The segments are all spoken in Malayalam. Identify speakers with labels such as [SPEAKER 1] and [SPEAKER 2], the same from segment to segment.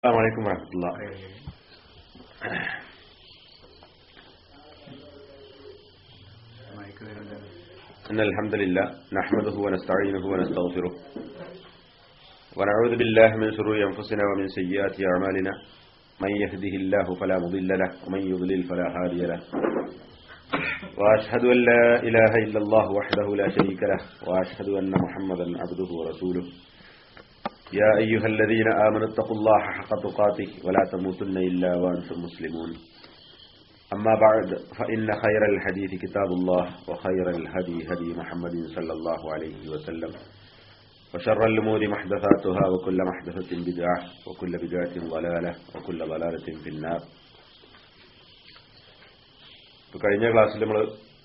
[SPEAKER 1] السلام عليكم ورحمة الله إن الحمد لله نحمده ونستعينه ونستغفره ونعوذ بالله من شرور أنفسنا ومن سيئات أعمالنا من يهده الله فلا مضل له ومن يضلل فلا هادي له وأشهد أن لا إله إلا الله وحده لا شريك له وأشهد أن محمدا عبده ورسوله يا أيها الذين آمنوا اتقوا الله حق تقاته ولا تموتن إلا وأنتم مسلمون أما بعد فإن خير الحديث كتاب الله وخير الهدي هدي محمد صلى الله عليه وسلم وشر الأمور محدثاتها وكل محدثة بدعة وكل بدعة ضلالة وكل ضلالة في النار ഇപ്പൊ കഴിഞ്ഞ ക്ലാസ്സിൽ നമ്മൾ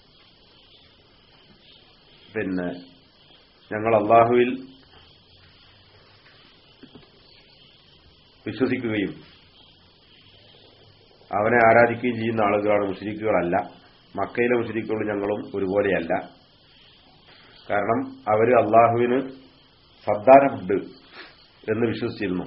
[SPEAKER 1] പിന്നെ ഞങ്ങൾ അള്ളാഹുവിൽ വിശ്വസിക്കുകയും അവനെ ആരാധിക്കുകയും ചെയ്യുന്ന ആളുകളാണ് മുഷരിക്കുകളല്ല മക്കയിലെ മുഷരിക്കുകൾ ഞങ്ങളും ഒരുപോലെയല്ല കാരണം അവര് അള്ളാഹുവിന് സദ്ദാനമുണ്ട് എന്ന് വിശ്വസിച്ചിരുന്നു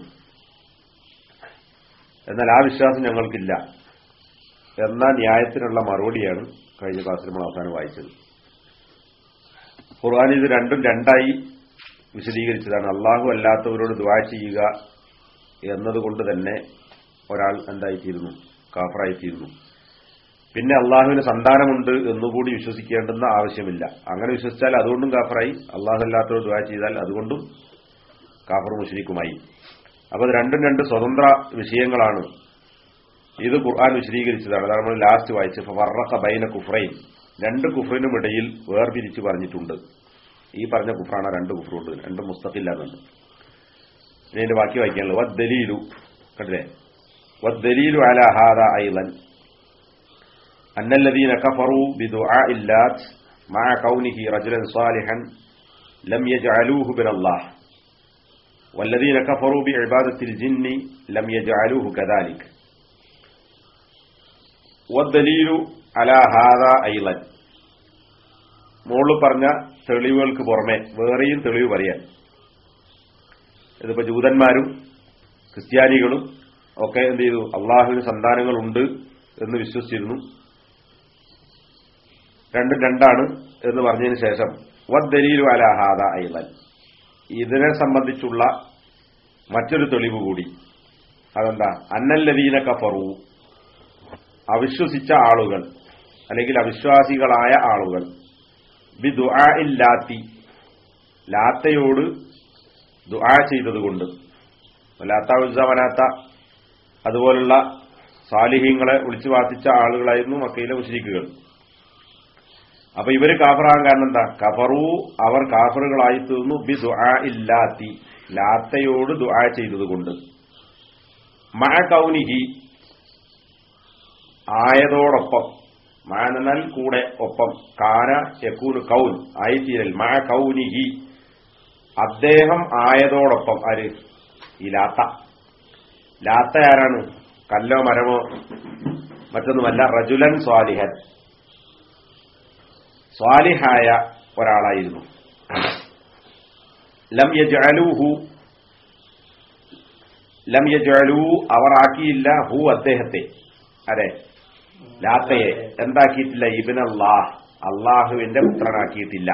[SPEAKER 1] എന്നാൽ ആ വിശ്വാസം ഞങ്ങൾക്കില്ല എന്ന ന്യായത്തിനുള്ള മറുപടിയാണ് കഴിഞ്ഞ ക്ലാസ്സിൽ നമ്മൾ അവസാനം വായിച്ചത് ഖുർആൻ ഇത് രണ്ടും രണ്ടായി വിശദീകരിച്ചതാണ് അള്ളാഹു അല്ലാത്തവരോട് ദ്വാ ചെയ്യുക എന്നതുകൊണ്ട് തന്നെ ഒരാൾ എന്തായിത്തീരുന്നു കാഫറായിത്തീരുന്നു പിന്നെ അള്ളാഹുവിന് സന്താനമുണ്ട് എന്നുകൂടി വിശ്വസിക്കേണ്ടുന്ന ആവശ്യമില്ല അങ്ങനെ വിശ്വസിച്ചാൽ അതുകൊണ്ടും കാഫറായി അള്ളാഹു അല്ലാത്തവരോട് ദ്വാ ചെയ്താൽ അതുകൊണ്ടും കാഫർ മുഷരിക്കുമായി അപ്പോൾ അത് രണ്ടും രണ്ട് സ്വതന്ത്ര വിഷയങ്ങളാണ് ഇത് ഖുർആൻ വിശദീകരിച്ചതാണ് അതാണ് നമ്മൾ ലാസ്റ്റ് വായിച്ച് ഫറഖ ബൈന കുഫ്രൈൻ രണ്ട് കുഫറിനും ഇടയിൽ വേർതിരിച്ച് പറഞ്ഞിട്ടുണ്ട് ഈ പറഞ്ഞ കുഫറാണ് രണ്ട് കുഫറുണ്ട് രണ്ടും മുസ്തഖില്ലാന്നുണ്ട് ഇനി അതിന്റെ ബാക്കി വായിക്കാനുള്ളത് വദ്ദലീലു കണ്ടില്ലേ والدليل على هذا أيضا أن الذين كفروا بدعاء اللات مع كونه رجلا صالحا لم يجعلوه من الله والذين كفروا بعبادة الجن لم يجعلوه كذلك والدليل على هذا أيضا മുകളിൽ പറഞ്ഞ തെളിവുകൾക്ക് പുറമെ വേറെയും തെളിവ് പറയാൻ ഇതിപ്പോ ജൂതന്മാരും ക്രിസ്ത്യാനികളും ഒക്കെ എന്ത് ചെയ്തു അള്ളാഹുവിന് സന്താനങ്ങളുണ്ട് എന്ന് വിശ്വസിച്ചിരുന്നു രണ്ടും രണ്ടാണ് എന്ന് പറഞ്ഞതിന് ശേഷം വദ്ദലീലു അലാഹാദ ഐലൻ ഇതിനെ സംബന്ധിച്ചുള്ള മറ്റൊരു തെളിവ് കൂടി അതെന്താ അന്നല്ലദീന കഫറു അവിശ്വസിച്ച ആളുകൾ അല്ലെങ്കിൽ അവിശ്വാസികളായ ആളുകൾ ബി ദുആ ഇല്ലാത്തി ലാത്തയോട് ദുആ ചെയ്തതുകൊണ്ട് ലാത്ത ഉസ്സമനാത്ത അതുപോലുള്ള സാലിഹ്യങ്ങളെ വിളിച്ചു പ്രാർത്ഥിച്ച ആളുകളായിരുന്നു മക്കയിലെ മുസ്ലിക്കുകൾ അപ്പൊ ഇവര് കാഫറാകാൻ കാരണം എന്താ കഫറു അവർ കാഫറുകളായി തീർന്നു ബി ദുആ ഇല്ലാത്തി ലാത്തയോട് ദുആ ചെയ്തതുകൊണ്ട് മഴ കൗനിഹി ആയതോടൊപ്പം മഴ എന്നാൽ കൂടെ ഒപ്പം കാന യക്കൂന് കൗൻ ആയിത്തീരൽ മഴ കൗനിഹി അദ്ദേഹം ആയതോടൊപ്പം ആര് ഈ ലാത്ത ലാത്ത ആരാണ് കല്ലോ മരമോ മറ്റൊന്നുമല്ല റജുലൻ സ്വാലിഹൻ സ്വാലിഹായ ഒരാളായിരുന്നു ലം യജഅലൂഹു ലം യജഅലൂ അവർ ആക്കിയില്ല ഹു അദ്ദേഹത്തെ അതെ ലാത്തയെ എന്താക്കിയിട്ടില്ല ഇബിൻ അള്ളാഹ് അള്ളാഹുവിന്റെ പുത്രനാക്കിയിട്ടില്ല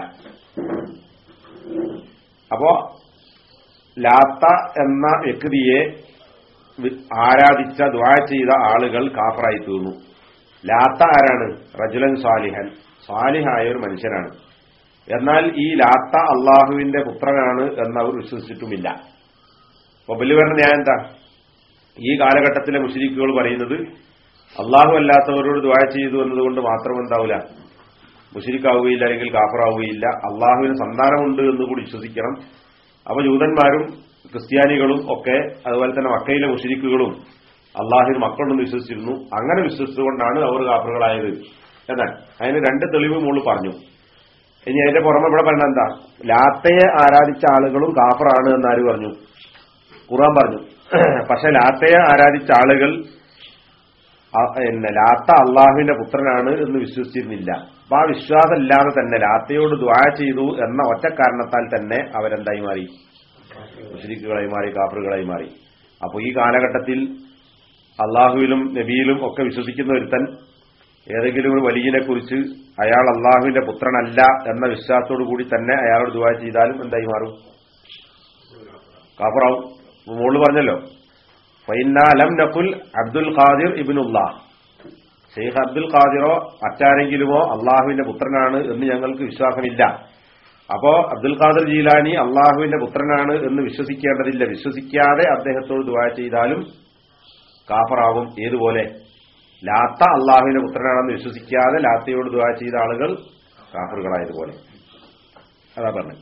[SPEAKER 1] അപ്പോ ലാത്ത എന്ന വ്യക്തിയെ ആരാധിച്ച ദ്വാ ചെയ്ത ആളുകൾ കാഫറായി തീർന്നു ലാത്ത ആരാണ് റജുലൻ സ്വാലിഹൻ സ്വാലിഹായ ഒരു മനുഷ്യനാണ് എന്നാൽ ഈ ലാത്ത അള്ളാഹുവിന്റെ പുത്രനാണ് എന്നവർ വിശ്വസിച്ചിട്ടുമില്ല അപ്പൊ ബലിവരണ ഞാൻ എന്താ ഈ കാലഘട്ടത്തിലെ മുഷരിക്കുകൾ പറയുന്നത് അള്ളാഹു അല്ലാത്തവരോട് ദ്വാ ചെയ്തു എന്നതുകൊണ്ട് മാത്രം എന്താവില്ല മുഷരിക്കാവുകയില്ല അല്ലെങ്കിൽ കാഫറാവുകയില്ല അള്ളാഹുവിന് സന്താനമുണ്ട് എന്നുകൂടി വിശ്വസിക്കണം അപ്പൊ ജൂതന്മാരും ക്രിസ്ത്യാനികളും ഒക്കെ അതുപോലെ തന്നെ മക്കയിലെ മുഷരിക്കുകളും അള്ളാഹിന് മക്കളുണ്ടെന്ന് വിശ്വസിച്ചിരുന്നു അങ്ങനെ വിശ്വസിച്ചുകൊണ്ടാണ് അവർ കാഫറുകളായത് എന്നാൽ അതിന് രണ്ട് തെളിവ് മുകളിൽ പറഞ്ഞു ഇനി അതിന്റെ പുറമെ ഇവിടെ പറഞ്ഞ എന്താ ലാത്തയെ ആരാധിച്ച ആളുകളും കാഫറാണ് എന്നാര് പറഞ്ഞു ഖുറാൻ പറഞ്ഞു പക്ഷെ ലാത്തയെ ആരാധിച്ച ആളുകൾ പിന്നെ ലാത്ത അള്ളാഹുവിന്റെ പുത്രനാണ് എന്ന് വിശ്വസിച്ചിരുന്നില്ല അപ്പൊ ആ വിശ്വാസം ഇല്ലാതെ തന്നെ ലാത്തയോട് ദ്വാ ചെയ്തു എന്ന ഒറ്റ കാരണത്താൽ തന്നെ അവരെന്തായി മാറി മുഷരിക്കുകളായി മാറി കാഫറുകളായി മാറി അപ്പോൾ ഈ കാലഘട്ടത്തിൽ അള്ളാഹുവിലും നബിയിലും ഒക്കെ വിശ്വസിക്കുന്ന ഒരുത്തൻ ഏതെങ്കിലും ഒരു വലിയനെ കുറിച്ച് അയാൾ അള്ളാഹുവിന്റെ പുത്രനല്ല എന്ന വിശ്വാസത്തോടു കൂടി തന്നെ അയാളോട് ദുവാ ചെയ്താലും എന്തായി മാറും കാഫറാവും മോള് പറഞ്ഞല്ലോ ഫൈനാലം നഖുൽ അബ്ദുൽ ഖാദിർ ഇബിനുള്ള ഷെയ്ഖ് അബ്ദുൽ ഖാദിറോ മറ്റാരെങ്കിലുമോ അള്ളാഹുവിന്റെ പുത്രനാണ് എന്ന് ഞങ്ങൾക്ക് വിശ്വാസമില്ല അപ്പോ അബ്ദുൽ ഖാദിർ ജീലാനി അള്ളാഹുവിന്റെ പുത്രനാണ് എന്ന് വിശ്വസിക്കേണ്ടതില്ല വിശ്വസിക്കാതെ അദ്ദേഹത്തോട് ദുവാ ചെയ്താലും കാഫറാവും ഏതുപോലെ ലാത്ത അള്ളാഹുവിന്റെ പുത്രനാണെന്ന് വിശ്വസിക്കാതെ ലാത്തയോട് ദുവാ ചെയ്ത ആളുകൾ കാഫറുകളായതുപോലെ അതാ പറഞ്ഞത്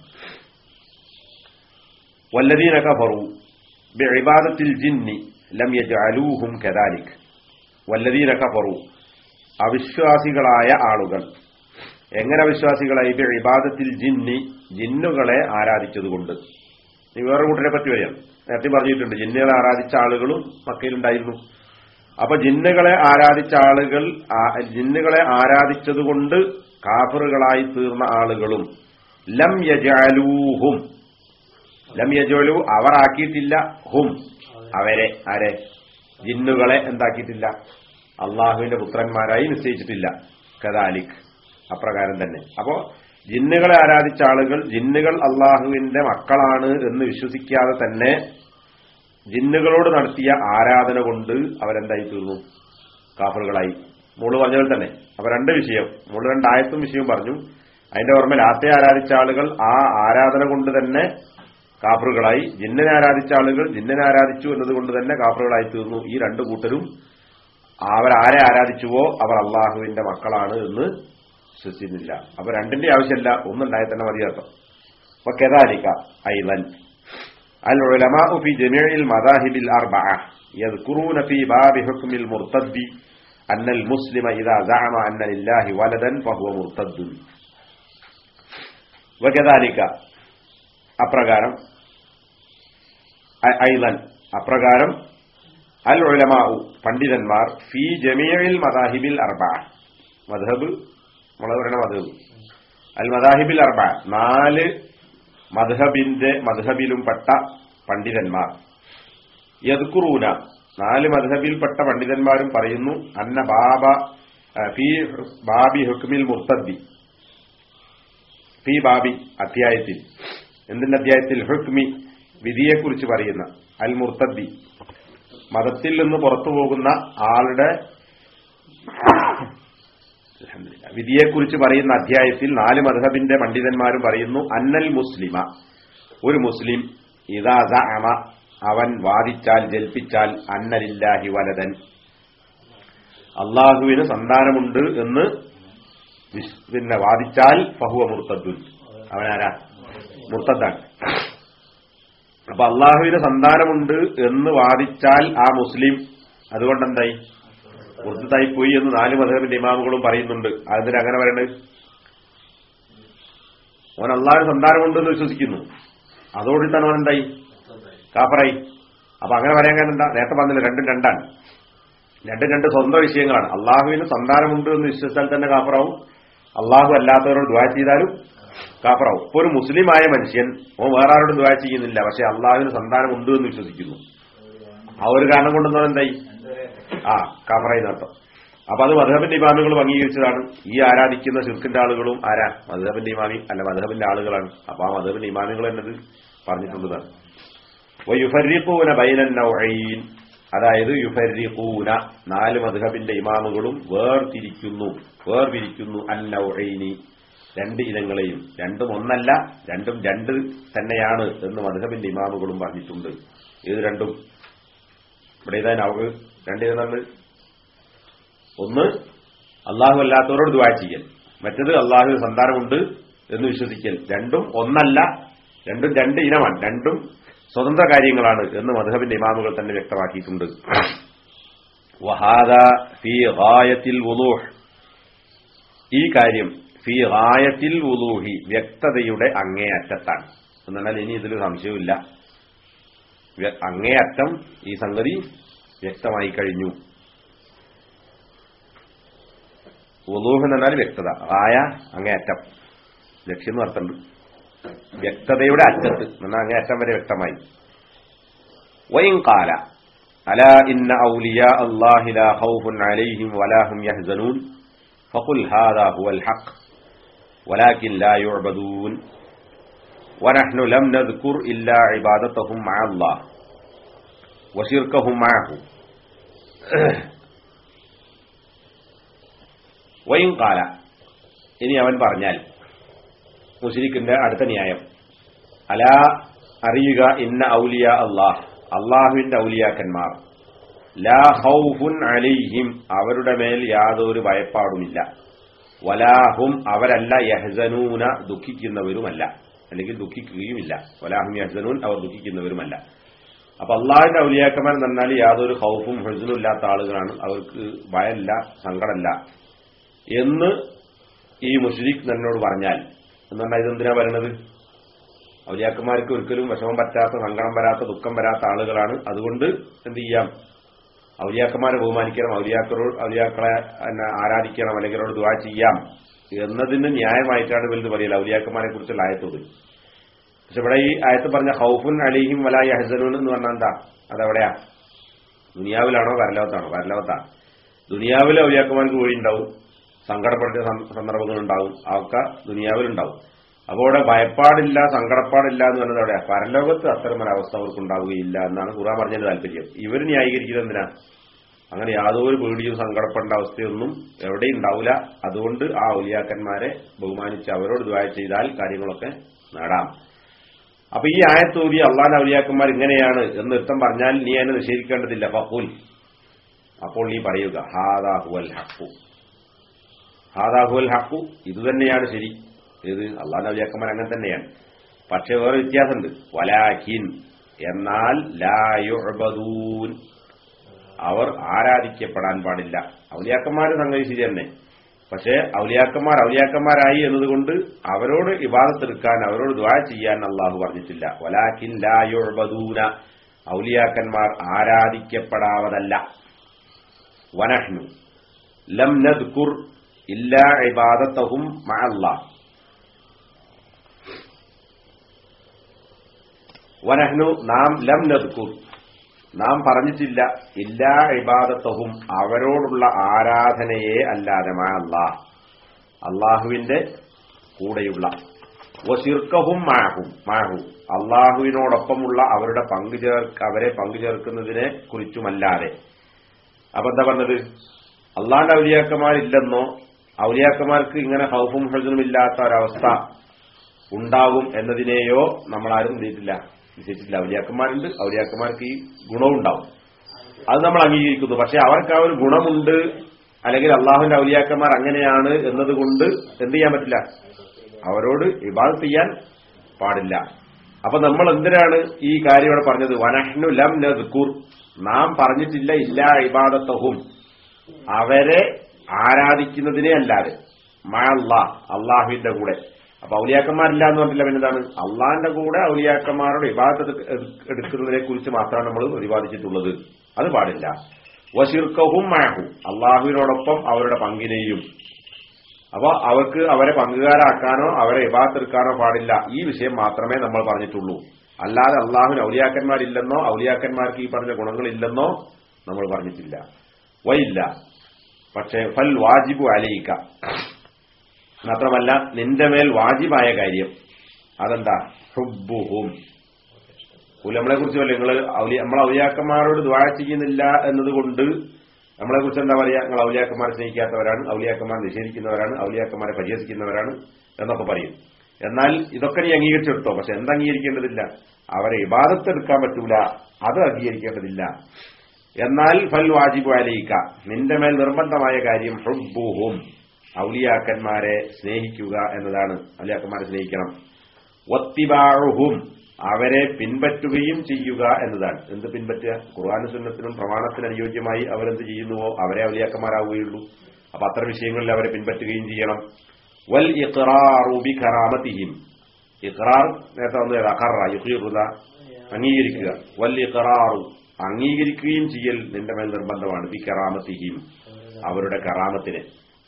[SPEAKER 1] വല്ലദീന കഫറു ബിഇബാദത്തിൽ ജിന്നി ലം യജ്അലൂഹും കദാലിക് വല്ലദീന കഫറു അവിശ്വാസികളായ ആളുകൾ എങ്ങനെ വിശ്വാസികളായി ഇബാദത്തിൽ ജിന്നി ജിന്നുകളെ ആരാധിച്ചതുകൊണ്ട് ഈ വേറെ കൂട്ടരെ പറ്റി വരിക നേരത്തെ പറഞ്ഞിട്ടുണ്ട് ജിന്നുകളെ ആരാധിച്ച ആളുകളും മക്കയിലുണ്ടായിരുന്നു അപ്പൊ ജിന്നുകളെ ആരാധിച്ച ആളുകൾ ആ- ജിന്നുകളെ ആരാധിച്ചതുകൊണ്ട് കാഫറുകളായി തീർന്ന ആളുകളും ലം യജാലൂഹും ലം യജോലു അവർ ആക്കിയിട്ടില്ല ഹും അവരെ ആരെ ജിന്നുകളെ എന്താക്കിയിട്ടില്ല അള്ളാഹുവിന്റെ പുത്രന്മാരായി നിശ്ചയിച്ചിട്ടില്ല കദാലിക് അപ്രകാരം തന്നെ അപ്പോ ജിന്നുകളെ ആരാധിച്ച ആളുകൾ ജിന്നുകൾ അള്ളാഹുവിന്റെ മക്കളാണ് എന്ന് വിശ്വസിക്കാതെ തന്നെ ജിന്നുകളോട് നടത്തിയ ആരാധന കൊണ്ട് അവരെന്തായി തീർന്നു കാഫറുകളായി മോള് പറഞ്ഞ പോലെ തന്നെ അപ്പൊ രണ്ട് വിഷയം മോള് രണ്ടായത്തും വിഷയവും പറഞ്ഞു അതിന്റെ ഓർമ്മ ലാത്തെ ആരാധിച്ച ആളുകൾ ആ ആരാധന കൊണ്ട് തന്നെ കാഫറുകളായി ജിന്നിനെ ആരാധിച്ച ആളുകൾ ജിന്നിനെ ആരാധിച്ചു എന്നതുകൊണ്ട് തന്നെ കാഫറുകളായി തീർന്നു ഈ രണ്ടു കൂട്ടരും അവരാരെ ആരാധിച്ചുവോ അവർ അള്ളാഹുവിന്റെ മക്കളാണ് എന്ന് വിശ്വസിക്കുന്നില്ല അപ്പൊ രണ്ടിന്റെ ആവശ്യമില്ല ഒന്നുണ്ടായി തന്നെ മതി അർത്ഥം അപ്പൊ കെതാലിക്ക ഐലൻ العلماء في جميع المذاهب الأربعة يذكرون في باب حكم المرتد أن المسلم إذا زعم أن لله ولدا فهو مرتد وكذلك അപ്രകാരം ഐ- ഐലൻ അപ്രകാരം അൽ ഉലമാഉ പണ്ഡിതന്മാർ ഫി ജമീഇൽ മദാഹിബിൽ അർബ മദ്ഹബ് നമ്മൾ പറയുന്ന മദ്ഹബ് അൽ മദാഹിബിൽ അർബ നാല് മദ്ഹബിന്റെ മദ്ഹബിലും പെട്ട പണ്ഡിതന്മാർ യദ്കുറൂന നാല് മദ്ഹബിൽപ്പെട്ട പണ്ഡിതന്മാരും പറയുന്നു അന്ന ബാബ ആ, ഫി ബാബി ഹുക്മിൽ മുർത്തദ്ദി ഫി ബാബി അധ്യായത്തിൽ എന്തിന്റെ അധ്യായത്തിൽ ഹുക്മി വിധിയെക്കുറിച്ച് പറയുന്ന അൽ മുർത്തദ്ദി മതത്തിൽ നിന്ന് പുറത്തു പോകുന്ന ആളുടെ അൽഹംദുലില്ലാ. വിധിയെക്കുറിച്ച് പറയുന്ന അധ്യായത്തിൽ നാല് മധബിന്റെ പണ്ഡിതന്മാരും പറയുന്നു അന്നൽ മുസ്ലിമ ഒരു മുസ്ലിം ഇതാ സഅമ അവൻ വാദിച്ചാൽ ജൽപ്പിച്ചാൽ അന്നലില്ലാഹി വലതൻ അള്ളാഹുവിന് സന്താനമുണ്ട് എന്ന് വിശ്- പിന്നെ വാദിച്ചാൽ ഫഹുവ മുർത്തദ്ദുൻ അവനാരാ മുർത്തദ്ദാണ് അപ്പൊ അള്ളാഹുവിന് സന്താനമുണ്ട് എന്ന് വാദിച്ചാൽ ആ മുസ്ലിം അതുകൊണ്ട് എന്തായി മുർത്തതായി പോയി എന്ന് നാല് മതത്തിന്റെ ഇമാമുകളും പറയുന്നുണ്ട് അതിന് അങ്ങനെ പറയണത് അവൻ അള്ളാഹുവിന് സന്താനമുണ്ടെന്ന് വിശ്വസിക്കുന്നു അതോടെ തന്നെ അവൻ എന്തായി കാപ്പറായി അപ്പൊ അങ്ങനെ പറയാൻ കാരണം എന്താ നേരത്തെ പറഞ്ഞില്ല രണ്ടും രണ്ടാണ് രണ്ടും രണ്ട് സ്വന്തം വിഷയങ്ങളാണ് അള്ളാഹുവിന് സന്താനമുണ്ട് എന്ന് വിശ്വസിച്ചാൽ തന്നെ കാപ്പറാവും അള്ളാഹു അല്ലാത്തവരോട് ദ്വാ ചെയ്താലും കാപ്പറാവും ഇപ്പൊ ഒരു മുസ്ലിമായ മനുഷ്യൻ ഓ വേറെ ആരോടും ദ്വാ ചെയ്യുന്നില്ല പക്ഷെ അള്ളാഹുവിന് സന്താനമുണ്ട് എന്ന് വിശ്വസിക്കുന്നു ആ ഒരു കാരണം കൊണ്ടൊന്നും എന്തായി ആ കാഫറായി നടത്തം അപ്പൊ അത് മധുഹബിന്റെ ഇമാമികളും അംഗീകരിച്ചതാണ് ഈ ആരാധിക്കുന്ന ശിർക്കിന്റെ ആളുകളും ആരാ മധുഹബിന്റെ ഇമാമി അല്ല മധുഹബിന്റെ ആളുകളാണ് അപ്പൊ ആ മധുഹബിന്റെ ഇമാമികൾ എന്നത് പറഞ്ഞിട്ടുള്ളതാണ് യുഫരിഖൂന ബൈനൻ നൗഈൻ അതായത് യുഫരിഖൂന നാല് മധുഹബിന്റെ ഇമാമുകളും വേർതിരിക്കുന്നു വേർതിരിക്കുന്നു അന്നൗഈനി രണ്ട് ഇനങ്ങളെയും രണ്ടും ഒന്നല്ല രണ്ടും രണ്ട് തന്നെയാണ് എന്ന് മധുഹബിന്റെ ഇമാമുകളും പറഞ്ഞിട്ടുണ്ട് ഇത് രണ്ടും ഇവിടെ ഇതാ നവ് രണ്ടിരുന്നത് ഒന്ന് അള്ളാഹു അല്ലാത്തവരോട് ദുവാ ചെയ്യൽ മറ്റത് അള്ളാഹു സന്താനമുണ്ട് എന്ന് വിശ്വസിക്കൽ രണ്ടും ഒന്നല്ല രണ്ടും രണ്ട് ഇനമാണ് രണ്ടും സ്വതന്ത്ര കാര്യങ്ങളാണ് എന്ന് മധുഹബിന്റെ ഇമാമുകൾ തന്നെ വ്യക്തമാക്കിയിട്ടുണ്ട് വഹാദ ഫി ഗായത്തിൽ വുളൂഹ് ഈ കാര്യം ഫി ഗായത്തിൽ വുളൂഹി വ്യക്തതയുടെ അങ്ങേയറ്റത്താണ് എന്നാൽ ഇനി ഇതിൽ സംശയമില്ല വ്യ- അങ്ങേയറ്റം ഈ സംഗതി വ്യക്തമായി കഴിഞ്ഞു വുളൂഹ് എന്ന് പറഞ്ഞാൽ വ്യക്തത ആയ അങ്ങേയറ്റം ലക്ഷ്യം എന്ന് അർത്ഥമുണ്ട് വ്യക്തതയുടെ അറ്റത്ത് എന്നാൽ അങ്ങേയറ്റം വരെ വ്യക്തമായി وإن قال ألا إن أولياء الله لا خوف عليهم ولا هم يحزنون فقل هذا هو الحق ولكن لا يعبدون ونحن لم نذكر إلا عبادتهم مع الله وشركهم معه വൈൻ കാല ഇനി അവൻ പറഞ്ഞാൽ മുസ്ലിഖിന്റെ അടുത്ത ന്യായം അല അറിയുക ഇന്ന ഔലിയ അള്ളാഹ് അള്ളാഹുവിന്റെ ഔലിയാക്കന്മാർ ലാ ഹൗഫുൻ അലിഹിം അവരുടെ മേൽ യാതൊരു ഭയപ്പാടുമില്ല വലാഹും അവരല്ല യഹ്സനൂന ദുഃഖിക്കുന്നവരുമല്ല അല്ലെങ്കിൽ ദുഃഖിക്കുകയുമില്ല വലാഹും യഹ്സനൂൻ അവർ ദുഃഖിക്കുന്നവരുമല്ല അപ്പൊ അള്ളാഹിന്റെ ഔലിയാക്കന്മാർ എന്ന് പറഞ്ഞാൽ യാതൊരു ഹൗഫും ഹെസനും ഇല്ലാത്ത ആളുകളാണ് അവർക്ക് ഭയമല്ല സങ്കടമല്ല എന്ന് ഈ മുഷരിഖ് എന്നോട് പറഞ്ഞാൽ എന്ന് പറഞ്ഞാൽ ഇതെന്തിനാ പറയുന്നത് ഔലിയാക്കന്മാർക്ക് ഒരിക്കലും വിഷമം പറ്റാത്ത സങ്കടം വരാത്ത ദുഃഖം വരാത്ത ആളുകളാണ് അതുകൊണ്ട് എന്ത് ചെയ്യാം ഔലിയാക്കന്മാരെ ബഹുമാനിക്കണം ഔലിയാക്കളോട് ഔലിയാക്കളെ എന്നെ ആരാധിക്കണം അല്ലെങ്കിൽ അവരോട് ദുവാ ചെയ്യാം എന്നതിന് ന്യായമായിട്ടാണ് വലുത് പറയല ഔലിയാക്കന്മാരെ കുറിച്ചുള്ള ആയത്തോട് പക്ഷെ ഇവിടെ ഈ ആയത്ത് പറഞ്ഞ ഹൗഫുൻ അലിഹിം വലായി ഹസനൂൻ എന്ന് പറഞ്ഞാൽ എന്താ അതെവിടെയാ ദുനിയാവിലാണോ വരലോകത്താണോ വരലോകത്താ ദുനിയാവിലെ ഔലിയാക്കന്മാർക്ക് വഴി ഉണ്ടാവും സങ്കടപ്പെട്ട സന്ദർഭങ്ങൾ ഉണ്ടാവും അതൊക്കെ ദുനിയാവിലുണ്ടാവും അപ്പോൾ അവിടെ ഭയപ്പാടില്ല സങ്കടപ്പാടില്ല എന്ന് പറഞ്ഞത് അവിടെ പരലോകത്ത് അത്തരം ഒരു അവസ്ഥ അവർക്ക് ഉണ്ടാവുകയില്ല എന്നാണ് ഖുറാൻ പറഞ്ഞതിന്റെ താല്പര്യം ഇവർ ന്യായീകരിക്കുന്നത് എന്തിനാ അങ്ങനെ യാതൊരു പേടിയും സങ്കടപ്പെടേണ്ട അവസ്ഥയൊന്നും എവിടെയും ഉണ്ടാവില്ല അതുകൊണ്ട് ആ ഔലിയാക്കന്മാരെ ബഹുമാനിച്ച് അവരോട് ദ്വായ ചെയ്താൽ കാര്യങ്ങളൊക്കെ നേടാം അപ്പൊ ഈ ആയത്തൂരി അള്ളാൻ ഔലിയാക്കന്മാർ ഇങ്ങനെയാണ് എന്ന് നൃത്തം പറഞ്ഞാൽ നീ അതിനെ നിഷേധിക്കേണ്ടതില്ല ഫഹുൽ അപ്പോൾ നീ പറയുക ഹാദാഹുവൽ ഹക്കു ഹാദാഹുവൽ ഹക്കു ഇത് തന്നെയാണ് ശരി ഇത് അള്ളാൻ ഔലിയാക്കന്മാർ അങ്ങനെ തന്നെയാണ് പക്ഷെ വേറെ വ്യത്യാസമുണ്ട് വലാഖിൻ എന്നാൽ ലായുബദൂൻ അവർ ആരാധിക്കപ്പെടാൻ പാടില്ല ഔലിയാക്കന്മാർ സംഗതി ശരി തന്നെ പക്ഷേ ഔലിയാക്കന്മാർ ഔലിയാക്കന്മാരായി എന്നതുകൊണ്ട് അവരോട് ഇബാദത്തെടുക്കാൻ അവരോട് ദ്വാ ചെയ്യാൻ അള്ളാഹു പറഞ്ഞിട്ടില്ല വലാഖിൻ ലായുബദൂന ഔലിയാക്കന്മാർ ആരാധിക്കപ്പെടാവതല്ല വനഹ്നു ലം നദ്കുർ ഇല്ലാ ഇബാദത്തഹും മഅല്ലാഹ് വനഹ്നു നാം ലം നദ്കുർ നാം പറഞ്ഞിട്ടില്ല ഇല്ലാ ഇബാദത്തഹും അവരോടുള്ള ആരാധനയെ അല്ലാതെ അള്ളാഹ് അള്ളാഹുവിന്റെ കൂടെയുള്ള വശിർക്കഹും മാഹും മാഹു അള്ളാഹുവിനോടൊപ്പമുള്ള അവരുടെ പങ്കുചേർക്ക് അവരെ പങ്കുചേർക്കുന്നതിനെ കുറിച്ചുമല്ലാതെ അപ്പൊ എന്താ പറഞ്ഞത് അള്ളാന്റെ ഔലിയാക്കന്മാരില്ലെന്നോ ഔലിയാക്കന്മാർക്ക് ഇങ്ങനെ ഹൗഫും ഹസനും ഇല്ലാത്ത ഒരവസ്ഥ ഉണ്ടാകും എന്നതിനെയോ നമ്മളാരും ചെയ്തിട്ടില്ല നിശ്ചയിച്ചിട്ടില്ല ഔലിയാക്കന്മാരുണ്ട് ഔലിയാക്കന്മാർക്ക് ഈ ഗുണവും ഉണ്ടാവും അത് നമ്മൾ അംഗീകരിക്കുന്നു പക്ഷെ അവർക്ക് ആ ഒരു ഗുണമുണ്ട് അല്ലെങ്കിൽ അള്ളാഹുവിന്റെ ഔലിയാക്കന്മാർ അങ്ങനെയാണ് എന്നതുകൊണ്ട് എന്ത് ചെയ്യാൻ പറ്റില്ല അവരോട് ഇബാദത്ത് ചെയ്യാൻ പാടില്ല അപ്പൊ നമ്മൾ എന്തിനാണ് ഈ കാര്യം ഇവിടെ പറഞ്ഞത് വനഹ്നു ലം നദ്കുർ നാം പറഞ്ഞിട്ടില്ല ഇല്ല ഇബാദത്തഹും അവരെ ആരാധിക്കുന്നതിനെ അല്ലാതെ മഴല്ലാ അള്ളാഹുവിന്റെ കൂടെ അപ്പൊ ഔലിയാക്കന്മാരില്ല എന്ന് പറഞ്ഞില്ല പിന്നെന്താണ് അള്ളാഹിന്റെ കൂടെ ഔലിയാക്കന്മാരോട് വിവാദത്ത് എടുക്കുന്നതിനെ കുറിച്ച് മാത്രമാണ് നമ്മൾ പ്രതിപാദിച്ചിട്ടുള്ളത് അത് പാടില്ല വശിർക്കവും മാഹു അള്ളാഹുവിനോടൊപ്പം അവരുടെ പങ്കിനെയും അപ്പൊ അവർക്ക് അവരെ പങ്കുകാരാക്കാനോ അവരെ ഇബാത്തെടുക്കാനോ പാടില്ല ഈ വിഷയം മാത്രമേ നമ്മൾ പറഞ്ഞിട്ടുള്ളൂ അല്ലാതെ അള്ളാഹുവിന് ഔലിയാക്കന്മാരില്ലെന്നോ ഔലിയാക്കന്മാർക്ക് ഈ പറഞ്ഞ ഗുണങ്ങളില്ലെന്നോ നമ്മൾ പറഞ്ഞിട്ടില്ല വയില്ല പക്ഷേ ഫൽ വാജിബു അലയിക്ക മാത്രമല്ല നിന്റെ മേൽ വാജിബായ കാര്യം അതെന്താ ഹുബുഹും നമ്മളെ കുറിച്ച് വല്ല നിങ്ങൾ നമ്മളെ ഔലിയാക്കന്മാരോട് ദ്വാര ചെയ്യുന്നില്ല എന്നതുകൊണ്ട് നമ്മളെ കുറിച്ച് എന്താ പറയാ നിങ്ങൾ ഔലിയാക്കന്മാരെ സ്നേഹിക്കാത്തവരാണ് ഔലിയാക്കന്മാരെ നിഷേധിക്കുന്നവരാണ് ഔലിയാക്കന്മാരെ പരിഹസിക്കുന്നവരാണ് എന്നൊക്കെ പറയും എന്നാൽ ഇതൊക്കെ നീ അംഗീകരിച്ചെടുത്തോ പക്ഷെ എന്താ അംഗീകരിക്കേണ്ടതില്ല അവരെ ഇബാദത്തെടുക്കാൻ പറ്റൂല അത് അംഗീകരിക്കേണ്ടതില്ല എന്നാൽ ഫൽ വാജിബു അലയിക്ക നിന്റെ മേൽ നിർബന്ധമായ കാര്യം ഹുബുഹും ഔലിയാക്കന്മാരെ സ്നേഹിക്കുക എന്നതാണ് ഔലിയാക്കന്മാരെ സ്നേഹിക്കണം ഒത്തിബാഴുഹും അവരെ പിൻപറ്റുകയും ചെയ്യുക എന്നതാണ് എന്ത് പിൻപറ്റുക ഖുർആാന സുന്നത്തിനും പ്രമാണത്തിന് അനുയോജ്യമായി അവരെന്ത് ചെയ്യുന്നുവോ അവരെ ഔലിയാക്കന്മാരാവുകയുള്ളൂ അപ്പൊ അത്ര വിഷയങ്ങളിൽ അവരെ പിൻപറ്റുകയും ചെയ്യണം വൽ ഇഖ്റാറുബി ഖറാമത്തിഹിം ഇഖ്റാർ നേരത്തെ വന്നു അഖറ യുഹീറുദ അംഗീകരിക്കുക വൽ ഇഖ്റാറു അംഗീകരിക്കുകയും ചെയ്യൽ നിന്റെ മേൽ നിർബന്ധമാണ് ബി കറാമത്തിഹിം അവരുടെ കറാമത്തിനെ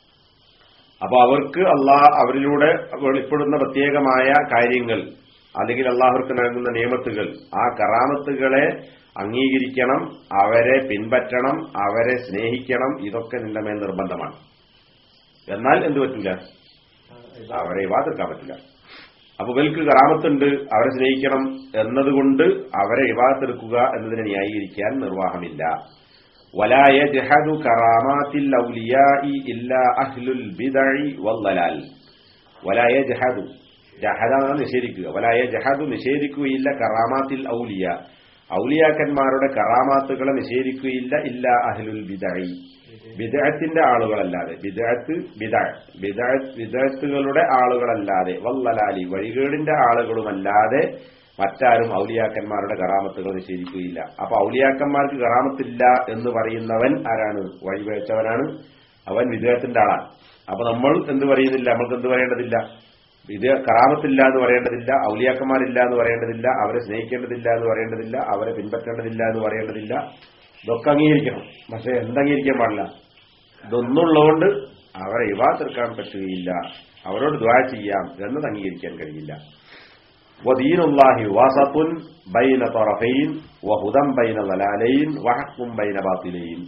[SPEAKER 1] അപ്പൊ അവർക്ക് അള്ളാഹ് അവരിലൂടെ വെളിപ്പെടുന്ന പ്രത്യേകമായ കാര്യങ്ങൾ അല്ലെങ്കിൽ അള്ളാഹുർക്ക് നൽകുന്ന നിയമത്തുകൾ ആ കറാമത്തുകളെ അംഗീകരിക്കണം അവരെ പിൻപറ്റണം അവരെ സ്നേഹിക്കണം ഇതൊക്കെ നിന്റെ മേൽ നിർബന്ധമാണ് എന്നാൽ എന്ത് പറ്റൂല അവരെ ഇവാതെടുക്കാൻ പറ്റില്ല അപ്പൊ ഇവർക്ക് കറാമത്തുണ്ട് അവരെ സ്നേഹിക്കണം എന്നതുകൊണ്ട് അവരെ ഇവാദത്തെടുക്കുക എന്നതിനെ ന്യായീകരിക്കാൻ നിർവാഹമില്ല വലായ ജഹദു കറാമാത്തിൽ ഔലിയാഇ ഇല്ലാ അഹ്ലുൽ ബിദഇ വല്ലലാൽ വലായ ജഹദു ജഹദാണ് നിഷേധിക്കുക വലായ ജഹദു നിഷേധിക്കുകയില്ല കറാമാത്തിൽ ഔലിയ ഔലിയാക്കന്മാരുടെ കറാമാത്തുകളെ നിഷേധിക്കുകയില്ല ഇല്ല അഹ്ലുൽ ബിദഇ ബിദഅത്തിന്റെ ആളുകളല്ലാതെ ബിദഅത്ത് ബിദഅ ബിദഅത്തുകളുടെ ആളുകളല്ലാതെ വല്ലലാലി വഴികേടിന്റെ ആളുകളുമല്ലാതെ മറ്റാരും ഔലിയാക്കന്മാരുടെ കറാമത്തുകൾ നിഷേധിക്കുകയില്ല അപ്പൊ ഔലിയാക്കന്മാർക്ക് കറാമത്തില്ല എന്ന് പറയുന്നവൻ ആരാണ് വഴിപഴച്ചവനാണ് അവൻ വിദേഹത്തിന്റെ ആളാണ് അപ്പൊ നമ്മൾ എന്ത് പറയുന്നില്ല നമ്മൾക്ക് എന്ത് പറയേണ്ടതില്ല ഇത് കറാമത്തില്ല എന്ന് പറയേണ്ടതില്ല ഔലിയാക്കന്മാരില്ല എന്ന് പറയേണ്ടതില്ല അവരെ സ്നേഹിക്കേണ്ടതില്ല എന്ന് പറയേണ്ടതില്ല അവരെ പിൻപറ്റേണ്ടതില്ല എന്ന് പറയേണ്ടതില്ല ഇതൊക്കെ അംഗീകരിക്കണം പക്ഷെ എന്തംഗീകരിക്കാൻ പാടില്ല ഇതൊന്നുള്ളതുകൊണ്ട് അവരെ ഇവാ തീർക്കാൻ പറ്റുകയില്ല അവരോട് ദ്വാ ചെയ്യാം എന്നത് അംഗീകരിക്കാൻ കഴിയില്ല ودين الله وسط بين طرفين وهدى بين ضلالين وحق بين باطلين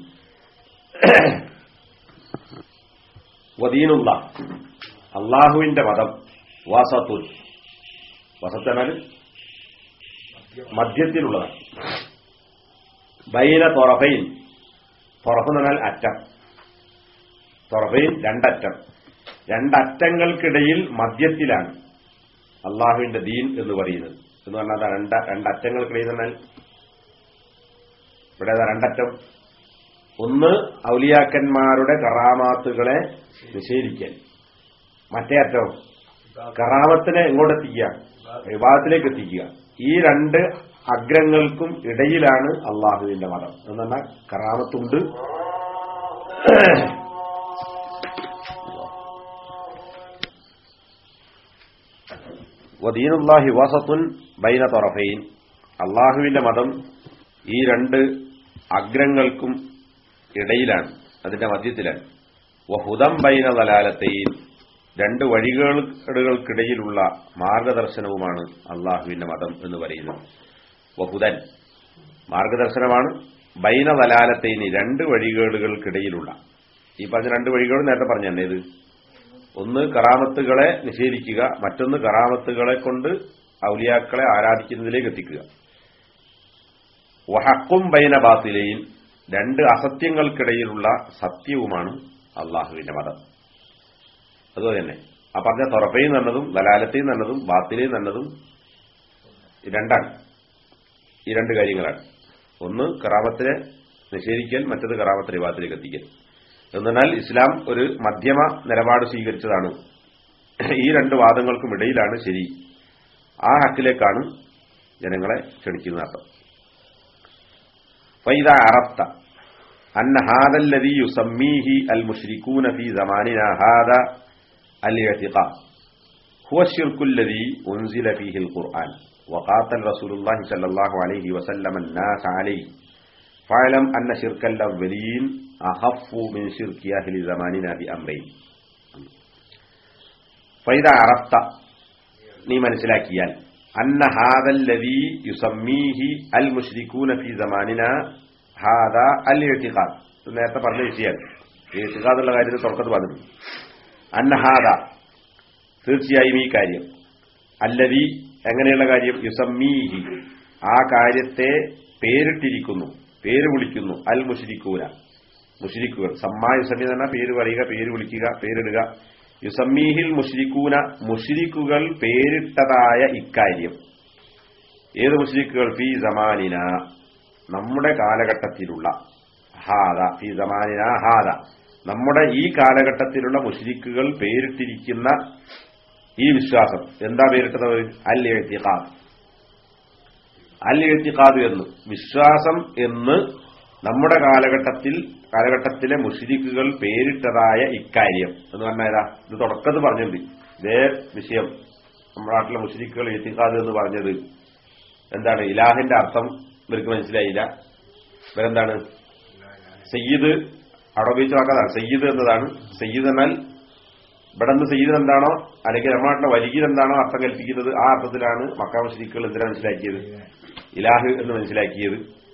[SPEAKER 1] ودين الله അള്ളാഹുവിന്റെ മതം വാസത്തുൻ വസത്ത് എന്നാൽ മധ്യത്തിലുള്ളതാണ് ബൈന തൊറഫൈൻ തൊറഫ് എന്ന് പറഞ്ഞാൽ അറ്റം തൊറഫൈൻ രണ്ടറ്റം രണ്ടറ്റങ്ങൾക്കിടയിൽ മധ്യത്തിലാണ് അള്ളാഹുവിന്റെ ദീൻ എന്ന് പറയുന്നത് എന്ന് പറഞ്ഞാൽ അതാ രണ്ട രണ്ടറ്റങ്ങൾക്കിടയിൽ എന്നാൽ ഇവിടെ അതാ രണ്ടറ്റം ഒന്ന് ഔലിയാക്കന്മാരുടെ കറാമാത്തുകളെ നിഷേധിക്കൽ മറ്റേ അറ്റം കറാമത്തിനെ എങ്ങോട്ട് എത്തിക്കുക വിവാദത്തിലേക്ക് എത്തിക്കുക ഈ രണ്ട് അഗ്രങ്ങൾക്കും ഇടയിലാണ് അള്ളാഹുവിന്റെ മതം എന്ന് പറഞ്ഞാൽ കറാമത്തുണ്ട് വദീനുല്ലാഹി വസത്തുൻ ബൈന തൊറഫൈൻ അള്ളാഹുവിന്റെ മതം ഈ രണ്ട് അഗ്രങ്ങൾക്കും ഇടയിലാണ് അതിന്റെ മധ്യത്തിലാണ് വഹുദം ബൈന ദലാലത്തെയും രണ്ട് വഴികേടുകൾക്കിടയിലുള്ള മാർഗദർശനവുമാണ് അള്ളാഹുവിന്റെ മതം എന്ന് പറയുന്നത് വഹുദൻ മാർഗദർശനമാണ് ബൈന ദലാലത്തേനി രണ്ട് വഴികേടുകൾക്കിടയിലുള്ള ഈ പറഞ്ഞ രണ്ട് വഴികളും നേരത്തെ പറഞ്ഞു തന്നെ ഇത് ഒന്ന് കറാമത്തുകളെ നിഷേധിക്കുക മറ്റൊന്ന് കറാമത്തുകളെ കൊണ്ട് ഔലിയാക്കളെ ആരാധിക്കുന്നതിലേക്ക് എത്തിക്കുക വഹക്കും ബൈന ബാത്തിലെയും രണ്ട് അസത്യങ്ങൾക്കിടയിലുള്ള സത്യവുമാണ് അള്ളാഹുവിന്റെ മതം അതുപോലെ തന്നെ ആ പറഞ്ഞ തൊറഫയിൽ നിന്നതും ദലാലത്തിൽ നിന്നതും ബാത്തിലയിൽ നിന്നതും രണ്ടാണ് ഈ രണ്ട് കാര്യങ്ങളാണ് ഒന്ന് കറാമത്തിനെ നിഷേധിക്കൽ മറ്റത് കറാമത്തിനെ വിവാദത്തിലേക്ക് എത്തിക്കൽ എന്നാൽ ഇസ്ലാം ഒരു മധ്യമ നിലപാട് സ്വീകരിച്ചതാണ് ഈ രണ്ട് വാദങ്ങൾക്കും ഇടയിലാണ് ശരി ആ ഹക്കിലേക്കാണ് ജനങ്ങളെ ക്ഷണിക്കുന്നത് അർത്ഥം ഫൈദ അറഫ്ത അന്ന ഹാദ الذي يسميه المشركون في زماننا هذا الاعتقاد هو الشرك الذي أنزل فيه القرآن وقاتل رسول الله صلى الله عليه وسلم الناس عليه فاعلم أن شرك الأولين أخف من شرك أهل زماننا بأمرين فإذا عرفت നീ മനസ്സിലാക്കിയാൽ അന്ന ഹാദല്ലതി യുസമ്മീഹി അൽ മുഷ്രിഖൂന ഫി സമാനിന ഹാദ അൽ ഇഴ്തിഖാദ് നേരത്തെ പറഞ്ഞ വിഷയം ഇഴ്തിഖാദുള്ള കാര്യത്തിൽ തുറക്കത്ത് പറഞ്ഞു അന്ന ഹാദ തീർച്ചയായും ഈ കാര്യം അല്ലതി എങ്ങനെയുള്ള കാര്യം യുസമ്മീഹി ആ കാര്യത്തെ പേരിട്ടിരിക്കുന്നു പേര് വിളിക്കുന്നു അൽ മുഷിരിക്കൂല മുഷിരിക്കുകൾ സമ്മാ യുസമ്മി തന്നെ പേര് പറയുക പേര് വിളിക്കുക പേരിടുക യുസമ്മീഹിൽ മുഷിരിക്കൂന മുഷിരിക്കുകൾ പേരിട്ടതായ ഇക്കാര്യം ഏത് മുഷിരിക്കുകൾ ഫി സമാനിന നമ്മുടെ കാലഘട്ടത്തിലുള്ള ഹാദ ഫി സമാനിന ഹാദ നമ്മുടെ ഈ കാലഘട്ടത്തിലുള്ള മുഷിരിക്കുകൾ പേരിട്ടിരിക്കുന്ന ഈ വിശ്വാസം എന്താ പേരിട്ടത് അൽ എഴുത്തിക്കാദ് അൽ എഴുത്തിക്കാദ് എന്ന് വിശ്വാസം എന്ന് നമ്മുടെ കാലഘട്ടത്തിൽ കാലഘട്ടത്തിലെ മുഷിരിക്കുകൾ പേരിട്ടതായ ഇക്കാര്യം എന്ന് പറഞ്ഞാൽ ഏതാ ഇത് തുടക്കത്ത് പറഞ്ഞിട്ടുണ്ട് ഇതേ വിഷയം നമ്മുടെ നാട്ടിലെ മുഷിരിക്കുകൾ എഴുത്തിക്കാദ് എന്ന് പറഞ്ഞത് എന്താണ് ഇലാഹിന്റെ അർത്ഥം ഇവർക്ക് മനസ്സിലായില്ല ഇവരെന്താണ് സയ്യിദ് അവിടെ ഉപയോഗിച്ച വാക്കതാണ് സയ്യിദ് എന്നതാണ് സയ്യിദ് എന്നാൽ ഇവിടെ നിന്ന് സയ്യിദ് എന്താണോ അല്ലെങ്കിൽ നമ്മുടെ നാട്ടിലെ വലിയ എന്താണോ അർത്ഥം കൽപ്പിക്കുന്നത് ആ അർത്ഥത്തിലാണ് മക്കാ മുസ്ലിക്കുകൾ എന്തിനാ മനസ്സിലാക്കിയത് ഇലാഹ് എന്ന് മനസ്സിലാക്കിയത്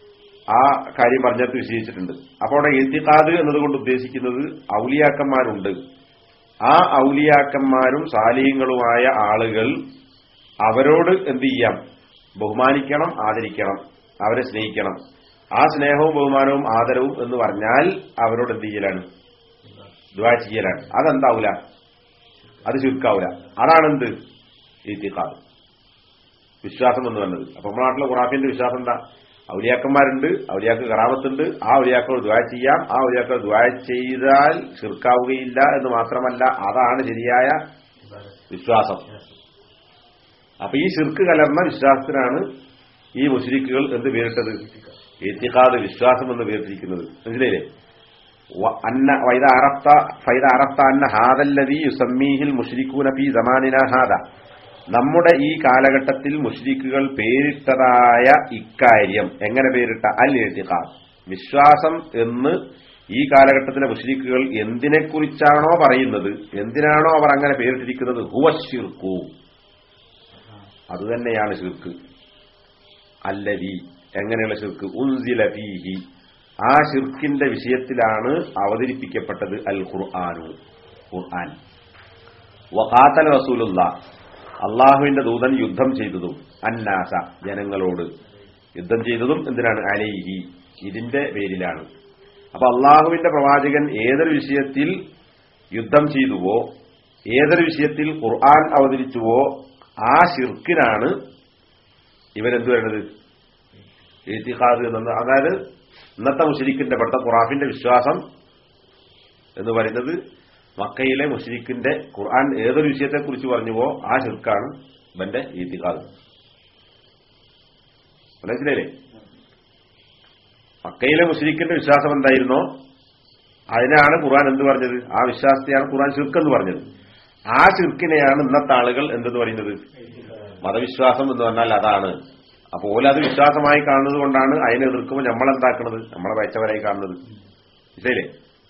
[SPEAKER 1] ആ കാര്യം പറഞ്ഞിട്ട് വിശദീകരിച്ചിട്ടുണ്ട് അപ്പോൾ അവിടെ എത്തിക്കാത് എന്നതുകൊണ്ട് ഉദ്ദേശിക്കുന്നത് ഔലിയാക്കന്മാരുണ്ട് ആ ഔലിയാക്കന്മാരും സാലിഹ്യങ്ങളുമായ ആളുകൾ അവരോട് എന്ത് ചെയ്യാം ബഹുമാനിക്കണം ആദരിക്കണം അവരെ സ്നേഹിക്കണം ആ സ്നേഹവും ബഹുമാനവും ആദരവും എന്ന് പറഞ്ഞാൽ അവരോട് എന്ത് ചെയ്യലാണ് ദ്വാ ചെയ്യലാണ് അതെന്താവൂല അത് ചുരുക്കാവൂല അതാണെന്ത് ഇത്തിക്കാവ് വിശ്വാസം എന്ന് പറഞ്ഞത് അപ്പൊ നമ്മുടെ നാട്ടിലെ ഖുറാഫിന്റെ വിശ്വാസം എന്താ ഔലിയാക്കന്മാരുണ്ട് ഔലിയാക്ക് കറാമത്തുണ്ട് ആ ഔലിയാക്കൾ ദ്വാ ചെയ്യാം ആ ഔലിയാക്കൾ ദ്വാ ചെയ്താൽ ചുരുക്കാവുകയില്ല എന്ന് മാത്രമല്ല അതാണ് ശരിയായ വിശ്വാസം അപ്പൊ ഈ ശിർക്ക് കലർന്ന വിശ്വാസത്തിനാണ് ഈ മുസ്ലിക്കുകൾ എന്ത് പേരിട്ടത് എത്തിക്കാത് വിശ്വാസം എന്ന് പേരിട്ടിരിക്കുന്നത് മനസ്സിലായില്ലേ വ- അന്ന വൈദ അറഫ്ത ഫൈദ അറഫ്ത അന്ന ഹാദല്ലതി യുസമ്മീഹിൽ മുഷ്രിഖൂന ഫീ സമാനിന ഹാദ നമ്മുടെ ഈ കാലഘട്ടത്തിൽ മുഷ്രിക്കുകൾ പേരിട്ടതായ ഇക്കാര്യം എങ്ങനെ പേരിട്ട അൽ എത്തിക്കാദ് വിശ്വാസം എന്ന് ഈ കാലഘട്ടത്തിലെ മുഷ്രിക്കുകൾ എന്തിനെക്കുറിച്ചാണോ പറയുന്നത് എന്തിനാണോ അവർ അങ്ങനെ പേരിട്ടിരിക്കുന്നത് ഹുവശിർക്കു അതുതന്നെയാണ് ശിർക്ക് അല്ലതി എങ്ങനെയുള്ള ശിർക്ക് ഉൻസില ഫീഹി ആ ഷിർക്കിന്റെ വിഷയത്തിലാണ് അവതരിപ്പിക്കപ്പെട്ടത് അൽ ഖുർആാനു ഖുർആൻ വഖാത്തൽ റസൂലുള്ള അള്ളാഹുവിന്റെ ദൂതൻ യുദ്ധം ചെയ്തതും അന്നാസ ജനങ്ങളോട് യുദ്ധം ചെയ്തതും എന്തിനാണ് അലൈഹി ഇതിന്റെ പേരിലാണ് അപ്പൊ അള്ളാഹുവിന്റെ പ്രവാചകൻ ഏതൊരു വിഷയത്തിൽ യുദ്ധം ചെയ്തുവോ ഏതൊരു വിഷയത്തിൽ ഖുർആൻ അവതരിച്ചുവോ ആ ഷിർക്കിനാണ് ഇവരെന്ത് വരുന്നത് എത്തിക്കാത് എന്നത് അതായത് ഇന്നത്തെ മുഷരിക്കിന്റെ പെട്ട ഖുറാഫിന്റെ വിശ്വാസം എന്ന് പറയുന്നത് മക്കയിലെ മുഷരിക്കിന്റെ ഖുർആൻ ഏതൊരു വിഷയത്തെക്കുറിച്ച് പറഞ്ഞുവോ ആ ഷിർക്കാണ് ഇവന്റെ ഈത്തിക്കാത് മനസ്സിലായില്ലേ മക്കയിലെ മുഷരിക്കിന്റെ വിശ്വാസം എന്തായിരുന്നോ അതിനാണ് ഖുർആൻ എന്ത് പറഞ്ഞത് ആ വിശ്വാസത്തെയാണ് ഖുർആൻ ഷിർക്ക് എന്ന് പറഞ്ഞത് ആ ഷിർക്കിനെയാണ് ഇന്നത്തെ ആളുകൾ എന്തെന്ന് പറയുന്നത് മതവിശ്വാസം എന്ന് പറഞ്ഞാൽ അതാണ് അപ്പൊ ഓലത് വിശ്വാസമായി കാണുന്നത് കൊണ്ടാണ് അതിനെ എതിർക്കുമ്പോൾ നമ്മൾ എന്താക്കുന്നത് നമ്മളെ വയച്ചവരായി കാണുന്നത് ശരിയല്ലേ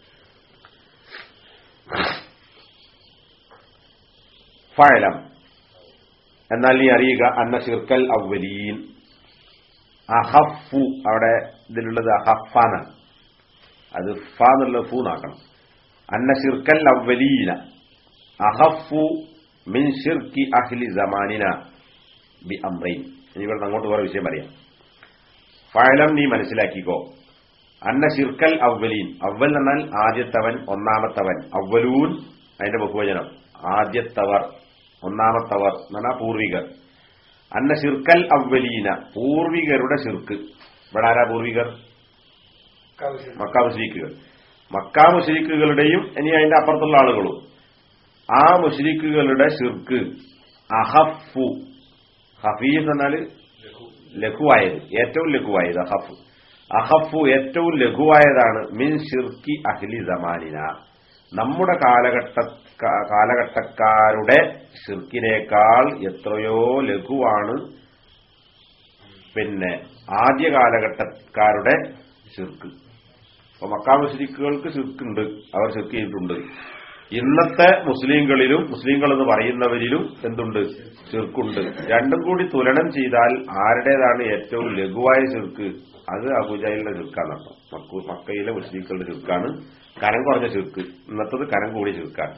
[SPEAKER 1] ഫഴലം എന്നാൽ നീ അറിയുക അന്ന ഷിർക്കൽ അവലീൻ അഹഫു അവിടെ ഇതിലുള്ളത് അഹഫാണ് അത് ഫ എന്നുള്ളത് ഫൂ നാക്കണം അന്ന ഷിർക്കൽ അവലീന അഹഫു മിൻ ഷിർക്കി അഹ്ലി സമാനിന ബി അമ്രൈൻ ഇനി ഇവിടെ അങ്ങോട്ട് വേറെ വിഷയം പറയാം ഫഴലം നീ മനസ്സിലാക്കിക്കോ അന്ന ഷിർക്കൽ അവലീൻ അവൽ എന്നാൽ ആദ്യത്തവൻ ഒന്നാമത്തവൻ അവലൂൻ അതിന്റെ ബഹുവചനം ആദ്യത്തവർ ഒന്നാമത്തവർ എന്ന് പറഞ്ഞാൽ പൂർവികർ അന്ന ഷിർക്കൽ അവലീന പൂർവികരുടെ ഷിർക്ക് ഇവിടെ ആരാ പൂർവികർ മക്കാ മുസ്ലിക്കുകൾ മക്കാ മുസ്ലിക്കുകളുടെയും ഇനി അതിന്റെ അപ്പുറത്തുള്ള ആളുകളും ആ മുസ്ലിക്കുകളുടെ ഷിർക്ക് അഹഫു ഹഫീസ് എന്നാല് ലഘുവായത് ഏറ്റവും ലഘുവായത് അഹഫ് അഹഫു ഏറ്റവും ലഘുവായതാണ് മിൻ ഷിർക്കി അഹ്ലി സമാനിന നമ്മുടെ കാലഘട്ട കാ- കാലഘട്ടക്കാരുടെ ഷിർക്കിനേക്കാൾ എത്രയോ ലഘുവാണ് പിന്നെ ആദ്യ കാലഘട്ടക്കാരുടെ ഷിർക്ക് അപ്പൊ മക്കാ മുസ്ലിക്കുകൾക്ക് ഷിർക്കുണ്ട് അവർ ഷിർക്ക് ചെയ്തിട്ടുണ്ട് ഇന്നത്തെ മുസ്ലിങ്ങളിലും മുസ്ലിങ്ങൾ എന്ന് പറയുന്നവരിലും എന്തുണ്ട് ഷിർക്കുണ്ട് രണ്ടും കൂടി തുലനം ചെയ്താൽ ആരുടേതാണ് ഏറ്റവും ലഘുവായ ഷിർക്ക് അത് അബുജാഹിലിന്റെ ഷിർക്കാണ് അർത്ഥം മക്കു മക്കയിലെ മുസ്ലിങ്ങളുടെ ഷിർക്കാണ് കനം കുറഞ്ഞ ഷിർക്ക് ഇന്നത്തത് കനം കൂടിയ ഷിർക്കാണ്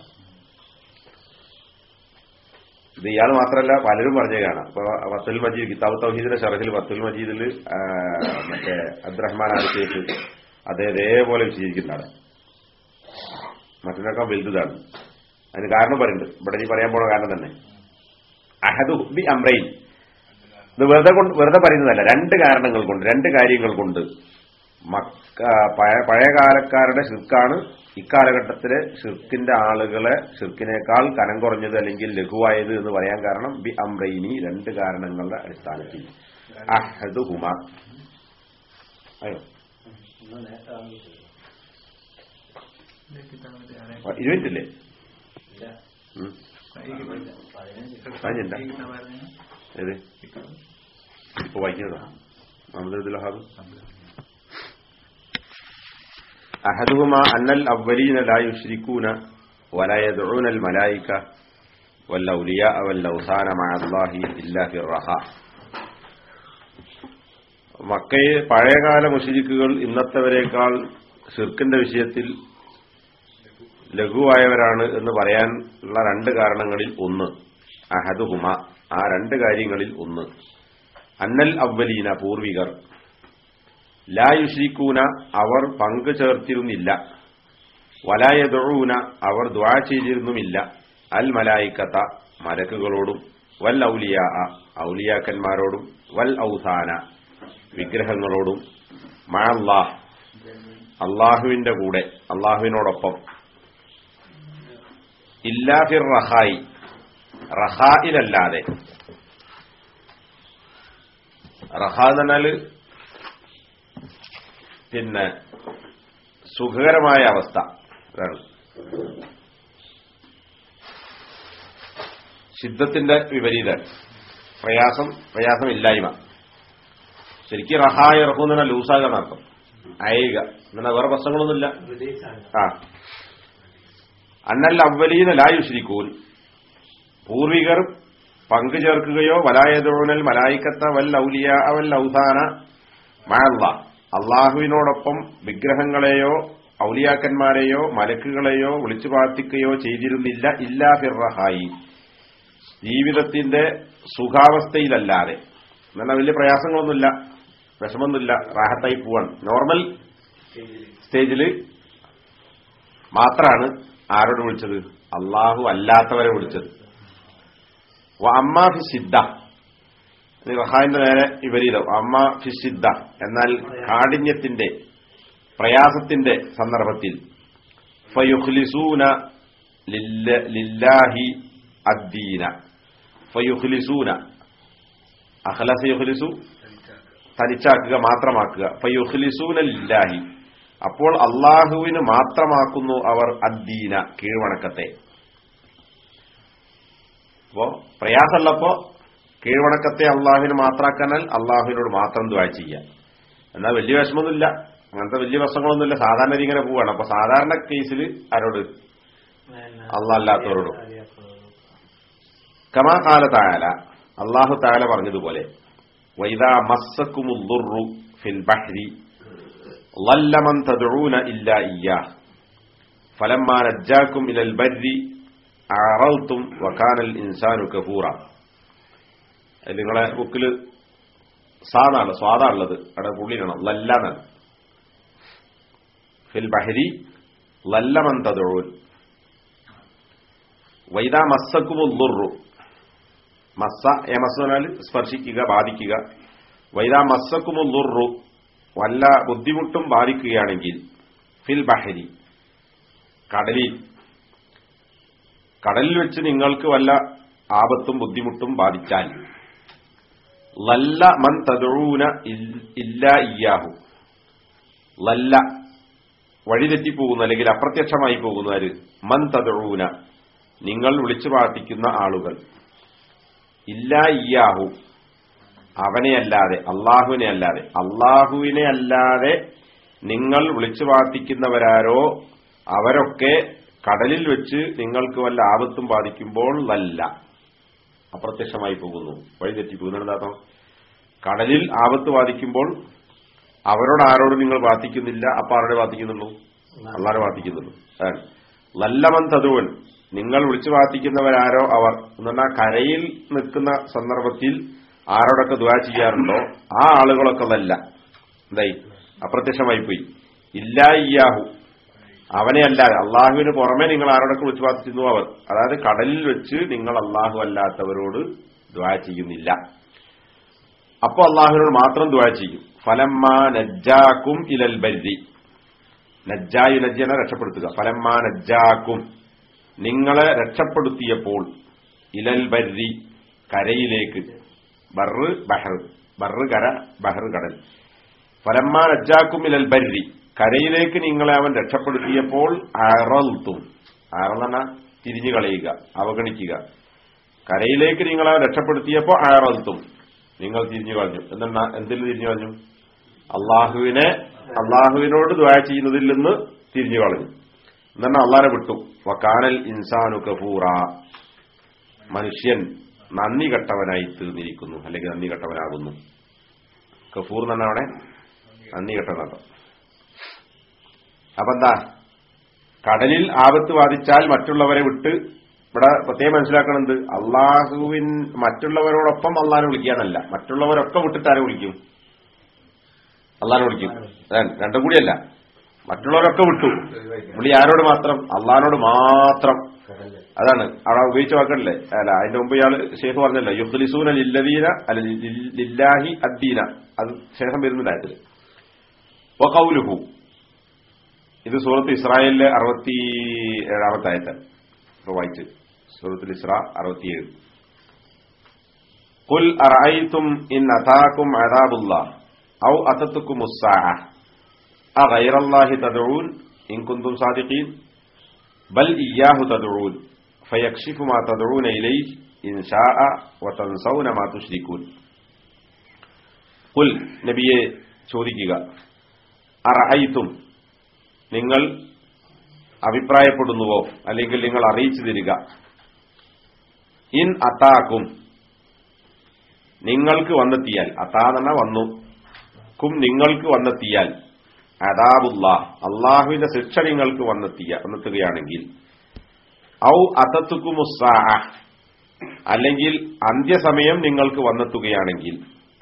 [SPEAKER 1] ഇത് ഇയാൾ മാത്രമല്ല പലരും പറഞ്ഞു കാണാം അപ്പൊ വത്തുൽ മജീദ് കിതാബ് തൗഹീദിന്റെ ഷറഹിൽ വത്തുൽ മജീദിൽ ആ, മറ്റേ അബ്ദുറഹ്മാൻ ആർക്കേക്ക് അതേ ഇതേപോലെ വിശദീകരിക്കുന്നതാണ് മറ്റൊക്കെ വലുതാണ് അതിന് കാരണം പറയുന്നുണ്ട് ഇവിടെ നീ പറയാൻ പോണ കാരണം തന്നെ അഹദു ബി അമ്രൈൻ ഇത് വെറുതെ കൊണ്ട് വെറുതെ പറയുന്നതല്ല രണ്ട് കാരണങ്ങൾ കൊണ്ട് രണ്ട് കാര്യങ്ങൾ കൊണ്ട് മക്ക പഴയ പഴയകാലക്കാരുടെ ഷിർക്കാണ് ഇക്കാലഘട്ടത്തിലെ ഷിർക്കിന്റെ ആളുകളെ ഷിർക്കിനേക്കാൾ കനം കുറഞ്ഞത് അല്ലെങ്കിൽ ലഘുവായത് എന്ന് പറയാൻ കാരണം ബി അമ്രൈനി രണ്ട് കാരണങ്ങളുടെ അടിസ്ഥാനത്തിൽ അഹദു ഹുമ അയ്യോ ഇരുപത്തില്ലേ ഉം. അതിനെന്താ? ഏത് ഇപ്പൊ വായിക്കുന്നതാ മുഹമ്മദ് ഹാബ് أحدهما أن الأولين لا يشركون ولا يدعون الملائكة والأولياء والأوثان مع الله إلا في الرخاء മക്കയെ പഴയകാല മുഷിരിക്കുകൾ ഇന്നത്തെവരെക്കാൾ ഷിർക്കിന്റെ വിഷയത്തിൽ ലഘുവായവരാണ് എന്ന് പറയാൻ ഉള്ള രണ്ട് കാരണങ്ങളിൽ ഒന്ന് അഹദുഹുമ ആ രണ്ട് കാര്യങ്ങളിൽ ഒന്ന് അന്നൽ അവലീന പൂർവികർ ലായുഷിക്കൂന അവർ പങ്കു ചേർത്തിരുന്നില്ല വലായതൊഴൂന അവർ ദ്വാ ചെയ്തിരുന്നുമില്ല അൽ മലായിക്കത്ത മലക്കുകളോടും വൽ ഔലിയ ഔലിയാക്കന്മാരോടും വൽ ഔസാന വിഗ്രഹങ്ങളോടും മഴല്ലാഹ് അള്ളാഹുവിന്റെ കൂടെ അള്ളാഹുവിനോടൊപ്പം ഇല്ലാഫിർ റഹായി റഹായിലല്ലാതെ റഹ എന്ന് പറഞ്ഞാല് പിന്നെ സുഖകരമായ അവസ്ഥ അതാണ് സിദ്ധത്തിന്റെ വിപരീതം പ്രയാസം പ്രയാസമില്ലായ്മ ശരിക്കും റഹായ റഹു എന്ന് പറഞ്ഞാൽ ലൂസാകുക എന്നർത്ഥം അയയുക എന്നാൽ വേറെ പ്രശ്നങ്ങളൊന്നുമില്ല ആ അന്നല്ല അവലീന ലായുശ്രീക്കൂൻ പൂർവികർ പങ്കു ചേർക്കുകയോ വലായതോണൽ മലായിക്കത്ത വൽ ഔലിയ വൽ ഔസാന മഴല്ല അള്ളാഹുവിനോടൊപ്പം വിഗ്രഹങ്ങളെയോ ഔലിയാക്കന്മാരെയോ മലക്കുകളെയോ വിളിച്ചു പ്രാർത്ഥിക്കുകയോ ചെയ്തിരുന്നില്ല ഇല്ലാ ഫിർറഹായി ജീവിതത്തിന്റെ സുഖാവസ്ഥയിലല്ലാതെ എന്നാൽ വലിയ പ്രയാസങ്ങളൊന്നുമില്ല വിഷമൊന്നുമില്ല റാഹത്തായി പോവാണ് നോർമൽ സ്റ്റേജിൽ മാത്രമാണ് ആരോട് വിളിച്ചത് അള്ളാഹു അല്ലാത്തവരെ വിളിച്ചത് അമ്മ ഫി സിദ്ധ റഹാന്റെ നേരെ വിപരീതം അമ്മ ഫി സിദ്ധ എന്നാൽ കാഠിന്യത്തിന്റെ പ്രയാസത്തിന്റെ സന്ദർഭത്തിൽ ഫയുഖ്ലിസൂന ലില്ലാഹി അദ്ദീന ഫയുഖ്ലിസൂന അഖലസ യുഖ്ലിസു തനിച്ചാക്കുക മാത്രമാക്കുക ഫയുഖ്ലിസൂന ലില്ലാഹി അപ്പോൾ അള്ളാഹുവിന് മാത്രമാക്കുന്നു അവർ അദ്ദീന കീഴ്വണക്കത്തെ അപ്പോ പ്രയാസമുള്ളപ്പോ കീഴ്വണക്കത്തെ അള്ളാഹുവിന് മാത്രാക്കാനാൽ അള്ളാഹുവിനോട് മാത്രം ദ്വാ ചെയ്യാം എന്നാൽ വലിയ വിഷമമൊന്നുമില്ല അങ്ങനത്തെ വലിയ പ്രശ്നങ്ങളൊന്നുമില്ല സാധാരണ ഇങ്ങനെ പോവാണ് അപ്പൊ സാധാരണ കേസിൽ ആരോട് അള്ളാഹല്ലാത്തവരോടും കമാ കാല തായാല അള്ളാഹു തായാല പറഞ്ഞതുപോലെ വൈദാ മസ്സക്കുമുദ്ദുറു ഫിൽ ബഹ്രി ضل من تدعون إلا إياه فلما نجاكم إلى البر أعرضتم وكان الإنسان كفورا നിങ്ങളെ ബുക്കിൽ സാധാണ് സ്വാദാണുള്ളത് അവിടെ പുള്ളിനാണ് ലല്ലാന്നാണ് ഫിൽ ബഹരി ലല്ലമൻ തതൊഴൂൻ വൈദാ മസ്സക്കുമുദ്ദുറു മസ്സ എമസ് പറഞ്ഞാൽ സ്പർശിക്കുക ബാധിക്കുക വൈദാ മസ്സക്കുമുദ്ദുറു വല്ല ബുദ്ധിമുട്ടും ബാധിക്കുകയാണെങ്കിൽ ഫിൽ ബഹരി കടലിൽ കടലിൽ വെച്ച് നിങ്ങൾക്ക് വല്ല ആപത്തും ബുദ്ധിമുട്ടും ബാധിച്ചാൽ ലല്ല മൻ തദൂന ഇല്ല ഇയാഹു ലല്ല വഴിതെറ്റിപ്പോകുന്ന അല്ലെങ്കിൽ അപ്രത്യക്ഷമായി പോകുന്നവര് മൻ തദൂന നിങ്ങൾ വിളിച്ചു പ്രാർത്ഥിക്കുന്ന ആളുകൾ ഇല്ല ഇയാഹു അവനെ അല്ലാതെ അള്ളാഹുവിനെ അല്ലാതെ അള്ളാഹുവിനെ അല്ലാതെ നിങ്ങൾ വിളിച്ചു പ്രാർത്ഥിക്കുന്നവരാരോ അവരൊക്കെ കടലിൽ വെച്ച് നിങ്ങൾക്ക് വല്ല ആപത്തും ബാധിക്കുമ്പോൾ നല്ല അപ്രത്യക്ഷമായി പോകുന്നു വഴിതെറ്റി പോകുന്നതിനർത്ഥം കടലിൽ ആപത്ത് ബാധിക്കുമ്പോൾ അവരോട് ആരോട് നിങ്ങൾ പ്രാർത്ഥിക്കുന്നില്ല അപ്പൊ ആരോടെ പ്രാർത്ഥിക്കുന്നുള്ളൂ അള്ളാരെ പ്രാർത്ഥിക്കുന്നുള്ളൂ അതാണ് ലല്ലമൻ തതുവൻ നിങ്ങൾ വിളിച്ചു പ്രാർത്ഥിക്കുന്നവരാരോ അവർ എന്ന് പറഞ്ഞാൽ കരയിൽ നിൽക്കുന്ന സന്ദർഭത്തിൽ ആരോടൊക്കെ ദ്വാ ചെയ്യാറുണ്ടോ ആ ആളുകളൊക്കെ നല്ല എന്തായി അപ്രത്യക്ഷമായി പോയി ഇല്ലാ ഇയാഹു അവനെ അല്ലാതെ അള്ളാഹുവിന് പുറമെ നിങ്ങൾ ആരോടൊക്കെ വിളിച്ചു പ്രാർത്ഥിക്കുന്നു അവർ അതായത് കടലിൽ വെച്ച് നിങ്ങൾ അള്ളാഹു അല്ലാത്തവരോട് ദ്വാ ചെയ്യുന്നില്ല അപ്പൊ അള്ളാഹുവിനോട് മാത്രം ദ്വാ ചെയ്യും ഫലമ്മ നജ്ജാക്കും ഇലൽ ബരി നജ്ജായു നജ്ജനെ രക്ഷപ്പെടുത്തുക ഫലമ്മ നജ്ജാക്കും നിങ്ങളെ രക്ഷപ്പെടുത്തിയപ്പോൾ ഇലൽ ബരി കരയിലേക്ക് ബറ് ബഹർ ബറ് കര ബഹർ കടൽ ഫലമ്മ നജ്ജാക്കും ഇലൽ ബരി കരയിലേക്ക് നിങ്ങളെ അവൻ രക്ഷപ്പെടുത്തിയപ്പോൾ അറൽത്തും അറന്ന തിരിഞ്ഞു കളയുക അവഗണിക്കുക കരയിലേക്ക് നിങ്ങളെ അവൻ രക്ഷപ്പെടുത്തിയപ്പോൾ അറൽത്തും നിങ്ങൾ തിരിഞ്ഞു കളഞ്ഞു എന്നാ എന്തിൽ തിരിഞ്ഞു കളഞ്ഞു അള്ളാഹുവിനെ അള്ളാഹുവിനോട് ദ്വാര ചെയ്യുന്നതിൽ നിന്ന് തിരിഞ്ഞു കളഞ്ഞു എന്നാ അള്ളാനെ വിട്ടു വക്കാനൽ ഇൻസാനു കഫൂറ മനുഷ്യൻ നന്ദി കെട്ടവനായി തീർന്നിരിക്കുന്നു അല്ലെങ്കിൽ നന്ദി കെട്ടവനാകുന്നു കഫൂർ എന്നാണ് അവിടെ നന്ദി കെട്ടണല്ലോ അപ്പൊ എന്താ കടലിൽ ആപത്ത് ബാധിച്ചാൽ മറ്റുള്ളവരെ വിട്ട് ഇവിടെ പ്രത്യേകം മനസ്സിലാക്കണത് അള്ളാഹുവിൻ മറ്റുള്ളവരോടൊപ്പം അള്ളാഹിനെ വിളിക്കാന്നല്ല മറ്റുള്ളവരൊക്കെ വിട്ടിട്ട് ആരെ വിളിക്കും അള്ളാഹിനെ വിളിക്കും അതാണ് രണ്ടും കൂടിയല്ല മറ്റുള്ളവരൊക്കെ വിട്ടു വിളി ആരോട് മാത്രം അള്ളഹാനോട് മാത്രം അതാണ് അവിടെ ഉപയോഗിച്ച വാക്കല്ലേ അല്ല അതിന്റെ മുമ്പ് ഇയാള് ഷേഖ് പറഞ്ഞല്ലോ യുദ്ലിസൂന ലില്ലദീന അല്ല ലിൽ- ലില്ലാഹി അദ്ദീന അത് ശേഷം വരുന്നുണ്ടായത് കൗലുഹു ഇത് സൂറത്ത് ഇസ്രായേലിലെ അറുപത്തി ഏഴാമത്തെ ആയത്ത് ഇപ്പൊ വായിച്ച് സൂറത്തുൽ ഇസ്ര അറുപത്തിയേഴ് قل أرأيتم إن أتاكم عذاب الله أو أتتكم الساعة أغير الله تدعون إن كنتم صادقين بل إياه تدعون فيكشف ما تدعون إليه إن شاء وتنسون ما تشركون قل നബിയെ ചോദിക്കുക അറഅയ്തും നിങ്ങൾ അഭിപ്രായപ്പെടുന്നുവോ അല്ലെങ്കിൽ നിങ്ങൾ അറിയിച്ചു തരിക ഇൻ അത്താക്കും നിങ്ങൾക്ക് വന്നെത്തിയാൽ അത്താതന വന്നു ക്കും നിങ്ങൾക്ക് വന്നെത്തിയാൽ അതാബുല്ല അള്ളാഹുവിന്റെ ശിക്ഷ നിങ്ങൾക്ക് വന്നെത്തിയ വന്നെത്തുകയാണെങ്കിൽ ഔ അത്തത്തുക്കുമുസ്സാ അല്ലെങ്കിൽ അന്ത്യസമയം നിങ്ങൾക്ക് വന്നെത്തുകയാണെങ്കിൽ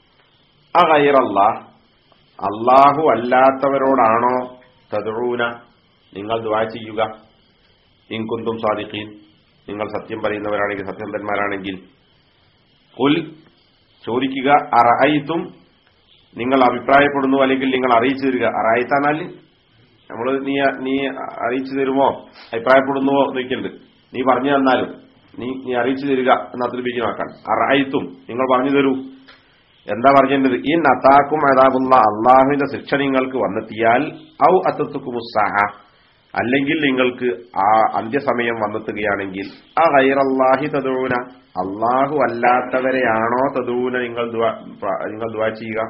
[SPEAKER 1] അഗൈറല്ല അള്ളാഹു അല്ലാത്തവരോടാണോ തദൂന നിങ്ങൾ ദ്വാ ചെയ്യുക ഇൻകുന്തും സാദിഖീൻ നിങ്ങൾ സത്യം പറയുന്നവരാണെങ്കിൽ സത്യസന്ധന്മാരാണെങ്കിൽ കുൽ ചോദിക്കുക അറഹയിത്തും നിങ്ങൾ അഭിപ്രായപ്പെടുന്നു അല്ലെങ്കിൽ നിങ്ങൾ അറിയിച്ചു തരിക അറായിത്താനാൽ നമ്മൾ നീ നീ അറിയിച്ചു തരുമോ അഭിപ്രായപ്പെടുന്നുവോ നോക്കിയുണ്ട് നീ പറഞ്ഞു തന്നാലും നീ നീ അറിയിച്ചു തരിക എന്ന് അത്രപ്പിക്കുന്നതാക്കാൻ അറായിത്തും നിങ്ങൾ പറഞ്ഞു തരൂ എന്താ പറഞ്ഞത് ഈ നത്താക്കും അതാകുന്ന അള്ളാഹുവിന്റെ ശിക്ഷ നിങ്ങൾക്ക് വന്നെത്തിയാൽ ഔ അത്തത്തുക്കുമുസ്സാഹ അല്ലെങ്കിൽ നിങ്ങൾക്ക് ആ അന്ത്യസമയം വന്നെത്തുകയാണെങ്കിൽ ആ ഗൈറല്ലാഹി തദൂന അള്ളാഹു അല്ലാത്തവരെയാണോ തദൂന നിങ്ങൾ ദുആ- പ്ര- നിങ്ങൾ ദ്വാ ചെയ്യുക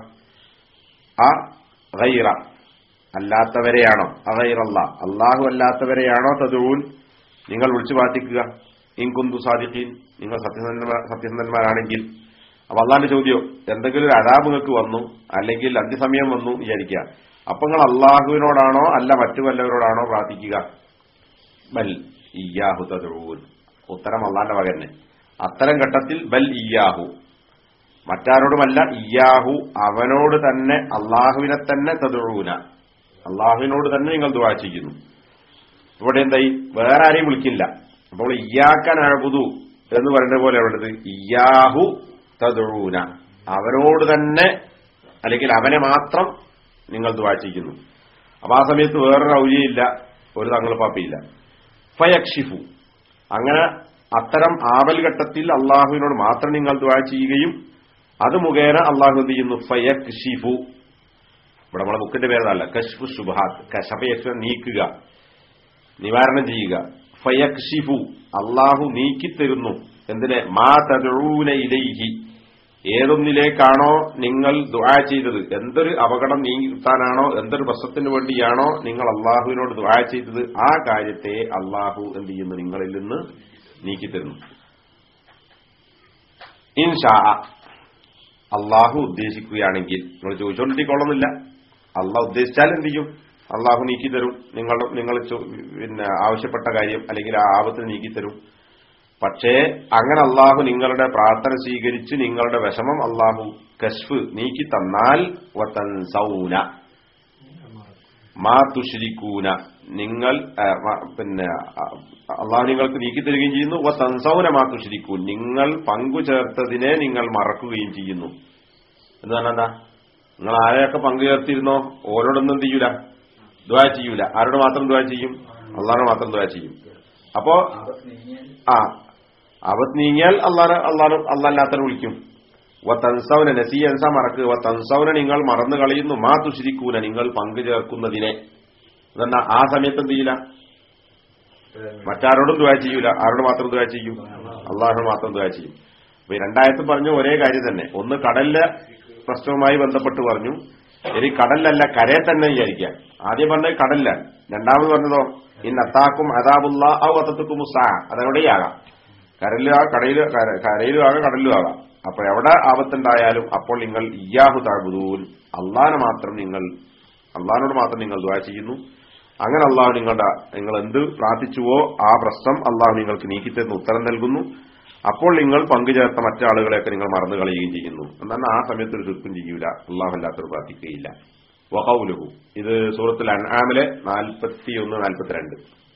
[SPEAKER 1] ആ ഗൈറ അല്ലാത്തവരെയാണോ അഗൈറല്ല അള്ളാഹു അല്ലാത്തവരെയാണോ തദൂൻ നിങ്ങൾ വിളിച്ചു പ്രാർത്ഥിക്കുക ഇൻകുന്തു സാദിഖീൻ നിങ്ങൾ സത്യസന്ധന്മാർ സത്യസന്ധന്മാരാണെങ്കിൽ അപ്പൊ അള്ളാന്റെ ചോദ്യം എന്തെങ്കിലും ഒരു അതാബ് നിങ്ങൾക്ക് വന്നു അല്ലെങ്കിൽ അന്ത്യസമയം വന്നു വിചാരിക്കുക അപ്പൊ നിങ്ങൾ അള്ളാഹുവിനോടാണോ അല്ല മറ്റു വല്ലവരോടാണോ പ്രാർത്ഥിക്കുക ബൽ ഇയാഹു തദൂൻ ഉത്തരം അള്ളാന്റെ മകന്നെ അത്തരം ഘട്ടത്തിൽ ബൽ ഇയാഹു മറ്റാരോടുമല്ല ഇയാഹു അവനോട് തന്നെ അള്ളാഹുവിനെ തന്നെ തദൂന അള്ളാഹുവിനോട് തന്നെ നിങ്ങൾ ദുവാ ചെയ്യുന്നു ഇവിടെ എന്തായി വേറെ ആരെയും വിളിക്കില്ല അപ്പോൾ ഇയാക്കാൻ അഴബുദു എന്ന് പറയുന്ന പോലെ ഉള്ളത് ഇയാഹു തദൂന അവനോട് തന്നെ അല്ലെങ്കിൽ അവനെ മാത്രം നിങ്ങൾ ദുവാ ചെയ്യുന്നു അപ്പൊ ആ സമയത്ത് വേറൊരു ഔലിയില്ല ഒരു തങ്ങൾ പാപ്പയില്ല ഫയക്ഷിഫു അങ്ങനെ അത്തരം ആവൽഘട്ടത്തിൽ അള്ളാഹുവിനോട് മാത്രം നിങ്ങൾ ദുവാ ചെയ്യുകയും അത് മുഖേന അള്ളാഹു എന്ത് ചെയ്യുന്നു ഫയക്ഷിഫു ഇവിടെ നമ്മളെ ബുക്കിന്റെ പേരല്ല കശ്ഫു സുബാത്ത് കശഫയക്ഷ നീക്കുക നിവാരണം ചെയ്യുക ഫയക്ഷിഫു അള്ളാഹു നീക്കിത്തരുന്നു എന്തിനെ മാ തദൂന ഇലൈഹി ഏതൊന്നിലേക്കാണോ നിങ്ങൾ ദുആ ചെയ്തത് എന്തൊരു അപകടം നീങ്ങിത്താനാണോ എന്തൊരു പ്രശ്നത്തിന് വേണ്ടിയാണോ നിങ്ങൾ അള്ളാഹുവിനോട് ദുആ ചെയ്തത് ആ കാര്യത്തെ അള്ളാഹു എന്ത് ചെയ്യുന്നു നിങ്ങളിൽ നിന്ന് നീക്കിത്തരുന്നു ഇൻഷാ അള്ളാഹു ഉദ്ദേശിക്കുകയാണെങ്കിൽ നിങ്ങൾ ചോദിച്ചുകൊണ്ടിരിക്കൊള്ളുന്നില്ല അള്ളാഹ് ഉദ്ദേശിച്ചാൽ എന്ത് ചെയ്യും അള്ളാഹു നീക്കിത്തരും നിങ്ങൾ നിങ്ങൾ ചോ- പിന്നെ ആവശ്യപ്പെട്ട കാര്യം അല്ലെങ്കിൽ ആ ആപത്തിന് നീക്കിത്തരും പക്ഷേ അങ്ങനെ അള്ളാഹു നിങ്ങളുടെ പ്രാർത്ഥന സ്വീകരിച്ച് നിങ്ങളുടെ വിഷമം അള്ളാഹു കശ്ഫ് നീക്കി തന്നാൽ വതൻസൗന മാ തുശ്രിക്കൂന നിങ്ങൾ ആ, മ- പിന്നെ ആ, അള്ളാഹു നിങ്ങൾക്ക് നീക്കി തരികയും ചെയ്യുന്നു വ തൻസൗന മാ തുശ്രിക്കൂൻ നിങ്ങൾ പങ്കു ചേർത്തതിനെ നിങ്ങൾ മറക്കുകയും ചെയ്യുന്നു എന്ന് പറഞ്ഞാൽ എന്താ നിങ്ങൾ ആരെയൊക്കെ പങ്കു ചേർത്തിരുന്നോ ഓരോടൊന്നും എന്ത് ചെയ്യൂല ദ്വാ ചെയ്യൂല ആരോട് മാത്രം ദ്വാ ചെയ്യും അള്ളാഹിനോട് മാത്രം ദ്വാ ചെയ്യും അപ്പോ ആ അവത്ത് നീങ്ങിയാൽ അള്ളാഹ് അള്ളാഹ് അള്ളാഹല്ലാത്തനെ വിളിക്കും വ തൻസൗന നസീയൻസ മറക്കുക വ തൻസൗന നിങ്ങൾ മറന്നു കളയുന്നു മാ തുശ്രിക്കൂന നിങ്ങൾ പങ്കു ചേർക്കുന്നതിനെ എന്നാ ആ സമയത്ത് എന്ത് ചെയ്യില്ല മറ്റാരോടും ദ്വാ ചെയ്യൂല ആരോട് മാത്രം ദ്വാ ചെയ്യും അള്ളാഹിനോട് മാത്രം ദ്വാ ചെയ്യും അപ്പൊ ഈ രണ്ടായത്തും പറഞ്ഞു ഒരേ കാര്യം തന്നെ ഒന്ന് കടലിലെ പ്രശ്നവുമായി ബന്ധപ്പെട്ട് പറഞ്ഞു ഇനി കടലിലല്ല കരയെ തന്നെ വിചാരിക്കാം ആദ്യം പറഞ്ഞത് കടലിലാണ് രണ്ടാമത് പറഞ്ഞതോ ഇന്ന് അത്താക്കും അതാബുള്ള ഔ അത്തത്തുക്കും മുസാ അതവിടെയാകാം കരയിലും ആകാം കടയിലും കര- കരയിലും ആകാം കടലിലും ആകാം അപ്പൊ എവിടെ ആപത്തുണ്ടായാലും അപ്പോൾ നിങ്ങൾ ഇയാഹു താഴ്ബുദൂൻ അള്ളാനെ മാത്രം നിങ്ങൾ അള്ളഹാനോട് മാത്രം നിങ്ങൾ ദ്വാ ചെയ്യുന്നു അങ്ങനെ അള്ളാഹു നിങ്ങളുടെ നിങ്ങൾ എന്ത് പ്രാർത്ഥിച്ചുവോ ആ പ്രശ്നം അള്ളാഹു നിങ്ങൾക്ക് നീക്കിത്തരുന്ന ഉത്തരം നൽകുന്നു അപ്പോൾ നിങ്ങൾ പങ്കുചേർത്ത മറ്റാളുകളെയൊക്കെ നിങ്ങൾ മറന്നു കളയുകയും ചെയ്യുന്നു എന്നാൽ ആ സമയത്ത് ഒരു ചുരുക്കം ചെയ്യൂല അള്ളാഹു അല്ലാത്തവർ പ്രാർത്ഥിക്കുകയില്ല വഹൌലുഹു ഇത് സൂറത്തുൽ അൻആമിലെ നാൽപ്പത്തി ഒന്ന് നാൽപ്പത്തിരണ്ട്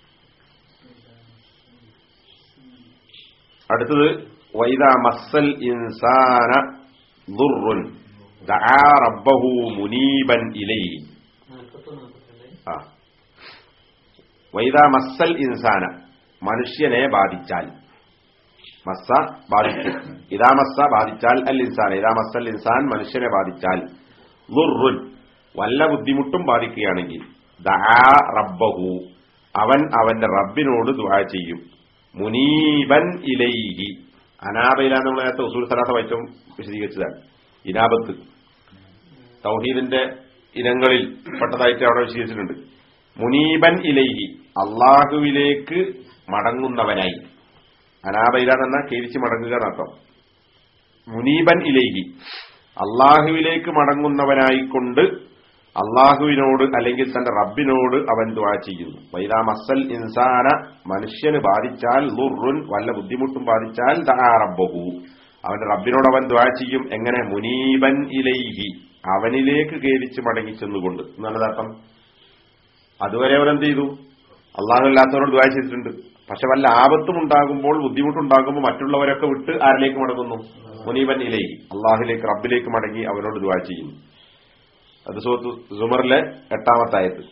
[SPEAKER 1] അടുത്തത് വൈദ മസ്സൽ ഇൻസാന ദുർറുൻ ദആ റബ്ബഹു മുനീബൻ ഇലൈഹി ആ വൈദ മസ്സൽ ഇൻസാന മനുഷ്യനെ ബാധിച്ചാൽ മസ്സ ബാധിച്ചു ഇതാ മസ്സ ബാധിച്ചാൽ അൽ ഇൻസാൻ ഇതാ മസ്സൽ ഇൻസാൻ മനുഷ്യനെ ബാധിച്ചാൽ ദുർറുൻ വല്ല ബുദ്ധിമുട്ടും ബാധിക്കുകയാണെങ്കിൽ ദആ റബ്ബഹു അവൻ അവന്റെ റബ്ബിനോട് ദുആ ചെയ്യും മുനീബൻ ഇലൈഹി അനാബയില നമ്മൾ നേരത്തെ ഉസൂൽ സലാത്ത വൈറ്റം വിശദീകരിച്ചതാണ് ഇനാബത്ത് തൗഹീദിന്റെ ഇനങ്ങളിൽ പെട്ടതായിട്ട് അവിടെ വിശദീകരിച്ചിട്ടുണ്ട് മുനീബൻ ഇലൈഹി അള്ളാഹുവിലേക്ക് മടങ്ങുന്നവനായി അനാബയില എന്ന കേരിച്ച് മടങ്ങുക എന്നർത്ഥം മുനീബൻ ഇലൈഹി അള്ളാഹുവിലേക്ക് മടങ്ങുന്നവനായിക്കൊണ്ട് അള്ളാഹുവിനോട് അല്ലെങ്കിൽ തന്റെ റബ്ബിനോട് അവൻ ദ്വാ ചെയ്യുന്നു വൈദാ മസൽ ഇൻസാന മനുഷ്യന് ബാധിച്ചാൽ ലുറുൻ വല്ല ബുദ്ധിമുട്ടും ബാധിച്ചാൽ ദആ റബ്ബഹു അവന്റെ റബ്ബിനോട് അവൻ ദ്വാ ചെയ്യും എങ്ങനെ മുനീബൻ ഇലൈഹി അവനിലേക്ക് കേരിച്ച് മടങ്ങി ചെന്നുകൊണ്ട് എന്നാണ് അർത്ഥം അതുവരെ അവരെന്ത് ചെയ്തു അള്ളാഹു അല്ലാത്തവരോട് ദ്വാ ചെയ്തിട്ടുണ്ട് പക്ഷെ വല്ല ആപത്തും ഉണ്ടാകുമ്പോൾ ബുദ്ധിമുട്ടുണ്ടാകുമ്പോൾ മറ്റുള്ളവരൊക്കെ വിട്ട് ആരിലേക്ക് മടങ്ങുന്നു മുനീബൻ ഇലൈഹി അള്ളാഹുലേക്ക് റബ്ബിലേക്ക് മടങ്ങി അവനോട് ദ്വാ ചെയ്യുന്നു അത് സൂറത്ത് സുമറിലെ എട്ടാമത്തെ ആയത്ത്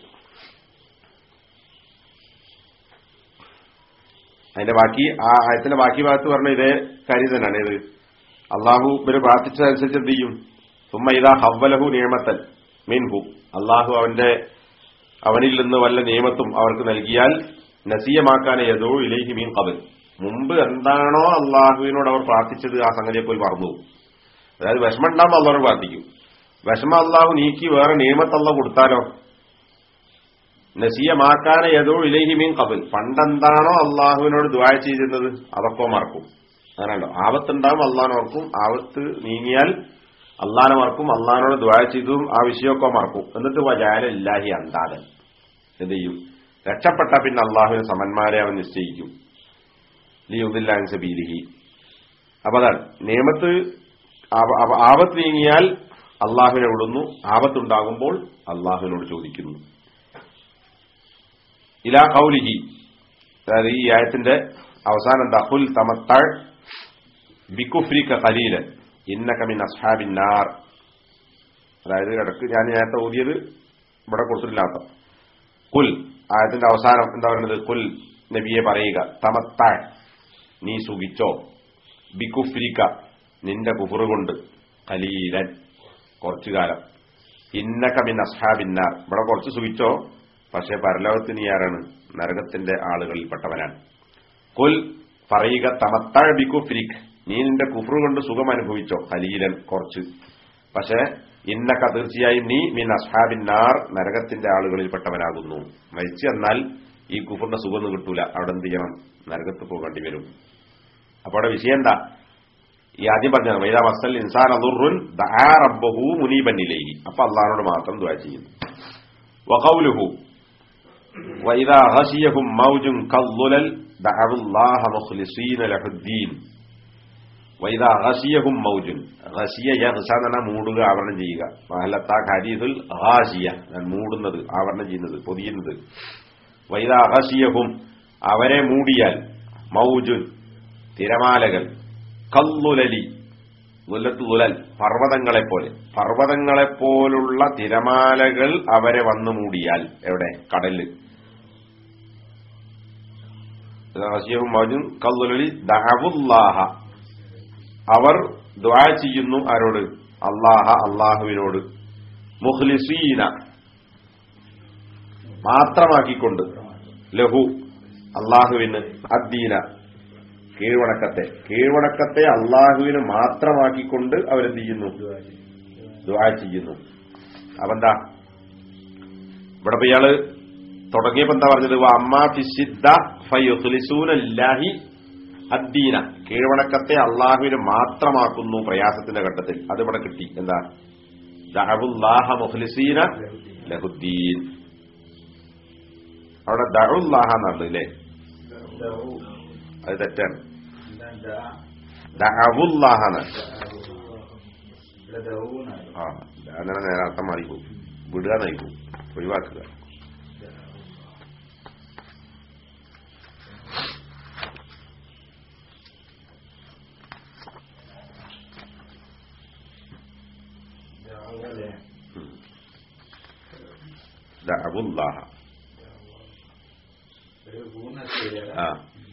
[SPEAKER 1] അതിന്റെ ബാക്കി ആ ആയത്തിന്റെ ബാക്കി ഭാഗത്ത് പറഞ്ഞ ഇതേ കാര്യം തന്നെയാണ് ഇത് അള്ളാഹു ഇവര് പ്രാർത്ഥിച്ചതനുസരിച്ച് എന്ത് ചെയ്യും സുമ്മ ഇതാ ഹവ്വലഹു നിയമത്തൻ മീൻഹു അള്ളാഹു അവന്റെ അവനിൽ നിന്ന് വല്ല നിയമത്തും അവർക്ക് നൽകിയാൽ നസീയമാക്കാൻ ഏതോ ഇലേഹി മീൻ കബൽ മുമ്പ് എന്താണോ അള്ളാഹുവിനോട് അവർ പ്രാർത്ഥിച്ചത് ആ സംഗതിയെ പോയി മറന്നു അതായത് വിഷമം ഉണ്ടാകുമ്പോൾ അള്ളാഹോട് പ്രാർത്ഥിക്കും വിഷമ അള്ളാഹു നീക്കി വേറെ നിയമത്തല്ല കൊടുത്താലോ നസീയമാക്കാന ഏതോ ഇലഹി മീൻ കബൽ പണ്ടെന്താണോ അള്ളാഹുവിനോട് ദ്വായ ചെയ്തിരുന്നത് അതൊക്കെ മറക്കും അങ്ങനെയല്ലോ ആപത്തുണ്ടാവും അള്ളാഹ് ഓർക്കും ആപത്ത് നീങ്ങിയാൽ അള്ളാനെ മറക്കും അള്ളഹാനോട് ദ്വായ ചെയ്തതും ആ വിഷയമൊക്കെ മറക്കും എന്നിട്ട് വജാലില്ലാഹി അന്താതൻ എന്ത് ചെയ്യും രക്ഷപ്പെട്ട പിന്നെ അള്ളാഹുവിന് സമന്മാരെ അവൻ നിശ്ചയിക്കും ലിയുദില്ലാൻ സബീലിഹി അപ്പൊ അതാണ് നിയമത്ത് ആപത്ത് നീങ്ങിയാൽ അള്ളാഹുവിനെ വിടുന്നു ആപത്തുണ്ടാകുമ്പോൾ അള്ളാഹുവിനോട് ചോദിക്കുന്നു ഇലാ കൗലിഹി അതായത് ഈ ആയത്തിന്റെ അവസാനം എന്താ ഹുൽ തമത്താൾ ബിക്കുഫ്രിക്ക കലീലൻ ഇന്നകമിൻ അസ്ഹാബിൻ നാർ അതായത് ഇടക്ക് ഞാൻ നേരത്തെ ഊതിയത് ഇവിടെ കൊടുത്തിട്ടില്ലാത്ത കുൽ ആയത്തിന്റെ അവസാനം എന്താ പറയുന്നത് കുൽ നബിയെ പറയുക തമത്താൾ നീ സുഖിച്ചോ ബിക്കുഫ്രിക്ക നിന്റെ കുഫുറ് കൊണ്ട് കലീലൻ കുറച്ചു കാലം ഇന്നകമിൻ അസ്ഹാബിന്നാർ ഇവിടെ കുറച്ച് സുഖിച്ചോ പക്ഷെ പരലോകത്ത് നീ ആരാണ് നരകത്തിന്റെ ആളുകളിൽപ്പെട്ടവനാണ് കുൽ പറയുക തമത്താൾ ബിക്കുഫ്രിക് നീ നിന്റെ കുഫ്രു കൊണ്ട് സുഖം അനുഭവിച്ചോ കലീലൻ കുറച്ച് പക്ഷെ ഇന്നക്ക തീർച്ചയായും നീ മിൻ അസ്ഹാബിന്നാർ നരകത്തിന്റെ ആളുകളിൽപ്പെട്ടവനാകുന്നു മരിച്ചു എന്നാൽ ഈ കുഫറിന്റെ സുഖം കിട്ടൂല അവിടെ എന്ത് ചെയ്യണം നരകത്ത് പോകേണ്ടി വരും അപ്പൊ അവിടെ വിഷയം എന്താ ഈ ആദ്യം പറഞ്ഞത് വൈദാ മസൽ ഇൻസാൻ അതുറുൻ റബ്ബഹു മുനീബന്നിലേക്ക് അപ്പൊ അള്ളഹാനോട് മാത്രം ദ്വാ ചെയ്യുന്നു വഖൗലുഹു വൈദാ ഹസിയഹും മൗജുൻ കല്ലുലൽ ദഅവുല്ലാഹ മുഖ്ലിസീന ലഹുദ്ദീൻ വൈദാ ഹസിയഹും മൗജുൻ ഹസിയ യഹ്സ എന്ന മൂടുക ആവരണം ചെയ്യുക മഹലത്താ ഹരീസുൽ ഹാസിയ മൂടുന്നത് ആവരണം ചെയ്യുന്നത് പൊതിയുന്നത് വൈദാ ഹസിയഹും അവരെ മൂടിയാൽ മൗജുൻ തിരമാലകൾ കല്ലുലലി ദുല്ലത്ത് ദുലൽ പർവ്വതങ്ങളെപ്പോലെ പർവ്വതങ്ങളെപ്പോലുള്ള തിരമാലകൾ അവരെ വന്നു മൂടിയാൽ എവിടെ കടലിൽ കല്ലുലലി ദഹവുല്ലാഹ അവർ ദ്വാ ചെയ്യുന്നു ആരോട് അള്ളാഹ അള്ളാഹുവിനോട് മുഖ്ലിസീന മാത്രമാക്കിക്കൊണ്ട് ലഹു അള്ളാഹുവിന് അദ്ദീന കീഴ്വണക്കത്തെ കീഴ്വണക്കത്തെ അള്ളാഹുവിന് മാത്രമാക്കിക്കൊണ്ട് അവരെന്ത് ചെയ്യുന്നു ദ്വാ ചെയ്യുന്നു അപ്പെന്താ ഇവിടെ ഇപ്പൊ ഇയാള് തുടങ്ങിയപ്പോ എന്താ പറഞ്ഞത് അമ്മാ ഫിസിദ്ദ ഫയുഖ്ലിസൂനല്ലാഹി അദ്ദീന കീഴ്വണക്കത്തെ അള്ളാഹുവിന് മാത്രമാക്കുന്നു പ്രയാസത്തിന്റെ ഘട്ടത്തിൽ അത് ഇവിടെ കിട്ടി എന്താ ദഅവുല്ലാഹ മുഖ്ലിസീന ലഹുദ്ദീൻ അവിടെ ദഅവുല്ലാഹ എന്നുള്ളത് അല്ലേ അത് തെറ്റാണ് ദഅവുല്ലാഹ എന്നാണ് ആ അങ്ങനെ നേരെ അർത്ഥം മാറിപ്പോവും വിടുക നയിക്കും ഒഴിവാക്കുക ദഅവുല്ലാഹ ആ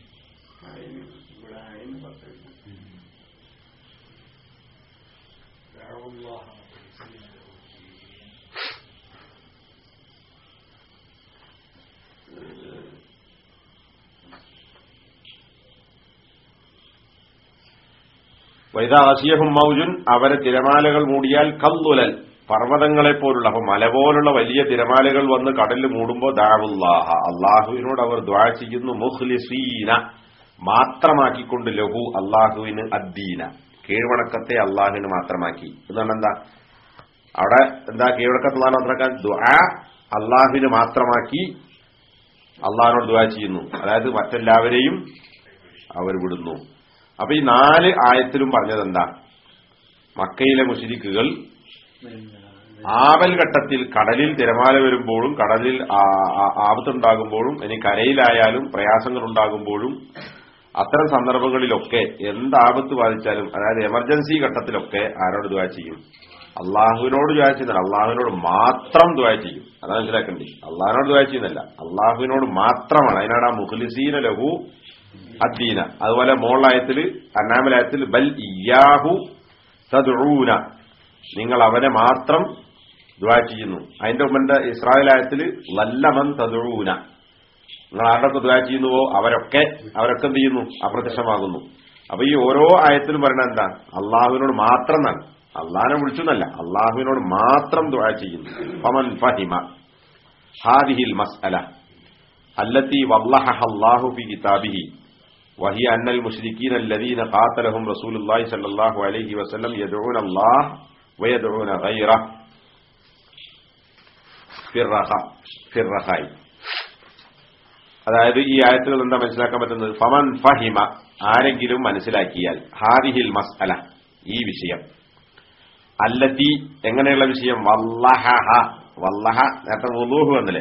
[SPEAKER 1] വൈദാസിയഹും മൗജുൻ അവരെ തിരമാലകൾ മൂടിയാൽ കല്ലുലൽ പർവ്വതങ്ങളെ പോലുള്ള അപ്പൊ മല പോലുള്ള വലിയ തിരമാലകൾ വന്ന് കടലിൽ മൂടുമ്പോ ദാവുല്ലാഹ അള്ളാഹുവിനോട് അവർ ദ്വാ ചെയ്യുന്നു മുഖ്ലിസീന മാത്രമാക്കിക്കൊണ്ട് ലഹു അള്ളാഹുവിന് അദ്ദീന കീഴ്വണക്കത്തെ അള്ളാഹുവിന് മാത്രമാക്കി എന്നാണ് എന്താ അവിടെ എന്താ കീഴ്വണക്കത്തുള്ള മാത്രമാക്കാൻ ദ്വാ അള്ളാഹുവിന് മാത്രമാക്കി അള്ളാഹിനോട് ദ്വാ ചെയ്യുന്നു അതായത് മറ്റെല്ലാവരെയും അവർ വിടുന്നു അപ്പൊ ഈ നാല് ആയത്തിലും പറഞ്ഞത് എന്താ മക്കയിലെ മുഷിരിക്കുകൾ ആവൽ ഘട്ടത്തിൽ കടലിൽ തിരമാല വരുമ്പോഴും കടലിൽ ആ- ആ- ആപത്തുണ്ടാകുമ്പോഴും ഇനി കരയിലായാലും പ്രയാസങ്ങൾ ഉണ്ടാകുമ്പോഴും അത്തരം സന്ദർഭങ്ങളിലൊക്കെ എന്ത് ആപത്ത് ബാധിച്ചാലും അതായത് എമർജൻസി ഘട്ടത്തിലൊക്കെ ആരോട് ദ്വാ ചെയ്യും അള്ളാഹുവിനോട് ദ്വാ ചെയ്യുന്നില്ല അള്ളാഹുവിനോട് മാത്രം ദ്വാ ചെയ്യും അതാണ് മനസ്സിലാക്കണ്ടേ അള്ളാഹിനോട് ദ്വാ ചെയ്യുന്നില്ല അള്ളാഹുവിനോട് മാത്രമാണ് അതിനാണ് ആ മുഖ്ലിസീന ലഹു അദ്ദീന അതുപോലെ മോളായത്തിൽ അന്നാമലായത്തിൽ ബൽ ഇയാഹു തദ്ഊന നിങ്ങൾ അവനെ മാത്രം ദ്വാ ചെയ്യുന്നു അതിന്റെ മുമ്പ് ഇസ്രായേലായത്തിൽ വല്ലമൻ തദ്ഊന നിങ്ങൾ ആരുടെയൊക്കെ ദ്വാ ചെയ്യുന്നുവോ അവരൊക്കെ അവരൊക്കെ എന്ത് ചെയ്യുന്നു അപ്രത്യക്ഷമാകുന്നു അപ്പൊ ഈ ഓരോ ആയത്തിലും പറയുന്നത് എന്താ അള്ളാഹുവിനോട് മാത്രം എന്നാണ് അള്ളാഹിനെ വിളിച്ചു എന്നല്ല അള്ളാഹുവിനോട് മാത്രം ദ്വാ ചെയ്യുന്നു ഫമൻ ഫഹിമ ഹാദിഹിൽ മസ്അല التي وضحها الله في كتابه وهي أن المشركين الذين قاتلهم رسول الله صلى الله عليه وسلم يدعون الله ويدعون غيره في الرخاء في الرخاء അതായത് ഈ ആയത്തിൽ എന്താ മനസ്സിലാക്കാൻ പറ്റുന്നത് ഫമൻ ഫഹിമ ആരെങ്കിലും മനസ്സിലാക്കിയാൽ ഹാദിഹിൽ മസ്അല ഈ വിഷയം അല്ലത്തി എങ്ങനെയുള്ള വിഷയം വല്ലഹ വല്ലഹ നേരത്തെ വുളൂഹ് വന്നില്ലേ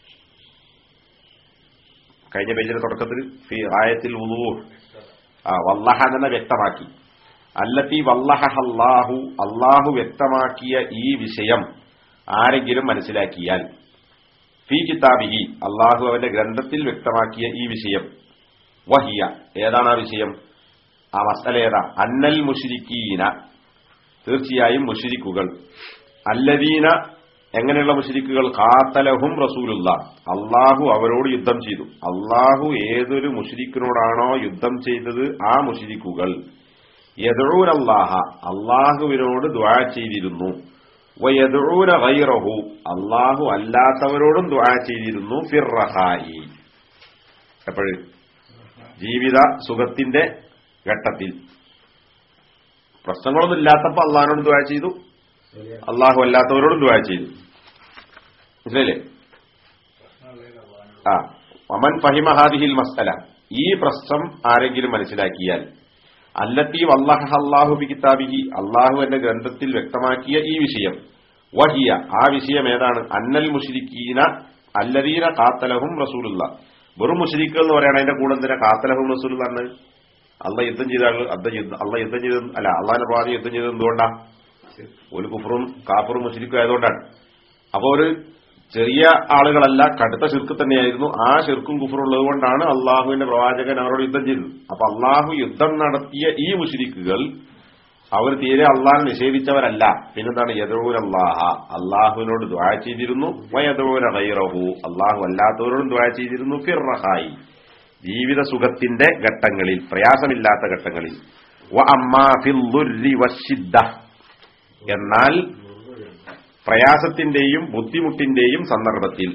[SPEAKER 1] കഴിഞ്ഞ പേജിന്റെ തുടക്കത്തിൽ ഫി ആയത്തിൽ വുളൂഹ് ആ വല്ലഹ എന്നെ വ്യക്തമാക്കി അല്ലത്തി വല്ലഹ അല്ലാഹു അള്ളാഹു വ്യക്തമാക്കിയ ഈ വിഷയം ആരെങ്കിലും മനസ്സിലാക്കിയാൽ ഫി കിതാബിഹി അള്ളാഹു അവന്റെ ഗ്രന്ഥത്തിൽ വ്യക്തമാക്കിയ ഈ വിഷയം വഹിയ ഏതാണ് ആ വിഷയം ആ മസല ഏതാ അന്നൽ മുഷിരിക്കീന തീർച്ചയായും മുഷിരിക്കുകൾ അല്ലദീന എങ്ങനെയുള്ള മുഷിരിക്കുകൾ കാത്തലഹും റസൂലുള്ള അള്ളാഹു അവരോട് യുദ്ധം ചെയ്തു അള്ളാഹു ഏതൊരു മുഷിരിക്കിനോടാണോ യുദ്ധം ചെയ്തത് ആ മുഷിരിക്കുകൾ യദൂരല്ലാഹ അള്ളാഹുവിനോട് ദ്വാ ചെയ്തിരുന്നു വയദൂര ഗൈറഹു അള്ളാഹു അല്ലാത്തവരോടും ദ്വാ ചെയ്തിരുന്നു ഫിർറഹായി എപ്പോഴും ജീവിത സുഖത്തിന്റെ ഘട്ടത്തിൽ പ്രശ്നങ്ങളൊന്നും ഇല്ലാത്തപ്പോ അള്ളാഹിനോട് ദ്വാ ചെയ്തു അള്ളാഹു അല്ലാത്തവരോടും ദ്വാ ചെയ്തു മനസ്സിലല്ലേ ആ വമൻ ഫഹിമഹാദിഹിൽ മസ്അല ഈ പ്രശ്നം ആരെങ്കിലും മനസ്സിലാക്കിയാൽ അല്ലത്തി വല്ലാഹ അള്ളാഹു ബി കിതാബിഹി അള്ളാഹു എന്ന ഗ്രന്ഥത്തിൽ വ്യക്തമാക്കിയ ഈ വിഷയം വഹിയ ആ വിഷയം ഏതാണ് അന്നൽ മുഷിരിക്കീന അല്ലദീന കാത്തലഹും റസൂലുള്ള വെറും മുഷിരിക്കുകൾ എന്ന് പറയണ അതിന്റെ കൂടെ എന്തിനാ കാത്തലഹും റസൂലാണ് അള്ള യുദ്ധം ചെയ്ത ആള് അള്ള യുദ്ധം ചെയ്ത അല്ല അള്ളാഹിന്റെ പാതി യുദ്ധം ചെയ്തത് എന്തുകൊണ്ടാ ഒരു കുഫറും കാഫറും മുഷിരിക്കും ആയതുകൊണ്ടാണ് അപ്പൊ ഒരു ചെറിയ ആളുകളല്ല കടുത്ത ശിർക്ക് തന്നെയായിരുന്നു ആ ശിർക്കും കുഫറും ഉള്ളത് കൊണ്ടാണ് അള്ളാഹുവിന്റെ പ്രവാചകൻ അവരോട് യുദ്ധം ചെയ്തത് അപ്പൊ അള്ളാഹു യുദ്ധം നടത്തിയ ഈ മുഷിരിക്കുകൾ അവർ തീരെ അള്ളാഹ് നിഷേധിച്ചവരല്ല പിന്നെന്താണ് യദൂർ അള്ളാഹ അള്ളാഹുവിനോട് ദ്വാ ചെയ്തിരുന്നു വയദൂര ഗൈറഹു അള്ളാഹു അല്ലാത്തവരോടും ദ്വാ ചെയ്തിരുന്നു ഫിർറഹായി ജീവിത സുഖത്തിന്റെ ഘട്ടങ്ങളിൽ പ്രയാസമില്ലാത്ത ഘട്ടങ്ങളിൽ വ അമ്മാ ഫിൽ ദുർരി വശിദ്ദ എന്നാൽ പ്രയാസത്തിന്റെയും ബുദ്ധിമുട്ടിന്റെയും സന്ദർഭത്തിൽ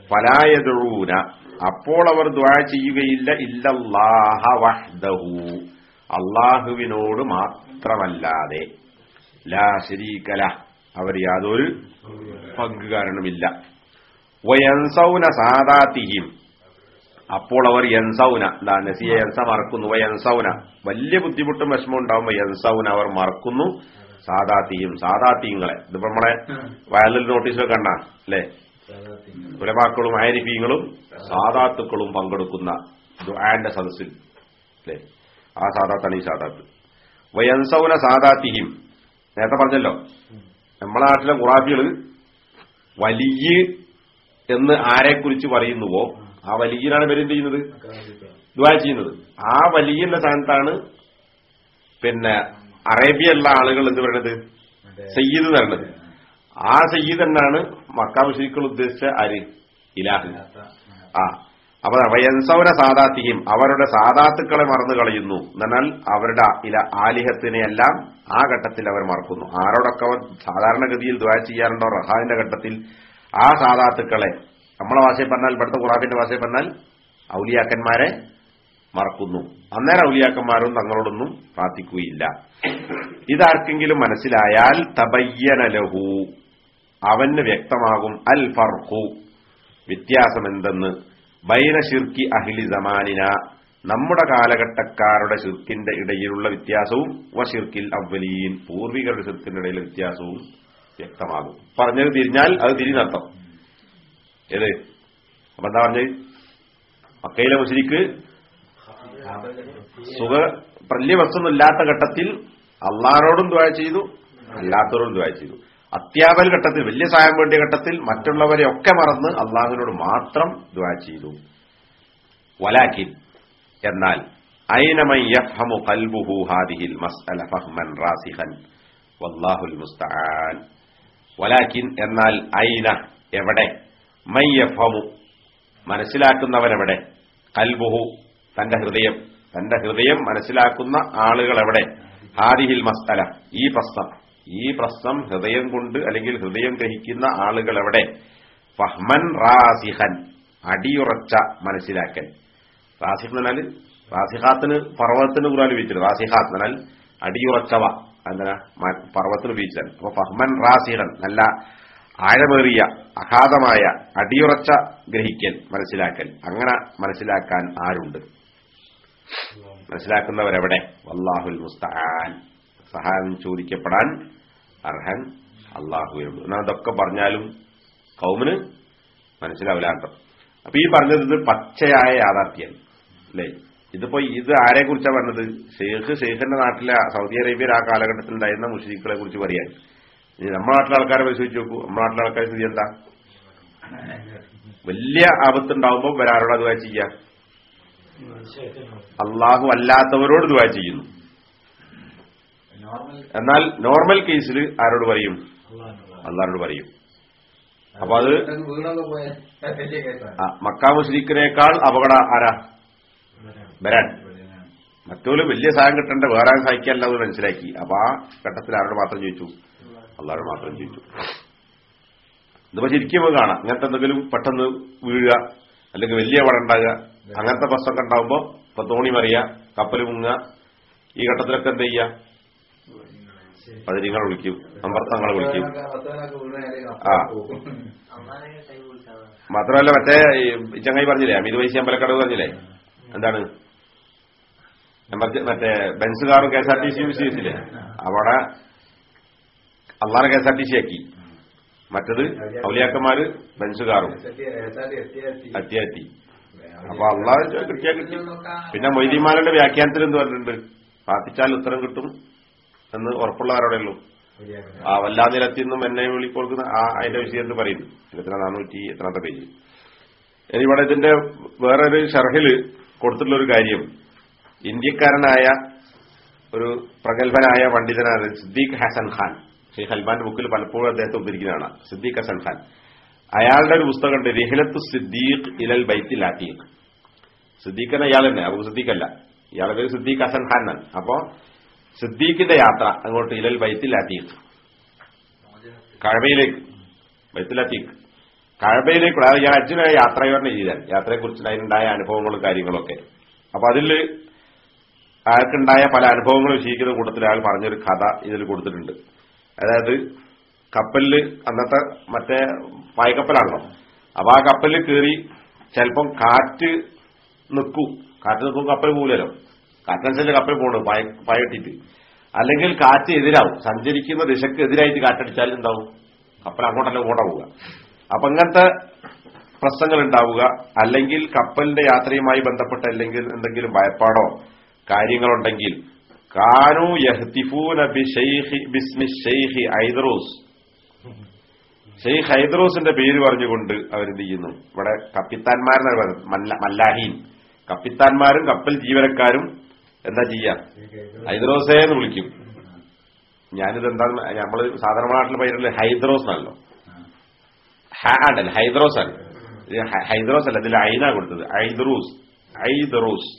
[SPEAKER 1] ഫലായദൂന അപ്പോൾ അവർ ദ്വാ ചെയ്യുകയില്ല ഇല്ലല്ലാഹ വഹ്ദഹു അള്ളാഹുവിനോട് മാത്രമല്ലാതെ ലാ ശരീകല അവർ യാതൊരു പങ്കുകാരനുമില്ല വയൻസൗന സാദാത്തിഹിം അപ്പോൾ അവർ യൻസൗന എന്താ നസിയ യൻസ മറക്കുന്നു വയൻസൗന വലിയ ബുദ്ധിമുട്ടും വിഷമം ഉണ്ടാവുമ്പോ യൻസൗന അവർ മറക്കുന്നു സാദാത്തിയും സാദാത്തിയങ്ങളെ ഇതിപ്പോ നമ്മളെ വയലിൽ നോട്ടീസൊക്കെ കണ്ട അല്ലേ ഉലമാക്കളും ആരിഫീങ്ങളും സാദാത്തുക്കളും പങ്കെടുക്കുന്ന ദുആന്റെ സദസ്സിൽ അല്ലേ ആ സാദാത്താണ് ഈ സാദാത്ത് വയൻസൗന സാദാത്തിഹിം നേരത്തെ പറഞ്ഞല്ലോ നമ്മളെ നാട്ടിലെ ഖുറാഫികള് വലിയ എന്ന് ആരെക്കുറിച്ച് പറയുന്നുവോ ആ വലിയനാണ് ഇവരെന്ത് ചെയ്യുന്നത് ദ്വാ ചെയ്യുന്നത് ആ വലിയന്റെ സ്ഥാനത്താണ് പിന്നെ അറേബ്യയുള്ള ആളുകൾ എന്ത് പറയുന്നത് സയ്യിദ് തരണത് ആ സയ്യിദ് എന്നാണ് മക്കാ മുഷരിക്കൾ ഉദ്ദേശിച്ച ആര് ഇലാഹ് ആ അപ്പൊ വയൻസൗര സാദാത്തിയും അവരുടെ സാദാത്തുക്കളെ മറന്നു കളയുന്നു എന്നാൽ അവരുടെ ഇല ആലിഹത്തിനെയെല്ലാം ആ ഘട്ടത്തിൽ അവർ മറക്കുന്നു ആരോടൊക്കെ അവർ സാധാരണഗതിയിൽ ദ്വാ ചെയ്യാറുണ്ടോ റഹാന്റെ ഘട്ടത്തിൽ ആ സാദാത്തുക്കളെ നമ്മളെ ഭാഷയിൽ പറഞ്ഞാൽ ഇവിടുത്തെ ഖുറാഫിന്റെ ഭാഷയിൽ പറഞ്ഞാൽ ഔലിയാക്കന്മാരെ മറക്കുന്നു അന്നേരം ഔലിയാക്കന്മാരും തങ്ങളോടൊന്നും പ്രാർത്ഥിക്കുകയില്ല ഇതാർക്കെങ്കിലും മനസ്സിലായാൽ തബയ്യനലഹു അവന് വ്യക്തമാകും അൽ ഫർഖു വ്യത്യാസം എന്തെന്ന് ബൈന ഷിർക്കി അഹ്ലി സമാനിന നമ്മുടെ കാലഘട്ടക്കാരുടെ ഷിർക്കിന്റെ ഇടയിലുള്ള വ്യത്യാസവും വ ഷിർക്കിൽ അവലീൻ പൂർവികരുടെ ഷിർക്കിന്റെ ഇടയിലെ വ്യത്യാസവും വ്യക്തമാകും പറഞ്ഞത് തിരിഞ്ഞാൽ അത് തിരിഞ്ഞർത്ഥം ഏത് അപ്പൊ എന്താ പറഞ്ഞത് മക്കയിലെ മുസ്ലിക്ക് സുഖ വലിയ വസ്തൊന്നും ഇല്ലാത്ത ഘട്ടത്തിൽ അള്ളാരോടും ദ്വാര ചെയ്തു അല്ലാത്തവരോടും ദ്വാര ചെയ്തു അത്യാപൽ ഘട്ടത്തിൽ വലിയ സഹായം വേണ്ടിയ ഘട്ടത്തിൽ മറ്റുള്ളവരെ ഒക്കെ മറന്ന് അള്ളാഹുവിനോട് മാത്രം ദ്വാര ചെയ്തു വലാക്കിൻ എന്നാൽ ഐനമൻ യഫ്ഹമു ഖൽബുഹു ഹാദിഹിൽ മസ്അല ഫഹ്മൻ റാസിഖൻ വല്ലാഹുൽ മുസ്തആൻ വലാക്കിൻ എന്നാൽ ഐന എവിടെ മൈ യഫ്ഹമു മനസ്സിലാക്കുന്നവനെവിടെ കൽബുഹു തന്റെ ഹൃദയം തന്റെ ഹൃദയം മനസ്സിലാക്കുന്ന ആളുകൾ എവിടെ ഹാദിഹിൽ മസ്തല ഈ പ്രശ്നം ഈ പ്രശ്നം ഹൃദയം കൊണ്ട് അല്ലെങ്കിൽ ഹൃദയം ഗ്രഹിക്കുന്ന ആളുകൾ എവിടെ ഫഹ്മൻ റാസിഹൻ അടിയുറച്ച മനസ്സിലാക്കൽ റാസിഖ് എന്ന് പറഞ്ഞാൽ റാസിഹാത്തിന് പർവ്വതത്തിന് ഖുറാൻ ഉപയോഗിച്ചത് റാസിഹാത്ത് എന്നാൽ അടിയുറച്ചവ അങ്ങനെ പർവ്വത്തിന് ഉപയോഗിച്ചാൽ അപ്പൊ ഫഹ്മൻ റാസിഹൻ നല്ല ആഴമേറിയ അഗാധമായ അടിയുറച്ച ഗ്രഹിക്കൽ മനസ്സിലാക്കൽ അങ്ങനെ മനസ്സിലാക്കാൻ ആരുണ്ട് മനസ്സിലാക്കുന്നവരെവിടെ വല്ലാഹുൽ മുസ്തആൻ സഹായം ചോദിക്കപ്പെടാൻ അർഹൻ അള്ളാഹുവിനുണ്ട് എന്നാൽ അതൊക്കെ പറഞ്ഞാലും കൗമിന് മനസ്സിലാവില്ല കേട്ടോ അപ്പൊ ഈ പറഞ്ഞത് ഇത് പച്ചയായ യാഥാർത്ഥ്യം അല്ലേ ഇതിപ്പോ ഇത് ആരെ കുറിച്ചാണ് പറഞ്ഞത് ഷെയ്ഖ് ഷെയ്ഖിന്റെ നാട്ടിലെ സൗദി അറേബ്യയിൽ ആ കാലഘട്ടത്തിൽ ഉണ്ടായിരുന്ന മുസ്ലിങ്ങളെ കുറിച്ച് പറയാൻ ഇനി നമ്മുടെ നാട്ടിലെ ആൾക്കാരെ പരിശോധിച്ച് നോക്കൂ നമ്മുടെ നാട്ടിലെ ആൾക്കാരെ സ്ഥിതി എന്താ വലിയ ആപത്തുണ്ടാവുമ്പോൾ വരാരോട് ദുവാ ചെയ്യാം അള്ളാഹു അല്ലാത്തവരോട് ദുവാ ചെയ്യുന്നു എന്നാൽ നോർമൽ കേസിൽ ആരോട് പറയും അള്ളാഹിനോട് പറയും അപ്പൊ അത് ആ, മക്കാ മുസ്ലിഖിനേക്കാൾ അപകട ആരാ വരാൻ മറ്റോല് വലിയ സഹായം കിട്ടേണ്ട വേറെ ആരും സഹായിക്കാനല്ല അത് മനസ്സിലാക്കി അപ്പൊ ആ ഘട്ടത്തിൽ ആരോട് മാത്രം ചോദിച്ചു അള്ളാഹോട് മാത്രം ചോദിച്ചു ഇതിപ്പോ ശരിക്കും നമുക്ക് കാണാം അങ്ങനത്തെ എന്തെങ്കിലും പെട്ടെന്ന് വീഴുക അല്ലെങ്കിൽ വലിയ അപകടം ഉണ്ടാകുക അങ്ങനത്തെ പ്രശ്നമൊക്കെ ഉണ്ടാകുമ്പോ ഇപ്പൊ തോണി മറിയ കപ്പൽ മുങ്ങുക ഈ ഘട്ടത്തിലൊക്കെ എന്ത് ചെയ്യുക പതിരിങ്ങളെ വിളിക്കും അമ്പർത്തങ്ങളെ വിളിക്കും ആ. മാത്രമല്ല മറ്റേ ഈ ചങ്ങായി പറഞ്ഞില്ലേ അമിത് വൈസി അമ്പലക്കടവ് പറഞ്ഞില്ലേ എന്താണ് എമർജ- മറ്റേ ബെൻസ് കാറും K S R T C use ചെയ്തില്ലേ അവിടെ അള്ളാനെ K S R T C ആക്കി മറ്റത് ഔലിയാക്കന്മാര് ബെൻസ് കാറും അത്യാറ്റി അപ്പൊ അള്ളാഹ് കിട്ടിയാ കിട്ടി പിന്നെ മൊയ്തിമാരുടെ വ്യാഖ്യാനത്തിൽ എന്ത് പറഞ്ഞിട്ടുണ്ട് പ്രാർത്ഥിച്ചാൽ ഉത്തരം കിട്ടും എന്ന് ഉറപ്പുള്ളവരോടെ ഉള്ളൂ ആ വല്ലാതിലെത്തി നിന്നും എന്നെ വിളിക്കൊടുക്കുന്ന ആ അതിന്റെ വിഷയത്തിൽ പറയുന്നു എത്ര നാനൂറ്റി എത്രാമത്തെ പേജ് ഇനി ഇവിടെ ഇതിന്റെ വേറൊരു ഷർഹില് കൊടുത്തിട്ടുള്ള ഒരു കാര്യം ഇന്ത്യക്കാരനായ ഒരു പ്രഗത്ഭനായ പണ്ഡിതനാണ് സിദ്ദീഖ് ഹസൻ ഖാൻ ഷെയ്ഖ് അൽബാന്റെ ബുക്കിൽ പലപ്പോഴും അദ്ദേഹത്തെ ഉദ്ധരിക്കുന്നതാണ് സിദ്ദീഖ് ഹസൻ ഖാൻ അയാളുടെ ഒരു പുസ്തകമുണ്ട് രഹിലത്ത് സിദ്ദീഖ് ഇലൽ ബൈത്തിൽ അത്തീഖ് സിദ്ദീഖ് എന്ന ഇയാൾ തന്നെ അബു സിദ്ദീഖ് അല്ല ഇയാളുടെ പേര് സിദ്ദീഖ് ഹസൻ ഖാൻ എന്നാണ് അപ്പോ സിദ്ദീഖിന്റെ യാത്ര അങ്ങോട്ട് ഇലൽ ബൈത്തിൽ അത്തീഖ് കഴവയിലേക്ക് ബൈത്തുൽ അത്തീഖ് കഴബയിലേക്ക് അതായത് ഞാൻ അച്ഛനായ യാത്രയോടെ ചെയ്താൽ യാത്രയെക്കുറിച്ച് അതിനുണ്ടായ അനുഭവങ്ങളും കാര്യങ്ങളൊക്കെ അപ്പൊ അതിൽ അയാൾക്കുണ്ടായ പല അനുഭവങ്ങളും വിശീലിക്കുന്ന കൂട്ടത്തിൽ അയാൾ പറഞ്ഞൊരു കഥ ഇതിൽ കൊടുത്തിട്ടുണ്ട് അതായത് കപ്പലില് അന്നത്തെ മറ്റേ പായ്ക്കപ്പലാണല്ലോ അപ്പൊ ആ കപ്പലിൽ കയറി ചിലപ്പം കാറ്റ് നിൽക്കും കാറ്റ് നിൽക്കും കപ്പൽ പോലല്ലോ കാറ്റനുസരിച്ച് കപ്പൽ പോകണം പായ പായട്ടിട്ട് അല്ലെങ്കിൽ കാറ്റ് എതിരാവും സഞ്ചരിക്കുന്ന ദിശക്ക് എതിരായിട്ട് കാറ്റടിച്ചാൽ എന്താവും കപ്പൽ അങ്ങോട്ടല്ല ഇങ്ങോട്ടാ പോവുക അപ്പൊ ഇങ്ങനത്തെ പ്രശ്നങ്ങൾ ഉണ്ടാവുക അല്ലെങ്കിൽ കപ്പലിന്റെ യാത്രയുമായി ബന്ധപ്പെട്ട അല്ലെങ്കിൽ എന്തെങ്കിലും ഭയപ്പാടോ കാര്യങ്ങളുണ്ടെങ്കിൽ കാനു യഹ്തിഫൂന ബിശൈഖി ബിസ്മി ഷെയ്ഖി ഐദ്റൂസ് ഷെയ്ഖ് ഹൈദ്രോസിന്റെ പേര് പറഞ്ഞുകൊണ്ട് അവരെന്ത് ചെയ്യുന്നു ഇവിടെ കപ്പിത്താന്മാരെന്നാണ് പറയുന്നത് മല്ല- മല്ലാഹീൻ കപ്പിത്താന്മാരും കപ്പൽ ജീവനക്കാരും എന്താ ചെയ്യാ ഹൈദ്രോസേ എന്ന് വിളിക്കും ഞാനിത് എന്താ നമ്മള് സാധാരണ നാട്ടിൽ പേരുള്ള ഹൈദ്രോസ് എന്നാണല്ലോ ഹ ആണല്ലോ ഹൈദ്രോസ് ആണ് ഇത് ഹ- ഹൈദ്രോസ് അല്ല ഇതിൽ ഐന കൊടുത്തത് ഐദ്രൂസ് ഐദ്രൂസ്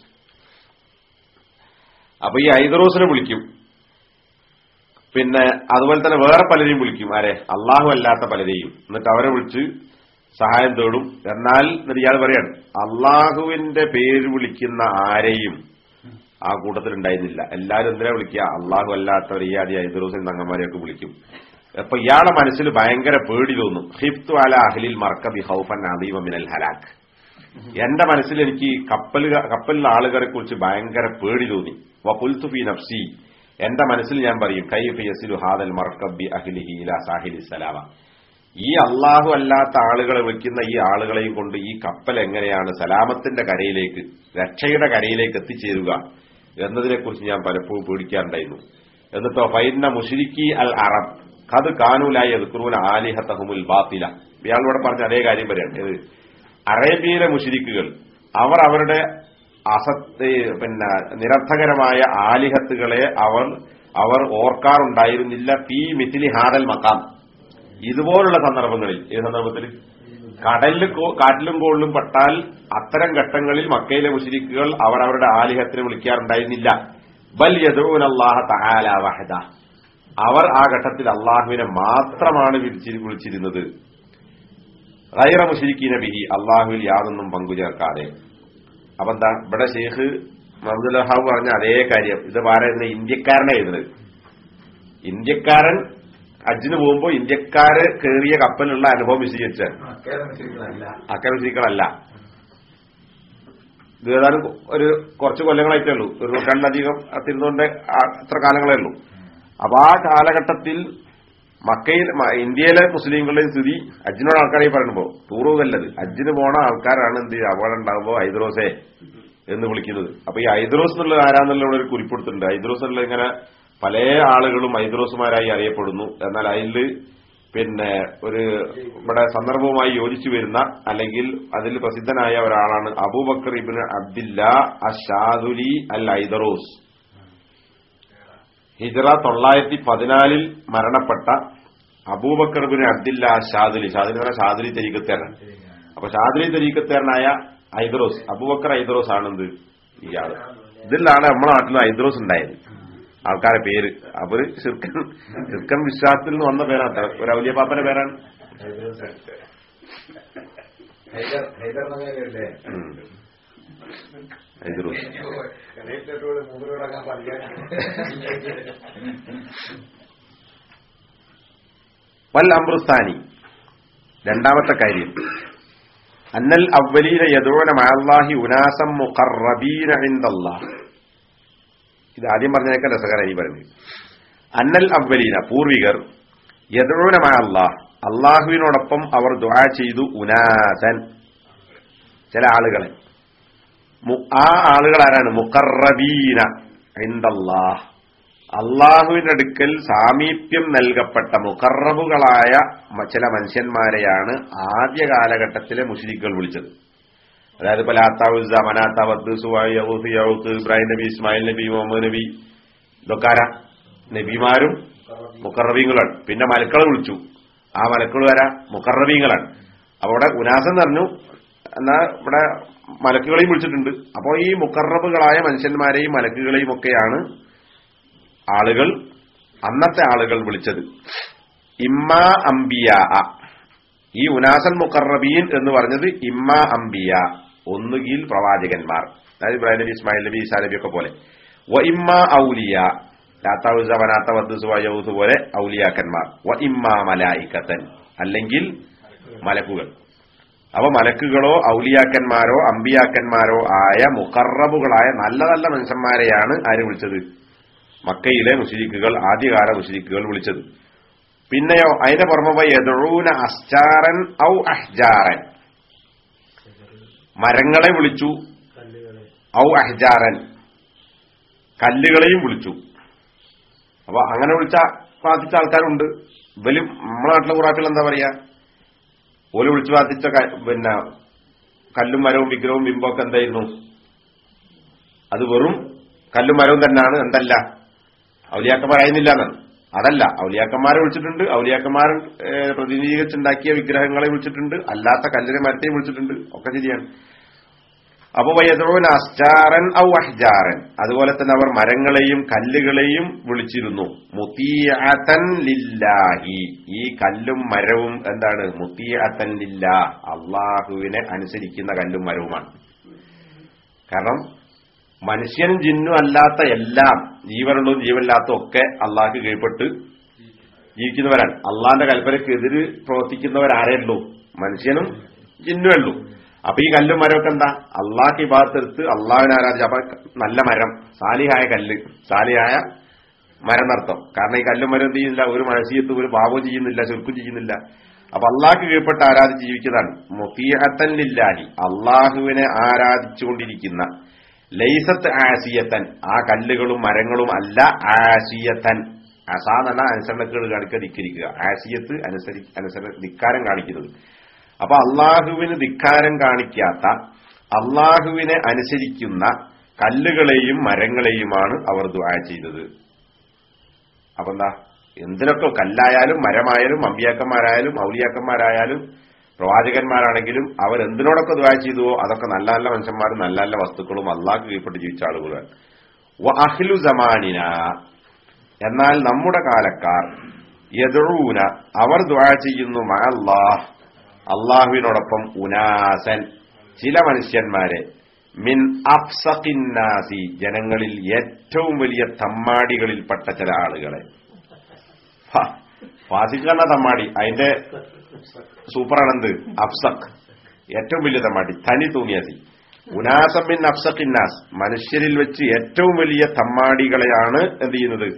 [SPEAKER 1] അപ്പൊ ഈ ഐദ്രോസിനെ വിളിക്കും പിന്നെ അതുപോലെ തന്നെ വേറെ പലരെയും വിളിക്കും ആരെ അള്ളാഹു അല്ലാത്ത പലരെയും എന്നിട്ട് അവരെ വിളിച്ച് സഹായം തേടും എന്നാൽ എന്നിട്ട് ഇയാൾ പറയാണ് അള്ളാഹുവിന്റെ പേര് വിളിക്കുന്ന ആരെയും ആ കൂട്ടത്തിൽ ഉണ്ടായിരുന്നില്ല എല്ലാവരും എന്തിനാ വിളിക്കുക അള്ളാഹു അല്ലാത്തവർ ഈ ആദ്യ ഐദ്രോസിൻ തങ്ങന്മാരെയൊക്കെ വിളിക്കും അപ്പൊ ഇയാളെ മനസ്സിൽ ഭയങ്കര പേടി തോന്നും ഹിഫ്തു അല അഹ്ലിൽ മർക്കബി ഹൗഫൻ അദീവ മിനൽ ഹലാക്ക് എന്റെ മനസ്സിൽ എനിക്ക് കപ്പൽ കപ്പലിലെ ആളുകളെ കുറിച്ച് ഭയങ്കര പേടി തോന്നി വപുൽത്തു ഫി നഫ്സി എന്റെ മനസ്സിൽ ഞാൻ പറയും കൈഫ് യസിലു ഹാദൽ മർക്കബി അഹ്ലിഹി ഇലാ സാഹിലി സലാമ ഈ അള്ളാഹു അല്ലാത്ത ആളുകളെ വിളിക്കുന്ന ഈ ആളുകളെയും കൊണ്ട് ഈ കപ്പൽ എങ്ങനെയാണ് സലാമത്തിന്റെ കരയിലേക്ക് രക്ഷയുടെ കരയിലേക്ക് എത്തിച്ചേരുക എന്നതിനെക്കുറിച്ച് ഞാൻ പലപ്പോഴും പേടിക്കാറുണ്ടായിരുന്നു എന്നിട്ടോ ഫൈന മുഷിരിക്കി അൽ അറബ് കത് കാനൂലായി എതുക്കുറൂന ആലിഹത്തഹുമുൽ ബാത്തില ഇയാളിവിടെ പറഞ്ഞ അതേ കാര്യം പറയാം ഏത് അറേബ്യയിലെ മുഷിരിക്കുകൾ അവർ അവരുടെ അസത്ത് പിന്നെ നിരർത്ഥകരമായ ആലിഹത്തുകളെ അവർ അവർ ഓർക്കാറുണ്ടായിരുന്നില്ല പി മിഥിലി ഹാദൽ മക്കാം ഇതുപോലുള്ള സന്ദർഭങ്ങളിൽ ഏത് സന്ദർഭത്തിൽ കടലിൽ കോ- കാറ്റിലും കോളിലും പെട്ടാൽ അത്തരം ഘട്ടങ്ങളിൽ മക്കയിലെ മുഷിരിക്കുകൾ അവർ അവരുടെ ആലിഹത്തിനെ വിളിക്കാറുണ്ടായിരുന്നില്ല ബൽ യദൂൻ അള്ളാഹ തഹാല വഹദ അവർ ആ ഘട്ടത്തിൽ അള്ളാഹുവിനെ മാത്രമാണ് വിളിച്ചി- വിളിച്ചിരുന്നത് ഗൈറ മുഷിരിക്കീന ബിഹി അള്ളാഹുവിൽ യാതൊന്നും പങ്കുചേർക്കാതെ അപ്പൊ എന്താ ഇവിടെ ഷെയ്ഖ് മഹമ്മദ് ഹാബ് പറഞ്ഞ അതേ കാര്യം ഇത് പറയുന്ന ഇന്ത്യക്കാരനെ എഴുതുന്നത് ഇന്ത്യക്കാരൻ ഹജ്ജിന് പോകുമ്പോൾ ഇന്ത്യക്കാര് കയറിയ കപ്പലിലുള്ള അനുഭവം വിശദീകരിച്ച അക്കരെ മുസ്ലിങ്ങളല്ല ഇത് ഏതാനും ഒരു കുറച്ച് കൊല്ലങ്ങളായിട്ടേ ഉള്ളൂ ഒരു നൂറ്റാണ്ടിലധികം തിരുന്നുകൊണ്ട് അത്ര കാലങ്ങളേ ഉള്ളൂ അപ്പൊ ആ കാലഘട്ടത്തിൽ മക്കയിൽ മ- ഇന്ത്യയിലെ മുസ്ലിങ്ങളുടെയും സ്ഥിതി അജ്ജിനോട് ആൾക്കാരെ പറയുമ്പോ ടൂറുകല്ലത് അജ്ജിന് പോണ ആൾക്കാരാണ് എന്ത് ചെയ്യുക അപകടം ഉണ്ടാകുമ്പോ ഹൈദ്രോസേ എന്ന് വിളിക്കുന്നത് അപ്പൊ ഈ ഹൈദ്രോസ് എന്നുള്ളത് ആരാന്നുള്ള ഇവിടെ ഒരു കുറിപ്പെടുത്തുന്നുണ്ട് ഹൈദ്രോസ് എന്നുള്ള ഇങ്ങനെ പല ആളുകളും ഹൈദ്രോസുമാരായി അറിയപ്പെടുന്നു എന്നാൽ അതിൽ പിന്നെ ഒരു ഇവിടെ സന്ദർഭവുമായി യോജിച്ചു വരുന്ന അല്ലെങ്കിൽ അതിൽ പ്രസിദ്ധനായ ഒരാളാണ് അബൂബക്കർ ഇബിന് അബ്ദില്ല അഷാദുലി അൽ ഹൈദറോസ് ഹിജറ തൊള്ളായിരത്തി പതിനാലിൽ മരണപ്പെട്ട അബൂബക്കർ ബിൻ അബ്ദില്ല ഷാദുലി ഷാദുലി എന്ന് പറഞ്ഞാൽ ഷാദുലി തെരീക്കത്തേരൻ അപ്പൊ ഷാദുലി തെരീക്കത്തേരനായ ഐദ്രോസ് അബൂബക്കർ ഐദ്രോസ് ആണെന്ത് ഇയാള് ഇതിലാണ് നമ്മുടെ നാട്ടിൽ ഐദ്രോസ് ഉണ്ടായത് ആൾക്കാരെ പേര് അവര് ശിർക്കൻ ശിർക്കൻ വിശ്വാസത്തിൽ നിന്ന് വന്ന പേരാണ് ഒരു ഔലിയ പാപ്പന്റെ പേരാണ് ഉം. ഐദ്രോസ് വൽ അമ്രുസ്ഥാനി രണ്ടാമത്തെ കാര്യം അന്നൽ അവലീന യദൂന മഅല്ലാഹി ഉനാസം മുഖറബീന ഇൻദല്ലാഹ് ഇത് ആദ്യം പറഞ്ഞേക്കാൻ രസകരമായി പറയുന്നത് അന്നൽ അവലീന പൂർവികർ യദൂന മഅല്ലാഹ് അള്ളാഹുവിനോടൊപ്പം അവർ ദുആ ചെയ്തു ഉനാസൻ ചില ആളുകളെ മു- ആ ആളുകൾ ആരാണ് മുഖറബീന ഇൻദല്ലാഹ് അള്ളാഹുവിന്റെ അടുക്കൽ സാമീപ്യം നൽകപ്പെട്ട മുഖറബുകളായ മ- ചില മനുഷ്യന്മാരെയാണ് ആദ്യ കാലഘട്ടത്തിലെ മുഷിരിക്കുകൾ വിളിച്ചത് അതായത് ഇപ്പൊ ലാത്താവുസ മനാത്ത വദ് സുവായി യഹൂസ് യഹൂത്ത് ഇബ്രാഹിം നബി ഇസ്മായിൽ നബി മുഹമ്മദ് നബി ഇതൊക്കെ ആരാ നബിമാരും മുഖറബീങ്ങളാണ് പിന്നെ മലക്കളെ വിളിച്ചു ആ മലക്കൾ വരാ മുഖറബീങ്ങളാണ് അപ്പൊ ഇവിടെ ഉനാസം പറഞ്ഞു എന്നാ ഇവിടെ മലക്കുകളെയും വിളിച്ചിട്ടുണ്ട് അപ്പോൾ ഈ മുഖറബുകളായ മനുഷ്യന്മാരെയും മലക്കുകളെയും ഒക്കെയാണ് ആളുകൾ അന്നത്തെ ആളുകൾ വിളിച്ചത് ഇമ്മാ അംബിയ ഈ ഉനാസൻ മുഖറബീൻ എന്ന് പറഞ്ഞത് ഇമ്മ അംബിയ ഒന്നുകിൽ പ്രവാചകന്മാർ അതായത് ഇബ്രാഹിം നബി ഇസ്മായിൽ നബി ഈസാ നബി ഒക്കെ പോലെ വ ഇമ്മ ഔലിയ ലാത്താവുസ വനാത്ത വദ്ദുസ് വയൗസ് പോലെ ഔലിയാക്കന്മാർ വ ഇമ്മ മലായിക്കത്തൻ അല്ലെങ്കിൽ മലക്കുകൾ അപ്പൊ മലക്കുകളോ ഔലിയാക്കന്മാരോ അമ്പിയാക്കന്മാരോ ആയ മുഖറബുകളായ നല്ല നല്ല മനുഷ്യന്മാരെയാണ് ആര് വിളിച്ചത് മക്കയിലെ മുഷിരിക്കുകൾ ആദ്യകാല മുഷിരിക്കുകൾ വിളിച്ചത് പിന്നെയോ അതിന്റെ പുറമെ എതിറൂന അസ്ചാറൻ ഔ അഹ്ജാറൻ മരങ്ങളെ വിളിച്ചു ഔ അഹ്ജാറൻ കല്ലുകളെയും വിളിച്ചു അപ്പൊ അങ്ങനെ വിളിച്ച പ്രാർത്ഥിച്ച ആൾക്കാരുണ്ട് ഇവലും നമ്മുടെ നാട്ടിലെ ഖുറാഫിൽ എന്താ പറയാ ഓല് വിളിച്ചു പ്രാർത്ഥിച്ച ക- പിന്നെ കല്ലും മരവും വിഗ്രഹവും ബിംബമൊക്കെ എന്തായിരുന്നു അത് വെറും കല്ലും മരവും തന്നെയാണ് എന്തല്ല ഔലിയാക്കന്മാരായിരുന്നില്ല എന്നാണ് അതല്ല ഔലിയാക്കന്മാരെ വിളിച്ചിട്ടുണ്ട് ഔലിയാക്കന്മാർ ഏഹ്, പ്രതിനിധീകരിച്ചുണ്ടാക്കിയ വിഗ്രഹങ്ങളെ വിളിച്ചിട്ടുണ്ട് അല്ലാത്ത കല്ലിനെ മരത്തെയും വിളിച്ചിട്ടുണ്ട് ഒക്കെ ശരിയാണ് അപ്പൊ വയതോൻ അസ്റ്റാറൻ ഔ അഹ്ജാറൻ അതുപോലെ തന്നെ അവർ മരങ്ങളെയും കല്ലുകളെയും വിളിച്ചിരുന്നു മുത്തിയതൻ ലില്ലാഹി ഈ കല്ലും മരവും എന്താണ് മുത്തിയതൻ ലില്ലാ അള്ളാഹുവിനെ അനുസരിക്കുന്ന കല്ലും മരവുമാണ് കാരണം മനുഷ്യനും ജിന്നും അല്ലാത്ത എല്ലാം ജീവനുള്ളതും ജീവനില്ലാത്തതും ഒക്കെ അള്ളാഹ്ക്ക് കീഴ്പ്പെട്ട് ജീവിക്കുന്നവരാണ് അള്ളാന്റെ കൽപ്പനയ്ക്ക് എതിര് പ്രവർത്തിക്കുന്നവരാരേ ഉള്ളൂ മനുഷ്യനും ജിന്നുമേ ഉള്ളൂ അപ്പൊ ഈ കല്ലും മരമൊക്കെ എന്താ അള്ളാഹ് ഈ ഭാഗത്തെടുത്ത് അള്ളാഹിനെ ആരാധിച്ച അപ്പൊ നല്ല മരം സാലിഹായ കല്ല് സാലിഹായ മരം നർത്തം കാരണം ഈ കല്ലും മരം എന്ത് ചെയ്യുന്നില്ല ഒരു മഴസീയത്തും ഒരു പാപവും ചെയ്യുന്നില്ല ചുരുക്കും ചെയ്യുന്നില്ല അപ്പൊ അള്ളാഹ്ക്ക് കീഴ്പ്പെട്ട് ആരാധിച്ച് ജീവിക്കുന്നതാണ് മുത്തിയത്തൻ ലില്ലാഹി അള്ളാഹുവിനെ ആരാധിച്ചുകൊണ്ടിരിക്കുന്ന ലൈസത്ത് ആസിയത്തൻ ആ കല്ലുകളും മരങ്ങളും അല്ല ആസിയത്തൻ അസാധന അനുസരണക്കേട് കാണിക്കുക ധിക്കരിക്കുക ആസിയത്ത് അനുസരി അനുസരണ ധിക്കാരം കാണിക്കുന്നത് അപ്പൊ അള്ളാഹുവിന് ധിക്കാരം കാണിക്കാത്ത അള്ളാഹുവിനെ അനുസരിക്കുന്ന കല്ലുകളെയും മരങ്ങളെയുമാണ് അവർ ദുആ ചെയ്തത് അപ്പൊ എന്താ എന്തിനൊക്കെ കല്ലായാലും മരമായാലും അമ്പിയാക്കന്മാരായാലും ഔലിയാക്കന്മാരായാലും പ്രവാചകന്മാരാണെങ്കിലും അവർ എന്തിനോടൊക്കെ ദുആ ചെയ്തുവോ അതൊക്കെ നല്ല നല്ല മനുഷ്യന്മാരും നല്ല നല്ല വസ്തുക്കളും അള്ളാഹ് കീഴ്പ്പെട്ട് ജീവിച്ച ആളുകളാണ് വ അഹ്ലു സമാനിന എന്നാൽ നമ്മുടെ കാലക്കാർ യദൂന അവർ ദുആ ചെയ്യുന്നു മഅല്ലാഹ് അള്ളാഹുവിനോടൊപ്പം ഉനാസൻ ചില മനുഷ്യന്മാരെ മിൻ അഫ്സഖിന്നാസി ജനങ്ങളിൽ ഏറ്റവും വലിയ തമ്മാടികളിൽപ്പെട്ട ചില ആളുകളെ ഫ, ഫാസിഖാന തമ്മാടി അതിന്റെ സൂപ്പറാണെന്ത് അഫ്സഖ് ഏറ്റവും വലിയ തമ്മാടി തനി തൂങ്ങിയാസി ഉനാസം മിൻ അഫ്സഖിന്നാസ് മനുഷ്യരിൽ വെച്ച് ഏറ്റവും വലിയ തമ്മാടികളെയാണ് എന്ത് ചെയ്യുന്നത്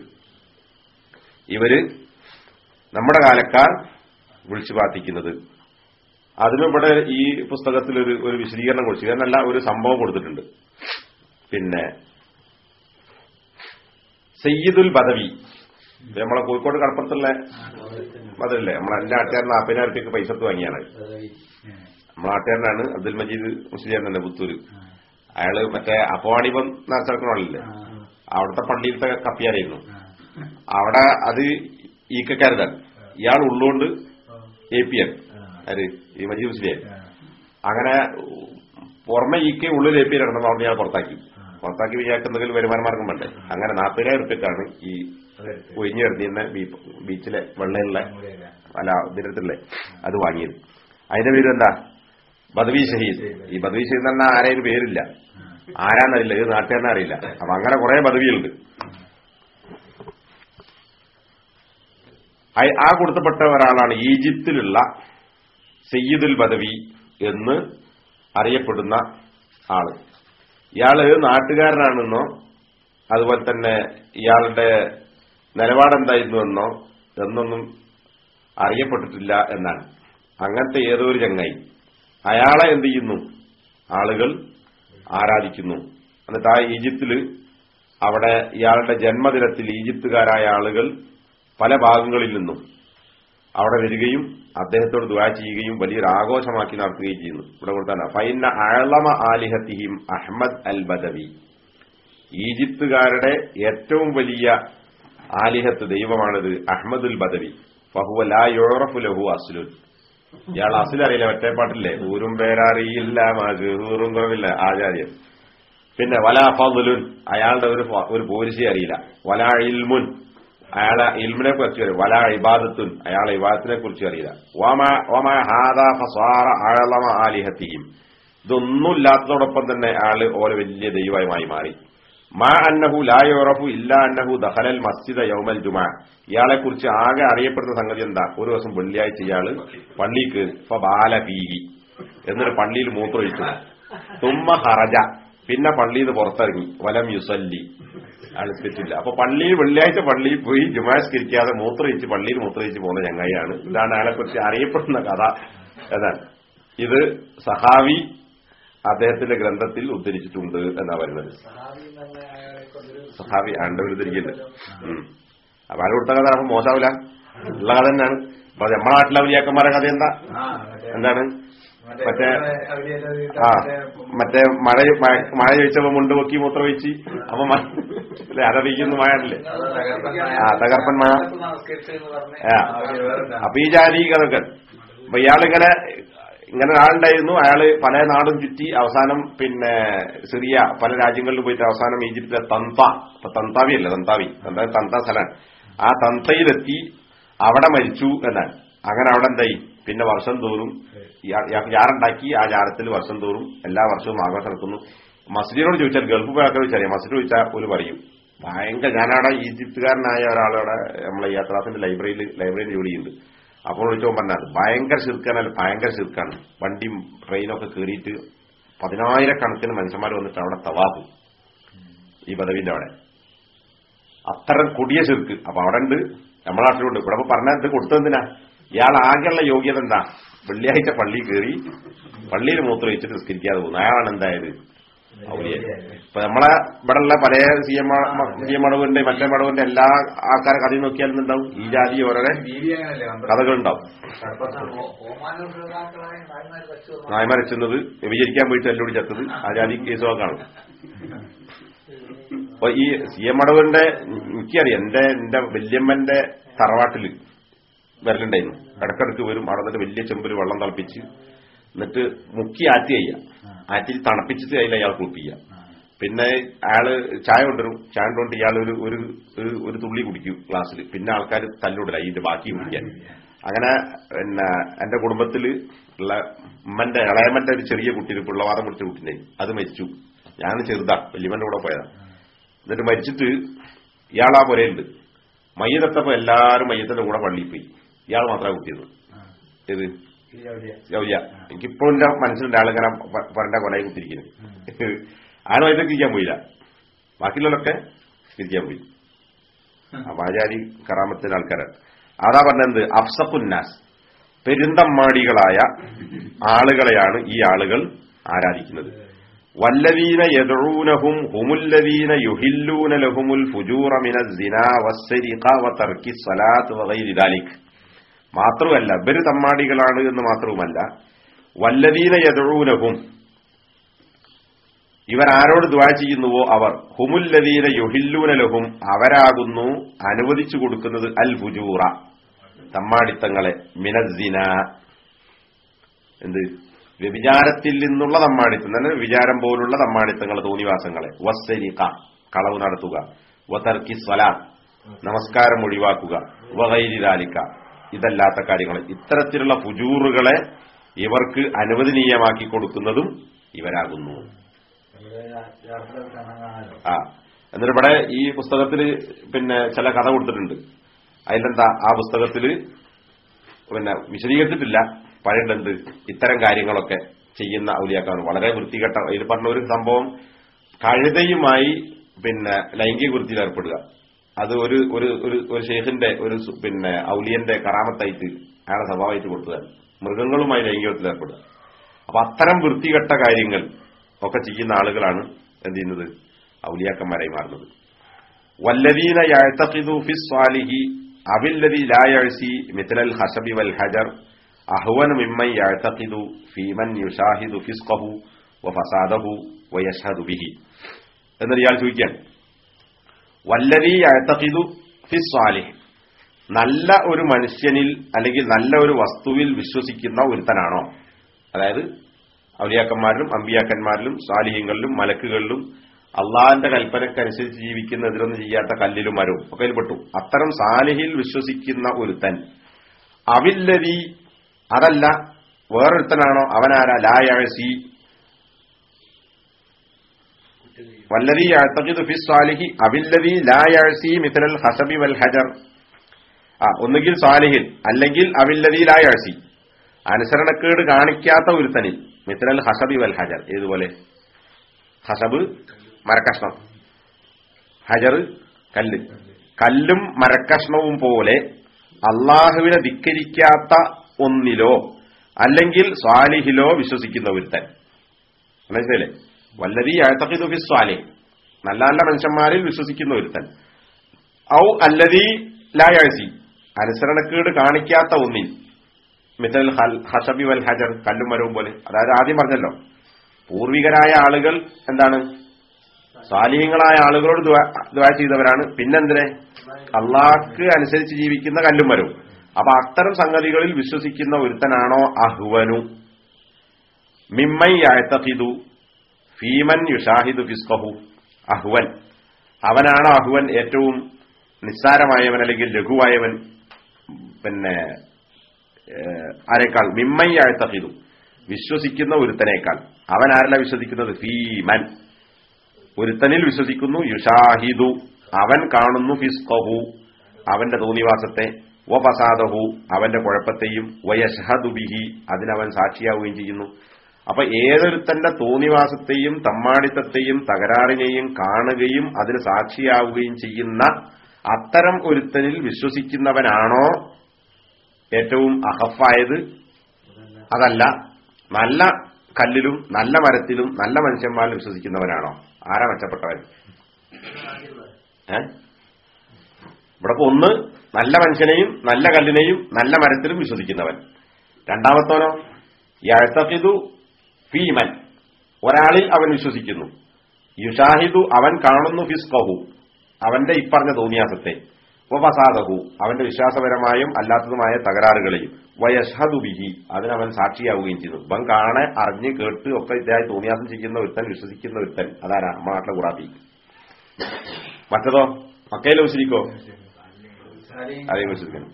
[SPEAKER 1] ഇവര് നമ്മുടെ കാലക്കാർ വിളിച്ചു പ്രാർത്ഥിക്കുന്നത് അതിനും ഇവിടെ ഈ പുസ്തകത്തിൽ ഒരു ഒരു വിശദീകരണം കൊടുത്തു എന്നല്ല ഒരു സംഭവം കൊടുത്തിട്ടുണ്ട് പിന്നെ സയ്യിദുൽ ബദവി ഇത് നമ്മളെ കോഴിക്കോട് കടപ്പുറത്തുള്ള ബദലല്ലേ നമ്മളെ എല്ലാ നാട്ടുകാരൻ നാൽപ്പതിനായിരം രൂപയ്ക്ക് പൈസ എടുത്ത് വാങ്ങിയാണ് നമ്മളെ നാട്ടുകാരനാണ് അബ്ദുൽ മജീദ് മുസ്ലിയാർ തന്നെ പുത്തൂര് അയാള് മറ്റേ അപ്പവാണിപം നടത്തിറക്കണല്ലേ അവിടുത്തെ പള്ളിയിലത്തെ കപ്പിയാരായിരുന്നു അവിടെ അത് ഈക്കക്കാരുതാണ് ഇയാൾ ഉള്ളുകൊണ്ട് എ പി എൻ ആര് ഈ മജീദ് മുസ്ലിയാർ അങ്ങനെ പുറമെ ഈക്കെ ഉള്ളിൽ എ പി കിടന്നപ്പോൾ അവിടെ ഞാൻ പുറത്താക്കി പുറത്താക്കി വിചാരിച്ച എന്തെങ്കിലും വരുമാന മാർഗം വേണ്ടേ അങ്ങനെ നാൽപ്പതിനായിരം റുപ്യക്കാണ് ഈ ഒഴിഞ്ഞു കിടന്നിരുന്ന ബീച്ചിലെ വെള്ളയുള്ള അല്ല ഇതിനടുത്തുള്ള അത് വാങ്ങിയത് അതിന്റെ പേര് എന്താ ബദവി ഷഹീദ് ഈ ബദവി ഷഹീദ് തന്നെ ആരെയും പേരില്ല ആരാന്നറിയില്ല ഇത് നാട്ടുകാരനെ അറിയില്ല അപ്പൊ അങ്ങനെ കുറെ ബദവികളുണ്ട് അയ- ആ കൊടുത്തപ്പെട്ട ഒരാളാണ് ഈജിപ്തിലുള്ള സയ്യിദുൽ ബദവി എന്ന് അറിയപ്പെടുന്ന ആള് ഇയാള് നാട്ടുകാരനാണെന്നോ അതുപോലെ തന്നെ ഇയാളുടെ നിലപാടെന്തായിരുന്നുവെന്നോ എന്നൊന്നും അറിയപ്പെട്ടിട്ടില്ല എന്നാണ് അങ്ങനത്തെ ഏതോ ഒരു ചങ്ങായി അയാളെ എന്ത് ചെയ്യുന്നു ആളുകൾ ആരാധിക്കുന്നു എന്നിട്ട് ആ ഈജിപ്തില് അവിടെ ഇയാളുടെ ജന്മദിനത്തിൽ ഈജിപ്തുകാരായ ആളുകൾ പല ഭാഗങ്ങളിൽ നിന്നും അവിടെ വരികയും അദ്ദേഹത്തോട് ദുആ ചെയ്യുകയും വലിയൊരു ആഘോഷമാക്കി നടത്തുകയും ചെയ്യുന്നു ഇവിടെ കൊടുത്താണ് ഫൈന അഴലമ ആലിഹത്തിഹിം അഹമ്മദ് അൽ ബദവി ഈജിപ്തുകാരുടെ ഏറ്റവും വലിയ ആലിഹത്ത് ദൈവമാണിത് അഹമ്മദുൽ ബദവി ഫഹുവ ലാ യുറഫു ലഹു അസ്ലുൻ ഇയാൾ അസുൽ അറിയില്ല മറ്റേ പാട്ടില്ലേ ഊരും പേരറിയില്ല മജൂറും കുറവില്ല ആചാര്യൻ പിന്നെ വലാ ഫലുൻ അയാളുടെ ഒരു ഫ- ഒരു പോരിശി അറിയില്ല വലാ ഇൽമുൻ അയാളെ ഇൽമിനെ കുറിച്ച് അറിയും വല ഇബാദത്തുൻ അയാളെ ഇബാദത്തിനെ കുറിച്ച് അറിയില്ല വമ- വമ ഹാദാ ഫസാറ അഅളമ ആലിഹത്തിഹിം ഇതൊന്നും ഇല്ലാത്തതോടൊപ്പം തന്നെ അയാള് ഓരോ വലിയ ദൈവമായി മാറി മാ അന്നഹു ലാ യുറഫു ഇല്ല അന്നഹു ദഖലൽ മസ്ജിദ യൗമൽ ജുമാ ഇയാളെ കുറിച്ച് ആകെ അറിയപ്പെടുന്ന സംഗതി എന്താ ഒരു ദിവസം വെള്ളിയാഴ്ച ഇയാള് പള്ളി കയറി ഇപ്പൊ ബാല പീകി എന്നിട്ട് പള്ളിയിൽ മൂത്രമൊഴിച്ചു തുമ്മ ഹറജ പിന്നെ പള്ളിയിൽ നിന്ന് പുറത്തിറങ്ങി വലം യുസല്ലി അളിപ്പിച്ചില്ല അപ്പൊ പള്ളിയിൽ വെള്ളിയാഴ്ച പള്ളിയിൽ പോയി ജുമാസ്കരിക്കാതെ മൂത്രയിച്ച് പള്ളിയിൽ മൂത്രയിച്ച് പോകുന്ന ചങ്ങായിയാണ് ഇതാണ് അയാളെ കുറിച്ച് അറിയപ്പെടുന്ന കഥ എന്നാണ് ഇത് സഹാവി അദ്ദേഹത്തിന്റെ ഗ്രന്ഥത്തിൽ ഉദ്ധരിച്ചിട്ടുണ്ട് എന്നാ പറയുന്നത് സഹാബി ആണ്ട് ഉദ്ധരിക്കുന്നുണ്ട് ഉം. അപ്പൊ അയാൾ കൊടുത്ത കഥ അപ്പൊ മോശാവില്ല ഉള്ള കഥ തന്നെയാണ് അപ്പൊ നമ്മളെ നാട്ടിലെ വലിയാക്കന്മാരുടെ കഥ എന്താ എന്താണ് മറ്റേ ആ മറ്റേ മഴ മഴ- മഴ ചോദിച്ചപ്പോ മുണ്ട് പൊക്കി മൂത്ര വെച്ച് അപ്പൊ മ- അല്ലെ അരവിക്കുന്ന മഴ അല്ലേ ആ തകർപ്പൻ മഴ ആ. അപ്പൊ ഈ ജാതി കഥകൾ അപ്പൊ ഇയാളിങ്ങനെ ഇങ്ങനെ ഒരാളുണ്ടായിരുന്നു അയാള് പല നാടും ചുറ്റി അവസാനം പിന്നെ സിറിയ പല രാജ്യങ്ങളിലും പോയിട്ട് അവസാനം ഈജിപ്തിലെ തന്ത ഇപ്പൊ തന്താവി അല്ല തന്താവി തന്ത തന്ത സ്ഥലമാണ് ആ തന്തയിലെത്തി അവിടെ മരിച്ചു എന്നാണ് അങ്ങനെ അവിടെ എന്തായി പിന്നെ വർഷം തോറും ഇയാ- ഇയാൾക്ക് ജാറുണ്ടാക്കി ആ ജാരത്തിൽ വർഷം തോറും എല്ലാ വർഷവും ആഘോഷം നടത്തുന്നു മസ്ജിദിനോട് ചോദിച്ചാൽ ഗൾഫ് പോയാൽ ചോദിച്ചാൽ മസ്ജിദ് ചോദിച്ചാൽ ഒരു പറയും ഭയങ്കര ഞാനവിടെ ഈജിപ്തുകാരനായ ഒരാളവിടെ നമ്മളെ യാത്രാസിന്റെ ലൈബ്രറിയിൽ ലൈബ്രറിയിൽ ജോലി ചെയ്യുന്നുണ്ട് അപ്പോൾ വിളിച്ചോ പറഞ്ഞാൽ ഭയങ്കര ശിർക്കാണ് ഭയങ്കര ശിർക്കാണ് വണ്ടിയും ട്രെയിനൊക്കെ കയറിയിട്ട് പതിനായിരക്കണക്കിന് മനുഷ്യന്മാർ വന്നിട്ട് അവിടെ തവാബ് ഈ പദവിന്റെ അവിടെ അത്തരം കൊടിയ ചെറുക്ക് അപ്പൊ അവിടെ ഉണ്ട് നമ്മളെ നാട്ടിലുണ്ട് ഇവിടെ ഇപ്പൊ പറഞ്ഞ ഇത് കൊടുത്തതെന്തിനാ ഇയാൾ ആകെയുള്ള യോഗ്യത എന്താ വെള്ളിയാഴ്ച പള്ളി കയറി പള്ളിയിൽ മൂത്രം വെച്ചിട്ട് നിസ്കരിക്കാതെ പോകുന്നു അയാളാണ് എന്തായത് ഔലിയ ഇപ്പൊ നമ്മളെ ഇവിടെ ഉള്ള പല സി എം സി എം മടവിന്റെ മറ്റേ മടവിന്റെ എല്ലാ ആൾക്കാരെ കഥയും നോക്കിയാലും ഉണ്ടാവും ഈ ജാതി ഓരോ കഥകളുണ്ടാവും നായ്മരച്ചുന്നത് വിചരിക്കാൻ പോയിട്ട് എല്ലോടി ചത്തത് ആ ജാതി കേസുകൾ കാണും അപ്പൊ ഈ സി എം മടവിന്റെ എനിക്കറിയാം എന്റെ എന്റെ വല്യമ്മന്റെ തറവാട്ടില് വരലുണ്ടായിരുന്നു ഇടക്കിടക്ക് വരും അവിടെ നിന്നിട്ട് വലിയ ചെമ്പിൽ വെള്ളം തിളപ്പിച്ച് എന്നിട്ട് മുക്കി ആറ്റി കഴിയാം ആറ്റിൽ തണുപ്പിച്ചിട്ട് അതിൽ അയാൾ കുളിപ്പിക്കുക പിന്നെ അയാള് ചായ കൊണ്ടുവരും ചായ കൊണ്ട് ഇയാൾ ഒരു ഒരു ഒരു ഒരു തുള്ളി കുടിക്കും ഗ്ലാസ്സിൽ പിന്നെ ആൾക്കാർ തല്ലുവിടില്ല ഇതിന്റെ ബാക്കി കുടിക്കാൻ അങ്ങനെ പിന്നെ എന്റെ കുടുംബത്തിൽ ഉള്ള ഉമ്മന്റെ ഇളയമ്മന്റെ ഒരു ചെറിയ കുട്ടി പിള്ളവാദം പിടിച്ച കുട്ടിനെ അത് മരിച്ചു ഞാൻ ചെറുതാ വല്യമ്മന്റെ കൂടെ പോയതാ എന്നിട്ട് മരിച്ചിട്ട് ഇയാൾ ആ പുരയുണ്ട് മയ്യത്തെത്തപ്പോ എല്ലാരും മയ്യത്തിന്റെ കൂടെ പള്ളിയിൽ പോയി ഇയാൾ മാത്രമേ കുത്തിയത് ഏത് ഗൗരിയ എനിക്കിപ്പോഴും എന്റെ മനസ്സിലുണ്ട് ആളിങ്ങനെ പറഞ്ഞ കൊലയിൽ കുത്തിരിക്കുന്നത് ആരും മയ്യത്തൊക്കെ ഇരിക്കാൻ പോയില്ല ബാക്കിയുള്ളവരൊക്കെ ഇരിക്കാൻ പോയി അപ്പൊ ആചാരി കറാമത്തിന്റെ ആൾക്കാരാണ് അതാ പറഞ്ഞത് അഫ്സഖുന്നാസ് പെരുന്തമ്മാടികളായ ആളുകളെയാണ് ഈ ആളുകൾ ആരാധിക്കുന്നത് വല്ലവീന യദഊനഹും ഹുമുല്ലവീന യുഹില്ലൂന ലഹുമുൽ ഫുജൂറ മിന സിനാ വസ്സരിഖ വതർക്കി സ്വലാത്ത് വഗൈരി ദാലിക് മാത്രമല്ല ഇവര് തമ്മാടികളാണ് എന്ന് മാത്രവുമല്ല വല്ലവീന യദഊനഹും ഇവരാരോട് ദ്വാ ചെയ്യുന്നുവോ അവർ ഹുമുല്ലവീന യുഹില്ലൂന ലഹും അവരാകുന്നു അനുവദിച്ചു കൊടുക്കുന്നത് അൽ ഫുജൂറ തമ്മാടിത്തങ്ങളെ മിനസിന എന്ത് വ്യഭിചാരത്തിൽ നിന്നുള്ള തമ്മാടിത്തം തന്നെ വിചാരം പോലുള്ള തമ്മാടിത്തങ്ങൾ തോന്നിവാസങ്ങളെ വസ്സരിക കളവ് നടത്തുക വതർക്കി സ്വലാ നമസ്കാരം ഒഴിവാക്കുക വകൈരിതാലിക്ക ഇതല്ലാത്ത കാര്യങ്ങൾ ഇത്തരത്തിലുള്ള ഫുജൂറുകളെ ഇവർക്ക് അനുവദനീയമാക്കി കൊടുക്കുന്നതും ഇവരാകുന്നു ആ എന്നിട്ട് ഇവിടെ ഈ പുസ്തകത്തിൽ പിന്നെ ചില കഥ കൊടുത്തിട്ടുണ്ട് അതിലെന്താ ആ പുസ്തകത്തില് പിന്നെ വിശദീകരിച്ചിട്ടില്ല പഴയണ്ടെന്ത് ഇത്തരം കാര്യങ്ങളൊക്കെ ചെയ്യുന്ന ഔലിയാക്കാണ് വളരെ വൃത്തികെട്ട ഇത് പറഞ്ഞ ഒരു സംഭവം കഴുതയുമായി പിന്നെ ലൈംഗിക വൃത്തിയിൽ ഏർപ്പെടുക അത് ഒരു ഒരു ഒരു ഒരു ഷെയ്ഖിന്റെ ഒരു സു- പിന്നെ ഔലിയന്റെ കറാമത്തായിട്ട് അയാളെ സ്വഭാവമായിട്ട് കൊടുത്തതാണ് മൃഗങ്ങളുമായി ലൈംഗികത്തിൽ ഏർപ്പെടുക അപ്പൊ അത്തരം വൃത്തികെട്ട കാര്യങ്ങൾ ഒക്കെ ചെയ്യുന്ന ആളുകളാണ് എന്ത് ചെയ്യുന്നത് ഔലിയാക്കന്മാരായി മാറുന്നത് വല്ലദീന യഅ്തഖിദു ഫി സ്വാലിഹി അബില്ലദി ലാ യഅ്സി മിത്ലൽ ഹസബി വൽ ഹജർ അഹ്വന മിമ്മൻ യഅ്തഖിദു ഫീ മൻ യുഷാഹിദു ഫിസ്ഖഹു വഫസാദഹു വയഷ്ഹദു ബിഹി എന്നിട്ട് ഇയാൾ ചോദിക്കാൻ വല്ലദീ യഅ്തഖിദു ഫി സ്വാലിഹ് നല്ല ഒരു മനുഷ്യനിൽ അല്ലെങ്കിൽ നല്ല ഒരു വസ്തുവിൽ വിശ്വസിക്കുന്ന ഒരുത്തനാണോ അതായത് ഔലിയാക്കന്മാരിലും അമ്പിയാക്കന്മാരിലും സാലിഹ്യങ്ങളിലും മലക്കുകളിലും അള്ളാഹിന്റെ കൽപ്പനക്കനുസരിച്ച് ജീവിക്കുന്ന എതിരൊന്നും ചെയ്യാത്ത കല്ലിലും മരവും ഒക്കെ പെട്ടു അത്തരം സാലിഹിൽ വിശ്വസിക്കുന്ന ഒരുത്തൻ അവില്ലതി അതല്ല വേറൊരുത്തനാണോ അവനാരാ ലായഴസി വല്ലതി അഴത്തഖിദു ഫി സ്വാലിഹി അവില്ലതി ലായഴസി മിഥലൽ ഹസബി വൽ ഹജർ ആ ഒന്നുകിൽ സ്വാലിഹിൽ അല്ലെങ്കിൽ അവില്ലതി ലായഴസി അനുസരണക്കേട് കാണിക്കാത്ത ഒരുത്തനിൽ മിഥലൽ ഹസബി വൽ ഹജർ ഏതുപോലെ ഹസബ് മരക്കഷ്ണം ഹജർ കല്ല് കല്ലും മരക്കഷ്ണവും പോലെ അള്ളാഹുവിനെ ധിക്കരിക്കാത്ത ഒന്നിലോ അല്ലെങ്കിൽ സ്വാലിഹിലോ വിശ്വസിക്കുന്ന ഒരുത്തൻ മനസ്സിലല്ലേ വല്ലതി അഴത്തഖിദു ഫി സ്വാലിഹ് നല്ല നല്ല മനുഷ്യന്മാരിൽ വിശ്വസിക്കുന്ന ഒരുത്തൻ ഔ അല്ലതി ലായഴസി അനുസരണക്കേട് കാണിക്കാത്ത ഒന്നിൽ മിഥൽ ഹസബി വൽ ഹജർ കല്ലും മരവും പോലെ അതായത് ആദ്യം പറഞ്ഞല്ലോ പൂർവികരായ ആളുകൾ എന്താണ് സ്വാലിഹ്യങ്ങളായ ആളുകളോട് ദ്വാ ചെയ്തവരാണ് പിന്നെന്തിനെ അള്ളാഹ്ക്ക് അനുസരിച്ച് ജീവിക്കുന്ന കല്ലും മരവും അപ്പൊ അത്തരം സംഗതികളിൽ വിശ്വസിക്കുന്ന ഒരുത്തനാണോ അഹ്വനു മിമ്മൈ അഴത്തഹിദു ഫീമൻ യുഷാഹിദു ഫിസ്കഹു അഹ്വൻ അവനാണോ അഹ്വൻ ഏറ്റവും നിസ്സാരമായവൻ അല്ലെങ്കിൽ ലഘുവായവൻ പിന്നെ ആരെക്കാൾ മിമ്മൈ അഴത്തഹിദു വിശ്വസിക്കുന്ന ഒരുത്തനേക്കാൾ അവൻ ആരല്ല വിശ്വസിക്കുന്നത് ഫീമൻ ഒരുത്തനിൽ വിശ്വസിക്കുന്നു യുഷാഹിദു അവൻ കാണുന്നു ഫിസ്കഹു അവന്റെ തോന്നിവാസത്തെ വ ഫസാദഹു അവന്റെ കുഴപ്പത്തെയും വയഷഹദു ബിഹി അതിനവൻ സാക്ഷിയാവുകയും ചെയ്യുന്നു അപ്പൊ ഏതൊരുത്തന്റെ തോന്നിവാസത്തെയും തമ്മാടിത്തത്തെയും തകരാറിനെയും കാണുകയും അതിന് സാക്ഷിയാവുകയും ചെയ്യുന്ന അത്തരം ഒരുത്തനിൽ വിശ്വസിക്കുന്നവനാണോ ഏറ്റവും അഹഫായത് അതല്ല നല്ല കല്ലിലും നല്ല മരത്തിലും നല്ല മനുഷ്യന്മാരിലും വിശ്വസിക്കുന്നവനാണോ ആരാ മെച്ചപ്പെട്ടവൻ ഏ ഇവിടെ ഒന്ന് നല്ല മനുഷ്യനെയും നല്ല കല്ലിനെയും നല്ല മരത്തിലും വിശ്വസിക്കുന്നവൻ രണ്ടാമത്തോനോ യഴത്തഹിദു ഫീമൻ ഒരാളിൽ അവൻ വിശ്വസിക്കുന്നു യുഷാഹിദു അവൻ കാണുന്നു ഫിസ്കഹു അവന്റെ ഇപ്പറഞ്ഞ തോന്നിയാസത്തെ വസാദഹു അവന്റെ വിശ്വാസപരമായും അല്ലാത്തതുമായ തകരാറുകളെയും വയഷഹദു ബിഹി അതിനവൻ സാക്ഷിയാവുകയും ചെയ്യുന്നു ഇവൻ കാണെ അറിഞ്ഞ് കേട്ട് ഒക്കെ ഇതായി തോന്നിയാസം ചെയ്യുന്ന ഒരുത്തൻ വിശ്വസിക്കുന്ന ഒരുത്തൻ അതാരാ നമ്മുടെ നാട്ടിലെ കൂടാത്തി മറ്റതോ മക്കയിലെ വിശ്വസിക്കോ അതേ വിശ്വസിക്കണം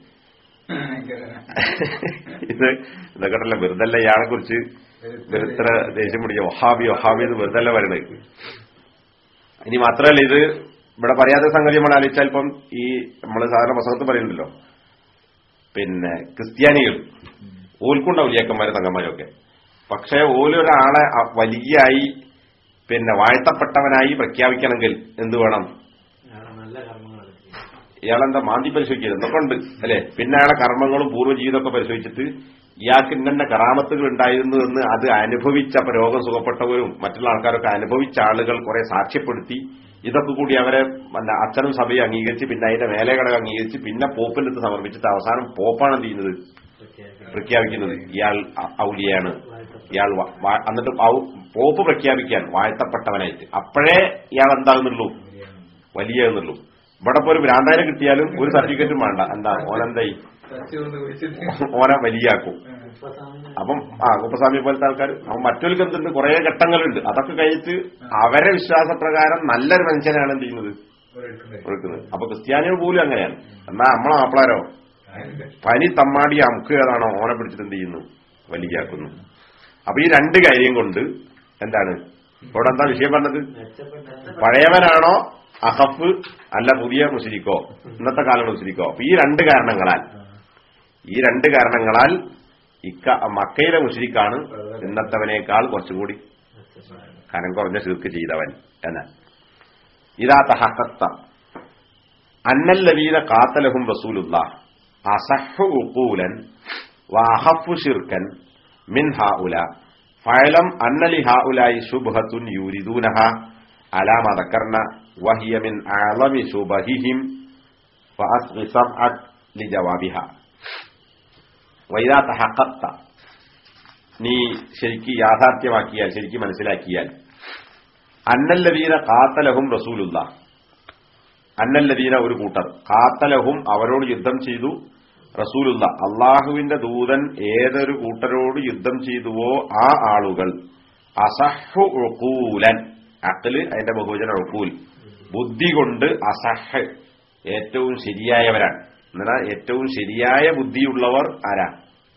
[SPEAKER 1] ഇത് ഇതൊക്കെട്ടല്ല വെറുതല്ല ഇയാളെ കുറിച്ച് വെറുത്ര ദേഷ്യം പിടിച്ച ഒഹാബി ഒഹാബി എന്ന് വെറുതല്ല പറയണത് ഇനി മാത്രമല്ല ഇത് ഇവിടെ പറയാത്ത സംഗതി നമ്മൾ ആലോചിച്ചാൽ ഇപ്പം ഈ നമ്മൾ സാധാരണ പുസ്തകത്ത് പറയുന്നുണ്ടല്ലോ പിന്നെ ക്രിസ്ത്യാനികൾ ഓൽക്കുണ്ടാവും ലിയാക്കന്മാരും തങ്ങന്മാരും ഒക്കെ പക്ഷേ ഓലൊരാളെ വലിയായി പിന്നെ വാഴ്ത്തപ്പെട്ടവനായി പ്രഖ്യാപിക്കണമെങ്കിൽ എന്ത് വേണം ഇയാളെന്താ മാന്തി പരിശോധിക്കരുത് എന്തൊക്കെ ഉണ്ട് അല്ലെ പിന്നെ അയാളെ കർമ്മങ്ങളും പൂർവ്വജീവിതമൊക്കെ പരിശോധിച്ചിട്ട് ഇയാൾക്ക് ഇന്നെ കറാമത്തുകൾ ഉണ്ടായിരുന്നു എന്ന് അത് അനുഭവിച്ച അപ്പൊ രോഗം സുഖപ്പെട്ടവരും മറ്റുള്ള ആൾക്കാരൊക്കെ അനുഭവിച്ച ആളുകൾ കുറെ സാക്ഷ്യപ്പെടുത്തി ഇതൊക്കെ കൂടി അവരെ പിന്നെ അച്ഛനും സഭയെ അംഗീകരിച്ച് പിന്നെ അതിന്റെ മേലഘടകം അംഗീകരിച്ച് പിന്നെ പോപ്പിന്റെ അടുത്ത് സമർപ്പിച്ചിട്ട് അവസാനം പോപ്പാണ് എന്ത് ചെയ്യുന്നത് പ്രഖ്യാപിക്കുന്നത് ഇയാൾ ഔലിയാണ് ഇയാൾ എന്നിട്ട് പോപ്പ് പ്രഖ്യാപിക്കാൻ വാഴ്ത്തപ്പെട്ടവനായിട്ട് അപ്പോഴേ ഇയാൾ എന്താകുന്നുള്ളൂ വലിയ എന്നുള്ളൂ ഇവിടെ ഇപ്പൊ ഒരു ഭ്രാന്താനെ കിട്ടിയാലും ഒരു സർട്ടിഫിക്കറ്റും വേണ്ട എന്താ ഓനെന്തായി ഓനെ വലിയാക്കും അപ്പം ആ കുപ്പസ്വാമി പോലത്തെ ആൾക്കാർ അപ്പം മറ്റൊരു എന്തുണ്ട് കുറെ ഘട്ടങ്ങളുണ്ട് അതൊക്കെ കഴിഞ്ഞിട്ട് അവരെ വിശ്വാസപ്രകാരം നല്ലൊരു മനുഷ്യനാണ് എന്ത് ചെയ്യുന്നത് കൊടുക്കുന്നത് അപ്പൊ ക്രിസ്ത്യാനികൾ പോലും അങ്ങനെയാണ് എന്നാ നമ്മളെ മാപ്പിളാരോ പനി തമ്മാടി അമുക്ക് ഏതാണോ ഓനെ പിടിച്ചിട്ട് എന്ത് ചെയ്യുന്നു വലിയാക്കുന്നു അപ്പൊ ഈ രണ്ട് കാര്യം കൊണ്ട് എന്താണ് ഇവിടെ എന്താ വിഷയം പറഞ്ഞത് പഴയവനാണോ അഹഫ് അല്ല പുതിയ മുസ്ലിക്കോ ഇന്നത്തെ കാലം മുസ്ലിക്കോ അപ്പൊ ഈ രണ്ട് കാരണങ്ങളാൽ ഈ രണ്ട് കാരണങ്ങളാൽ ഇക്ക മക്കയിലെ മുസ്ലിക്കാണ് ഇന്നത്തവനേക്കാൾ കുറച്ചുകൂടി കനം കുറഞ്ഞ ശിർക്ക് ചെയ്തവൻ എന്ന് ഇതാ തഹത്ത അന്നല്ലവീന കാത്തലഹും റസൂലുള്ള അസഹു ഉക്കൂലൻ വാഹഫു ഷിർക്കൻ മിൻ ഹാ ഉല ഫയലം അന്നലി ഹാ ഉലായി ശുഭത്തുൻ യൂരിദൂനഹ അലാമ ദക്കർന وهي من أعظم شبههم فأصغ سمعك لجوابها وإذا تحققت നീ ശരിക്ക് യാഥാർത്ഥ്യമാക്കിയാൽ ശരിക്ക് മനസ്സിലാക്കിയാൽ അന്നല്ലദീന കാത്തലഹും റസൂലുള്ള അന്നല്ലദീന ഒരു കൂട്ടർ കാത്തലഹും അവരോട് യുദ്ധം ചെയ്തു റസൂലുള്ള അള്ളാഹുവിന്റെ ദൂതൻ ഏതൊരു കൂട്ടരോട് യുദ്ധം ചെയ്തുവോ ആ ആളുകൾ അസഹു ഉഖൂലൻ അക്കല് അതിന്റെ ബഹുവചന ഉക്കൂൽ ബുദ്ധി കൊണ്ട് അസഹ് ഏറ്റവും ശരിയായവരാണ് എന്നാൽ ഏറ്റവും ശരിയായ ബുദ്ധിയുള്ളവർ ആരാ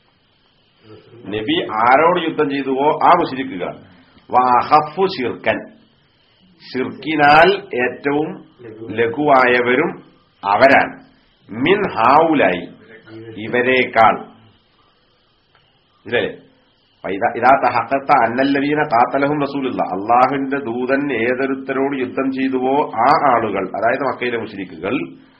[SPEAKER 1] നബി ആരോട് യുദ്ധം ചെയ്തുവോ ആ മുസ്ലിക്കുക വാഹഫു ഷിർക്കൻ ഷിർക്കിനാൽ ഏറ്റവും ലഘുവായവരും അവരാണ് മിൻ ഹാവുലായി ഇവരെക്കാൾ ഇല്ലേ ഇതാ- ഇതാ തഹക്കത്ത അന്നല്ലവീന കാത്തലഹും റസൂലുള്ള അള്ളാഹുവിന്റെ ദൂതൻ ഏതൊരുത്തരോട് യുദ്ധം ചെയ്തുവോ ആ ആളുകൾ അതായത് മക്കയിലെ മുസ്ലിക്കുകൾ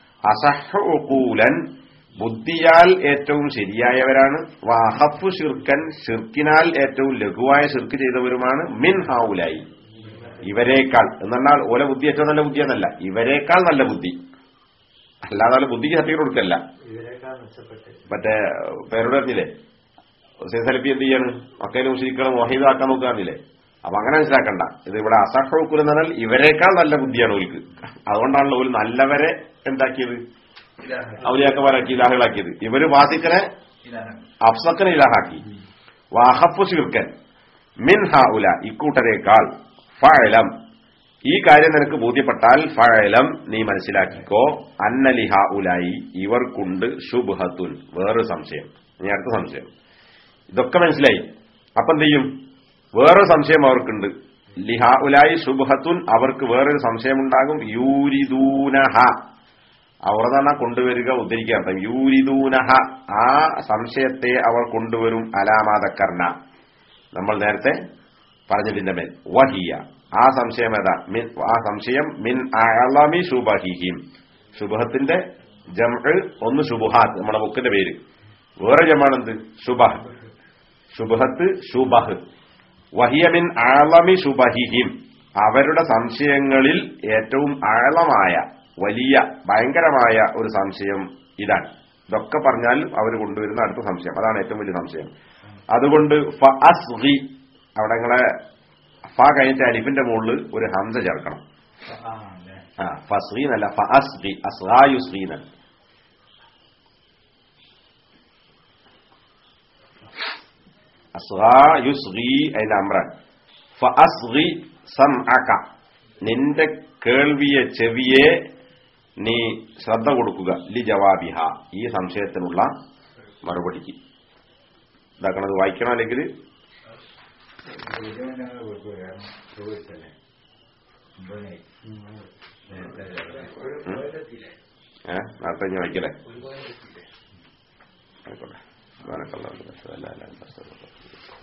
[SPEAKER 1] അസഹൂലൻ ബുദ്ധിയാൽ ഏറ്റവും ശരിയായവരാണ് വാഹഫു ഷിർക്കൻ ഷിർക്കിനാൽ ഏറ്റവും ലഘുവായ ഷിർക്ക് ചെയ്തവരുമാണ് മിൻ ഹാവുലായി ഇവരെക്കാൾ എന്നാൽ ഓല ബുദ്ധി ഏറ്റവും നല്ല ബുദ്ധിയെന്നല്ല ഇവരെക്കാൾ നല്ല ബുദ്ധി അല്ലാതെ ബുദ്ധിക്ക് സർട്ടിഫിക്കറ്റ് കൊടുക്കല്ല
[SPEAKER 2] ഇവരെക്കാൾ മെച്ചപ്പെട്ട്
[SPEAKER 1] മറ്റേ പേരോട് പറഞ്ഞില്ലേ ഹുസൈൻ സലഫി എന്ത് ചെയ്യാണ് മക്കയിലെ മുസ്ലിക്കുകളെ മോഹിതാക്കാൻ നോക്കുകയാണെന്നില്ലേ അപ്പൊ അങ്ങനെ മനസ്സിലാക്കണ്ട ഇത് ഇവിടെ അസഹുക്കുൽ എന്ന് പറഞ്ഞാൽ ഇവരെക്കാൾ നല്ല ബുദ്ധിയാണ് ഓൽക്ക് അതുകൊണ്ടാണല്ലോ ഒരു നല്ലവരെ എന്താക്കിയത് ഔലിയാക്കന്മാരാക്കി ഇലാഹുകളാക്കിയത് ഇവര് വാസിക്കനെ അഫ്സക്കനെ ഇലാഹാക്കി വാഹഫു ശിർക്കൻ മിൻ ഹ ഉല ഇക്കൂട്ടരേക്കാൾ ഫഴലം ഈ കാര്യം നിനക്ക് ബോധ്യപ്പെട്ടാൽ ഫഴലം നീ മനസ്സിലാക്കിക്കോ അന്നലിഹ ഉലായി ഇവർക്കുണ്ട് ശുഭഹത്തുൻ വേറൊരു സംശയം ഇനി അടുത്ത സംശയം ഇതൊക്കെ മനസ്സിലായി അപ്പൊ എന്ത് ചെയ്യും വേറൊരു സംശയം അവർക്കുണ്ട് ലിഹ ഉലായി ശുഭഹത്തുൻ അവർക്ക് വേറൊരു സംശയമുണ്ടാകും യൂരിദൂനഹ അവർ തന്നെ കൊണ്ടുവരിക ഉദ്ധരിക്കുക അർത്ഥം യൂരിദൂനഹ ആ സംശയത്തെ അവർ കൊണ്ടുവരും അലാമാതക്കർണ നമ്മൾ നേരത്തെ പറഞ്ഞതിന്റെ മേൽ വഹിയ ആ സംശയം ഏതാ മിൻ ആ സംശയം മിൻ അളമി ശുബഹിഹിം ശുഭഹത്തിന്റെ ജംഅ് ഒന്ന് ശുബുഹാത്ത് നമ്മുടെ ബുക്കിന്റെ പേര് വേറെ ജമാണെന്ത് ശുബഹ് ശുബഹത്ത് ശുബഹ് വഹിയ മിൻ ആളമി ശുബഹിഹിം അവരുടെ സംശയങ്ങളിൽ ഏറ്റവും ആഴമായ വലിയ ഭയങ്കരമായ ഒരു സംശയം ഇതാണ് ഇതൊക്കെ പറഞ്ഞാൽ അവർ കൊണ്ടുവരുന്ന അടുത്ത സംശയം അതാണ് ഏറ്റവും വലിയ സംശയം അതുകൊണ്ട് ഫ അസ്ഗി അവിടെ നിങ്ങളെ ഫ കഴിഞ്ഞിട്ട് അലിഫിന്റെ മുകളിൽ ഒരു ഹംസ ചേർക്കണം
[SPEAKER 2] ആ അല്ലേ
[SPEAKER 1] ആ ഫസ്ഗി എന്നല്ല ഫ അസ്ഗി അസ്ഗായുസ്ഗി എന്നല്ല അസ്ഗായുസ്ഗി അതിന്റെ അമ്രാൻ ഫ അസ്ഗി സംഅക നിന്റെ കേൾവിയെ ചെവിയെ നീ ശ്രദ്ധ കൊടുക്കുക ലി ജവാബിഹ ഈ സംശയത്തിനുള്ള മറുപടിക്ക് ഇതാക്കണത് വായിക്കണം അല്ലെങ്കിൽ
[SPEAKER 2] ചോദിച്ചല്ലേ ഒമ്പതിനായി. നേരത്തെ
[SPEAKER 1] ഏഹ് നേരത്തെ ഞാൻ വായിക്കല്ലേ ആയിക്കോട്ടെ സുബ്ഹാനക്കല്ലാഹു വബിഹംദിഹി അല്ലാ ഇലാഹ ഇല്ല അൻത അസ്തഗ്ഫിറുക